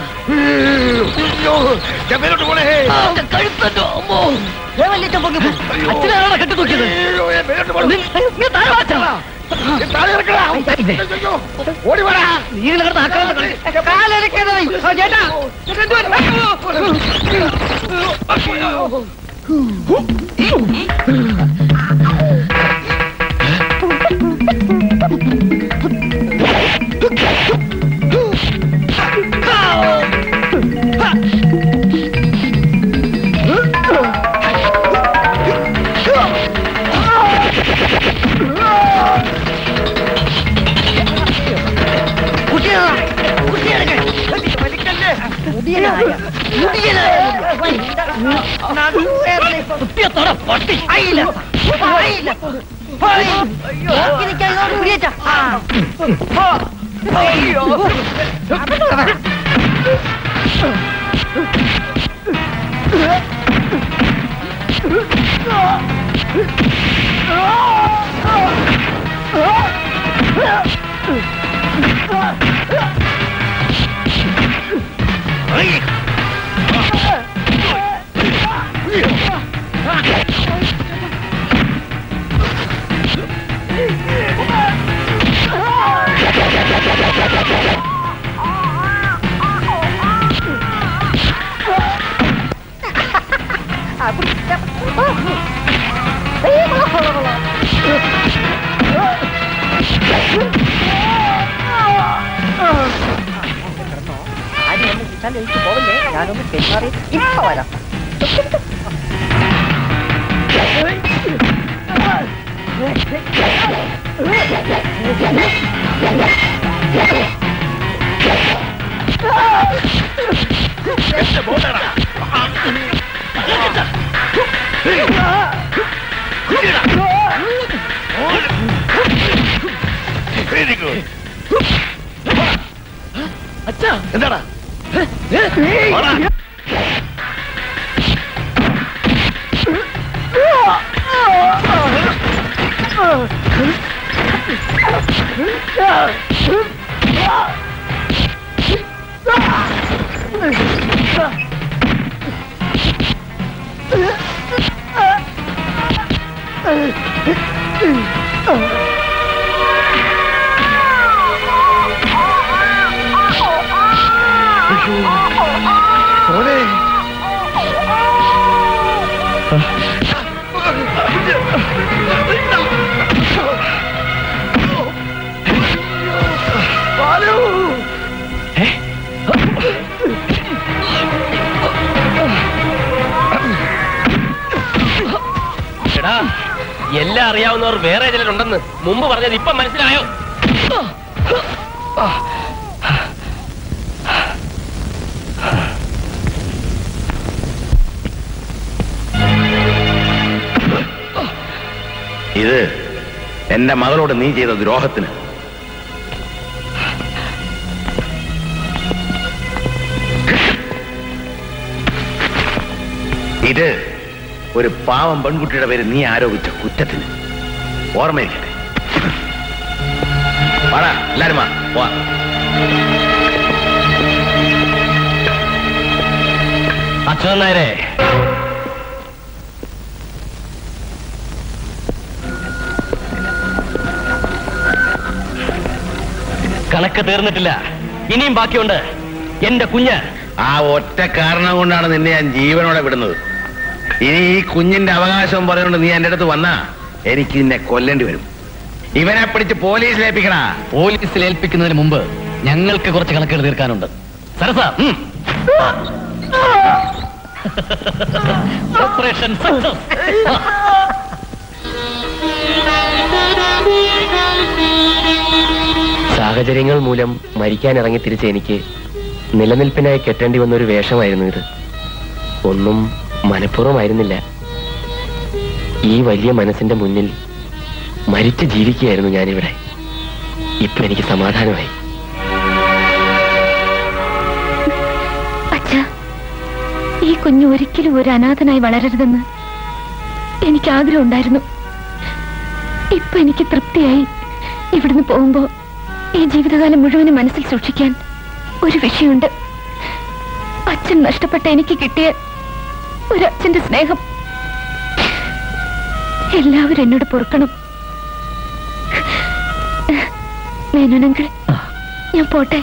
കഴുത്തല്ലോ അമ്മോ അച്ഛനാണോ കെട്ടി നോക്കിയത് നീ താഴെ വാ അച്ഛാ. ഓടി വേടാ നീ ഇങ്ങനെ കിടന്ന് ആക്രാന്തം കളി. ചേട്ടാ കുട്ടിയെ ഞാനൊന്ന് പെരുമാറി ഇപ്പൊ വരാം വെരി ഗുഡ് അച്ഛാ എന്താടാ മോനെ എടാ എല്ലാം അറിയാവുന്നവർ വേറെ ചിലരുണ്ടെന്ന് മുമ്പ് പറഞ്ഞത് ഇപ്പം മനസ്സിലായോ ഇത് എന്റെ മകളോട് നീ ചെയ്ത ദ്രോഹത്തിന് ഇത് ഒരു പാവം പെൺകുട്ടിയുടെ പേര് നീ ആരോപിച്ച കുറ്റത്തിന് ഓർമ്മയിരിക്കട്ടെ വാടാ എല്ലാരും വാ പോവാ അച്യുതൻ നായരെ കണക്ക് തീർന്നിട്ടില്ല ഇനിയും ബാക്കിയുണ്ട് എന്റെ കുഞ്ഞ് ആ ഒറ്റ കാരണം കൊണ്ടാണ് നിന്നെ ഞാൻ ജീവനോടെ വിടുന്നത് ഇനി ഈ കുഞ്ഞിന്റെ അവകാശം പറഞ്ഞുകൊണ്ട് നീ എന്റെ അടുത്ത് വന്നാ എനിക്ക് നിന്നെ കൊല്ലേണ്ടി വരും ഇവനെ പിടിച്ച് പോലീസിൽ ഏൽപ്പിക്കണ പോലീസിൽ ഏൽപ്പിക്കുന്നതിന് മുമ്പ് ഞങ്ങൾക്ക് കുറച്ച് കണക്കുകൾ തീർക്കാനുണ്ട് സരസ ഓപ്പറേഷൻ സക്സസ് സാഹചര്യങ്ങൾ മൂലം മരിക്കാൻ ഇറങ്ങി തിരിച്ച എനിക്ക് നിലനിൽപ്പിനായി കെട്ടേണ്ടി വന്ന ഒരു വേഷമായിരുന്നു ഇത് ഒന്നും മനഃപൂർവ്വമായിരുന്നില്ല ഈ വലിയ മനസ്സിന്റെ മുന്നിൽ മരിച്ച് ജീവിക്കുകയായിരുന്നു ഞാനിവിടെ ഇപ്പൊ എനിക്ക് സമാധാനമായി അച്ഛാ ഈ കുഞ്ഞ് ഒരിക്കലും ഒരു അനാഥനായി വളരരുതെന്ന് എനിക്ക് ആഗ്രഹം ഉണ്ടായിരുന്നു ഇപ്പൊ എനിക്ക് തൃപ്തിയായി ഇവിടുന്ന് പോകുമ്പോ ഈ ജീവിതകാലം മുഴുവനും മനസ്സിൽ സൂക്ഷിക്കാൻ ഒരു വിഷയമുണ്ട് അച്ഛൻ നഷ്ടപ്പെട്ട എനിക്ക് കിട്ടിയ ഒരു അച്ഛന്റെ സ്നേഹം എല്ലാവരും എന്നോട് പൊറുക്കണം മേനോനെങ്കിൽ ഞാൻ പോട്ടെ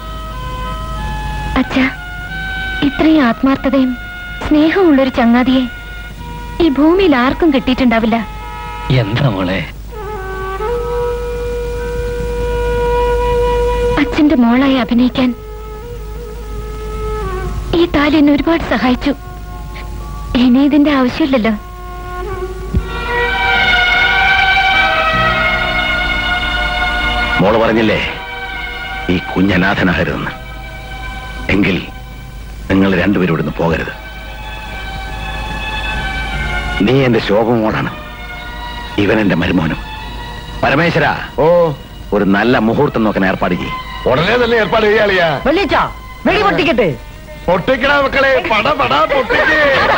അച്ഛാ ഇത്രയും ആത്മാർത്ഥതയും സ്നേഹമുള്ളൊരു ചങ്ങാതിയെ ഈ ഭൂമിയിൽ ആർക്കും കിട്ടിയിട്ടുണ്ടാവില്ല എന്താ മോളെ അച്ഛന്റെ മോളായി അഭിനയിക്കാൻ ഈ താലി എന്നെ ഒരുപാട് സഹായിച്ചു ഇനി ഇതിന്റെ ആവശ്യമില്ലല്ലോ മോള് പറഞ്ഞില്ലേ ഈ കുഞ്ഞനാഥനാകരുതെന്ന് എങ്കിൽ നിങ്ങൾ രണ്ടുപേരും ഇവിടുന്ന് പോകരുത് നീ എന്റെ ശോഭമോടാണ് ഇവൻ എന്റെ മരുമോനും പരമേശ്വര ഓ ഒരു നല്ല മുഹൂർത്തം നോക്കാൻ ഏർപ്പാട് ചെയ്യും ഉടനെ തന്നെ ഏർപ്പാട് ചെയ്യാളിയാ വെള്ളിച്ച വെടി പൊട്ടിക്കട്ടെ പൊട്ടിക്കണ മക്കളെ പട പട പൊട്ടിക്കേ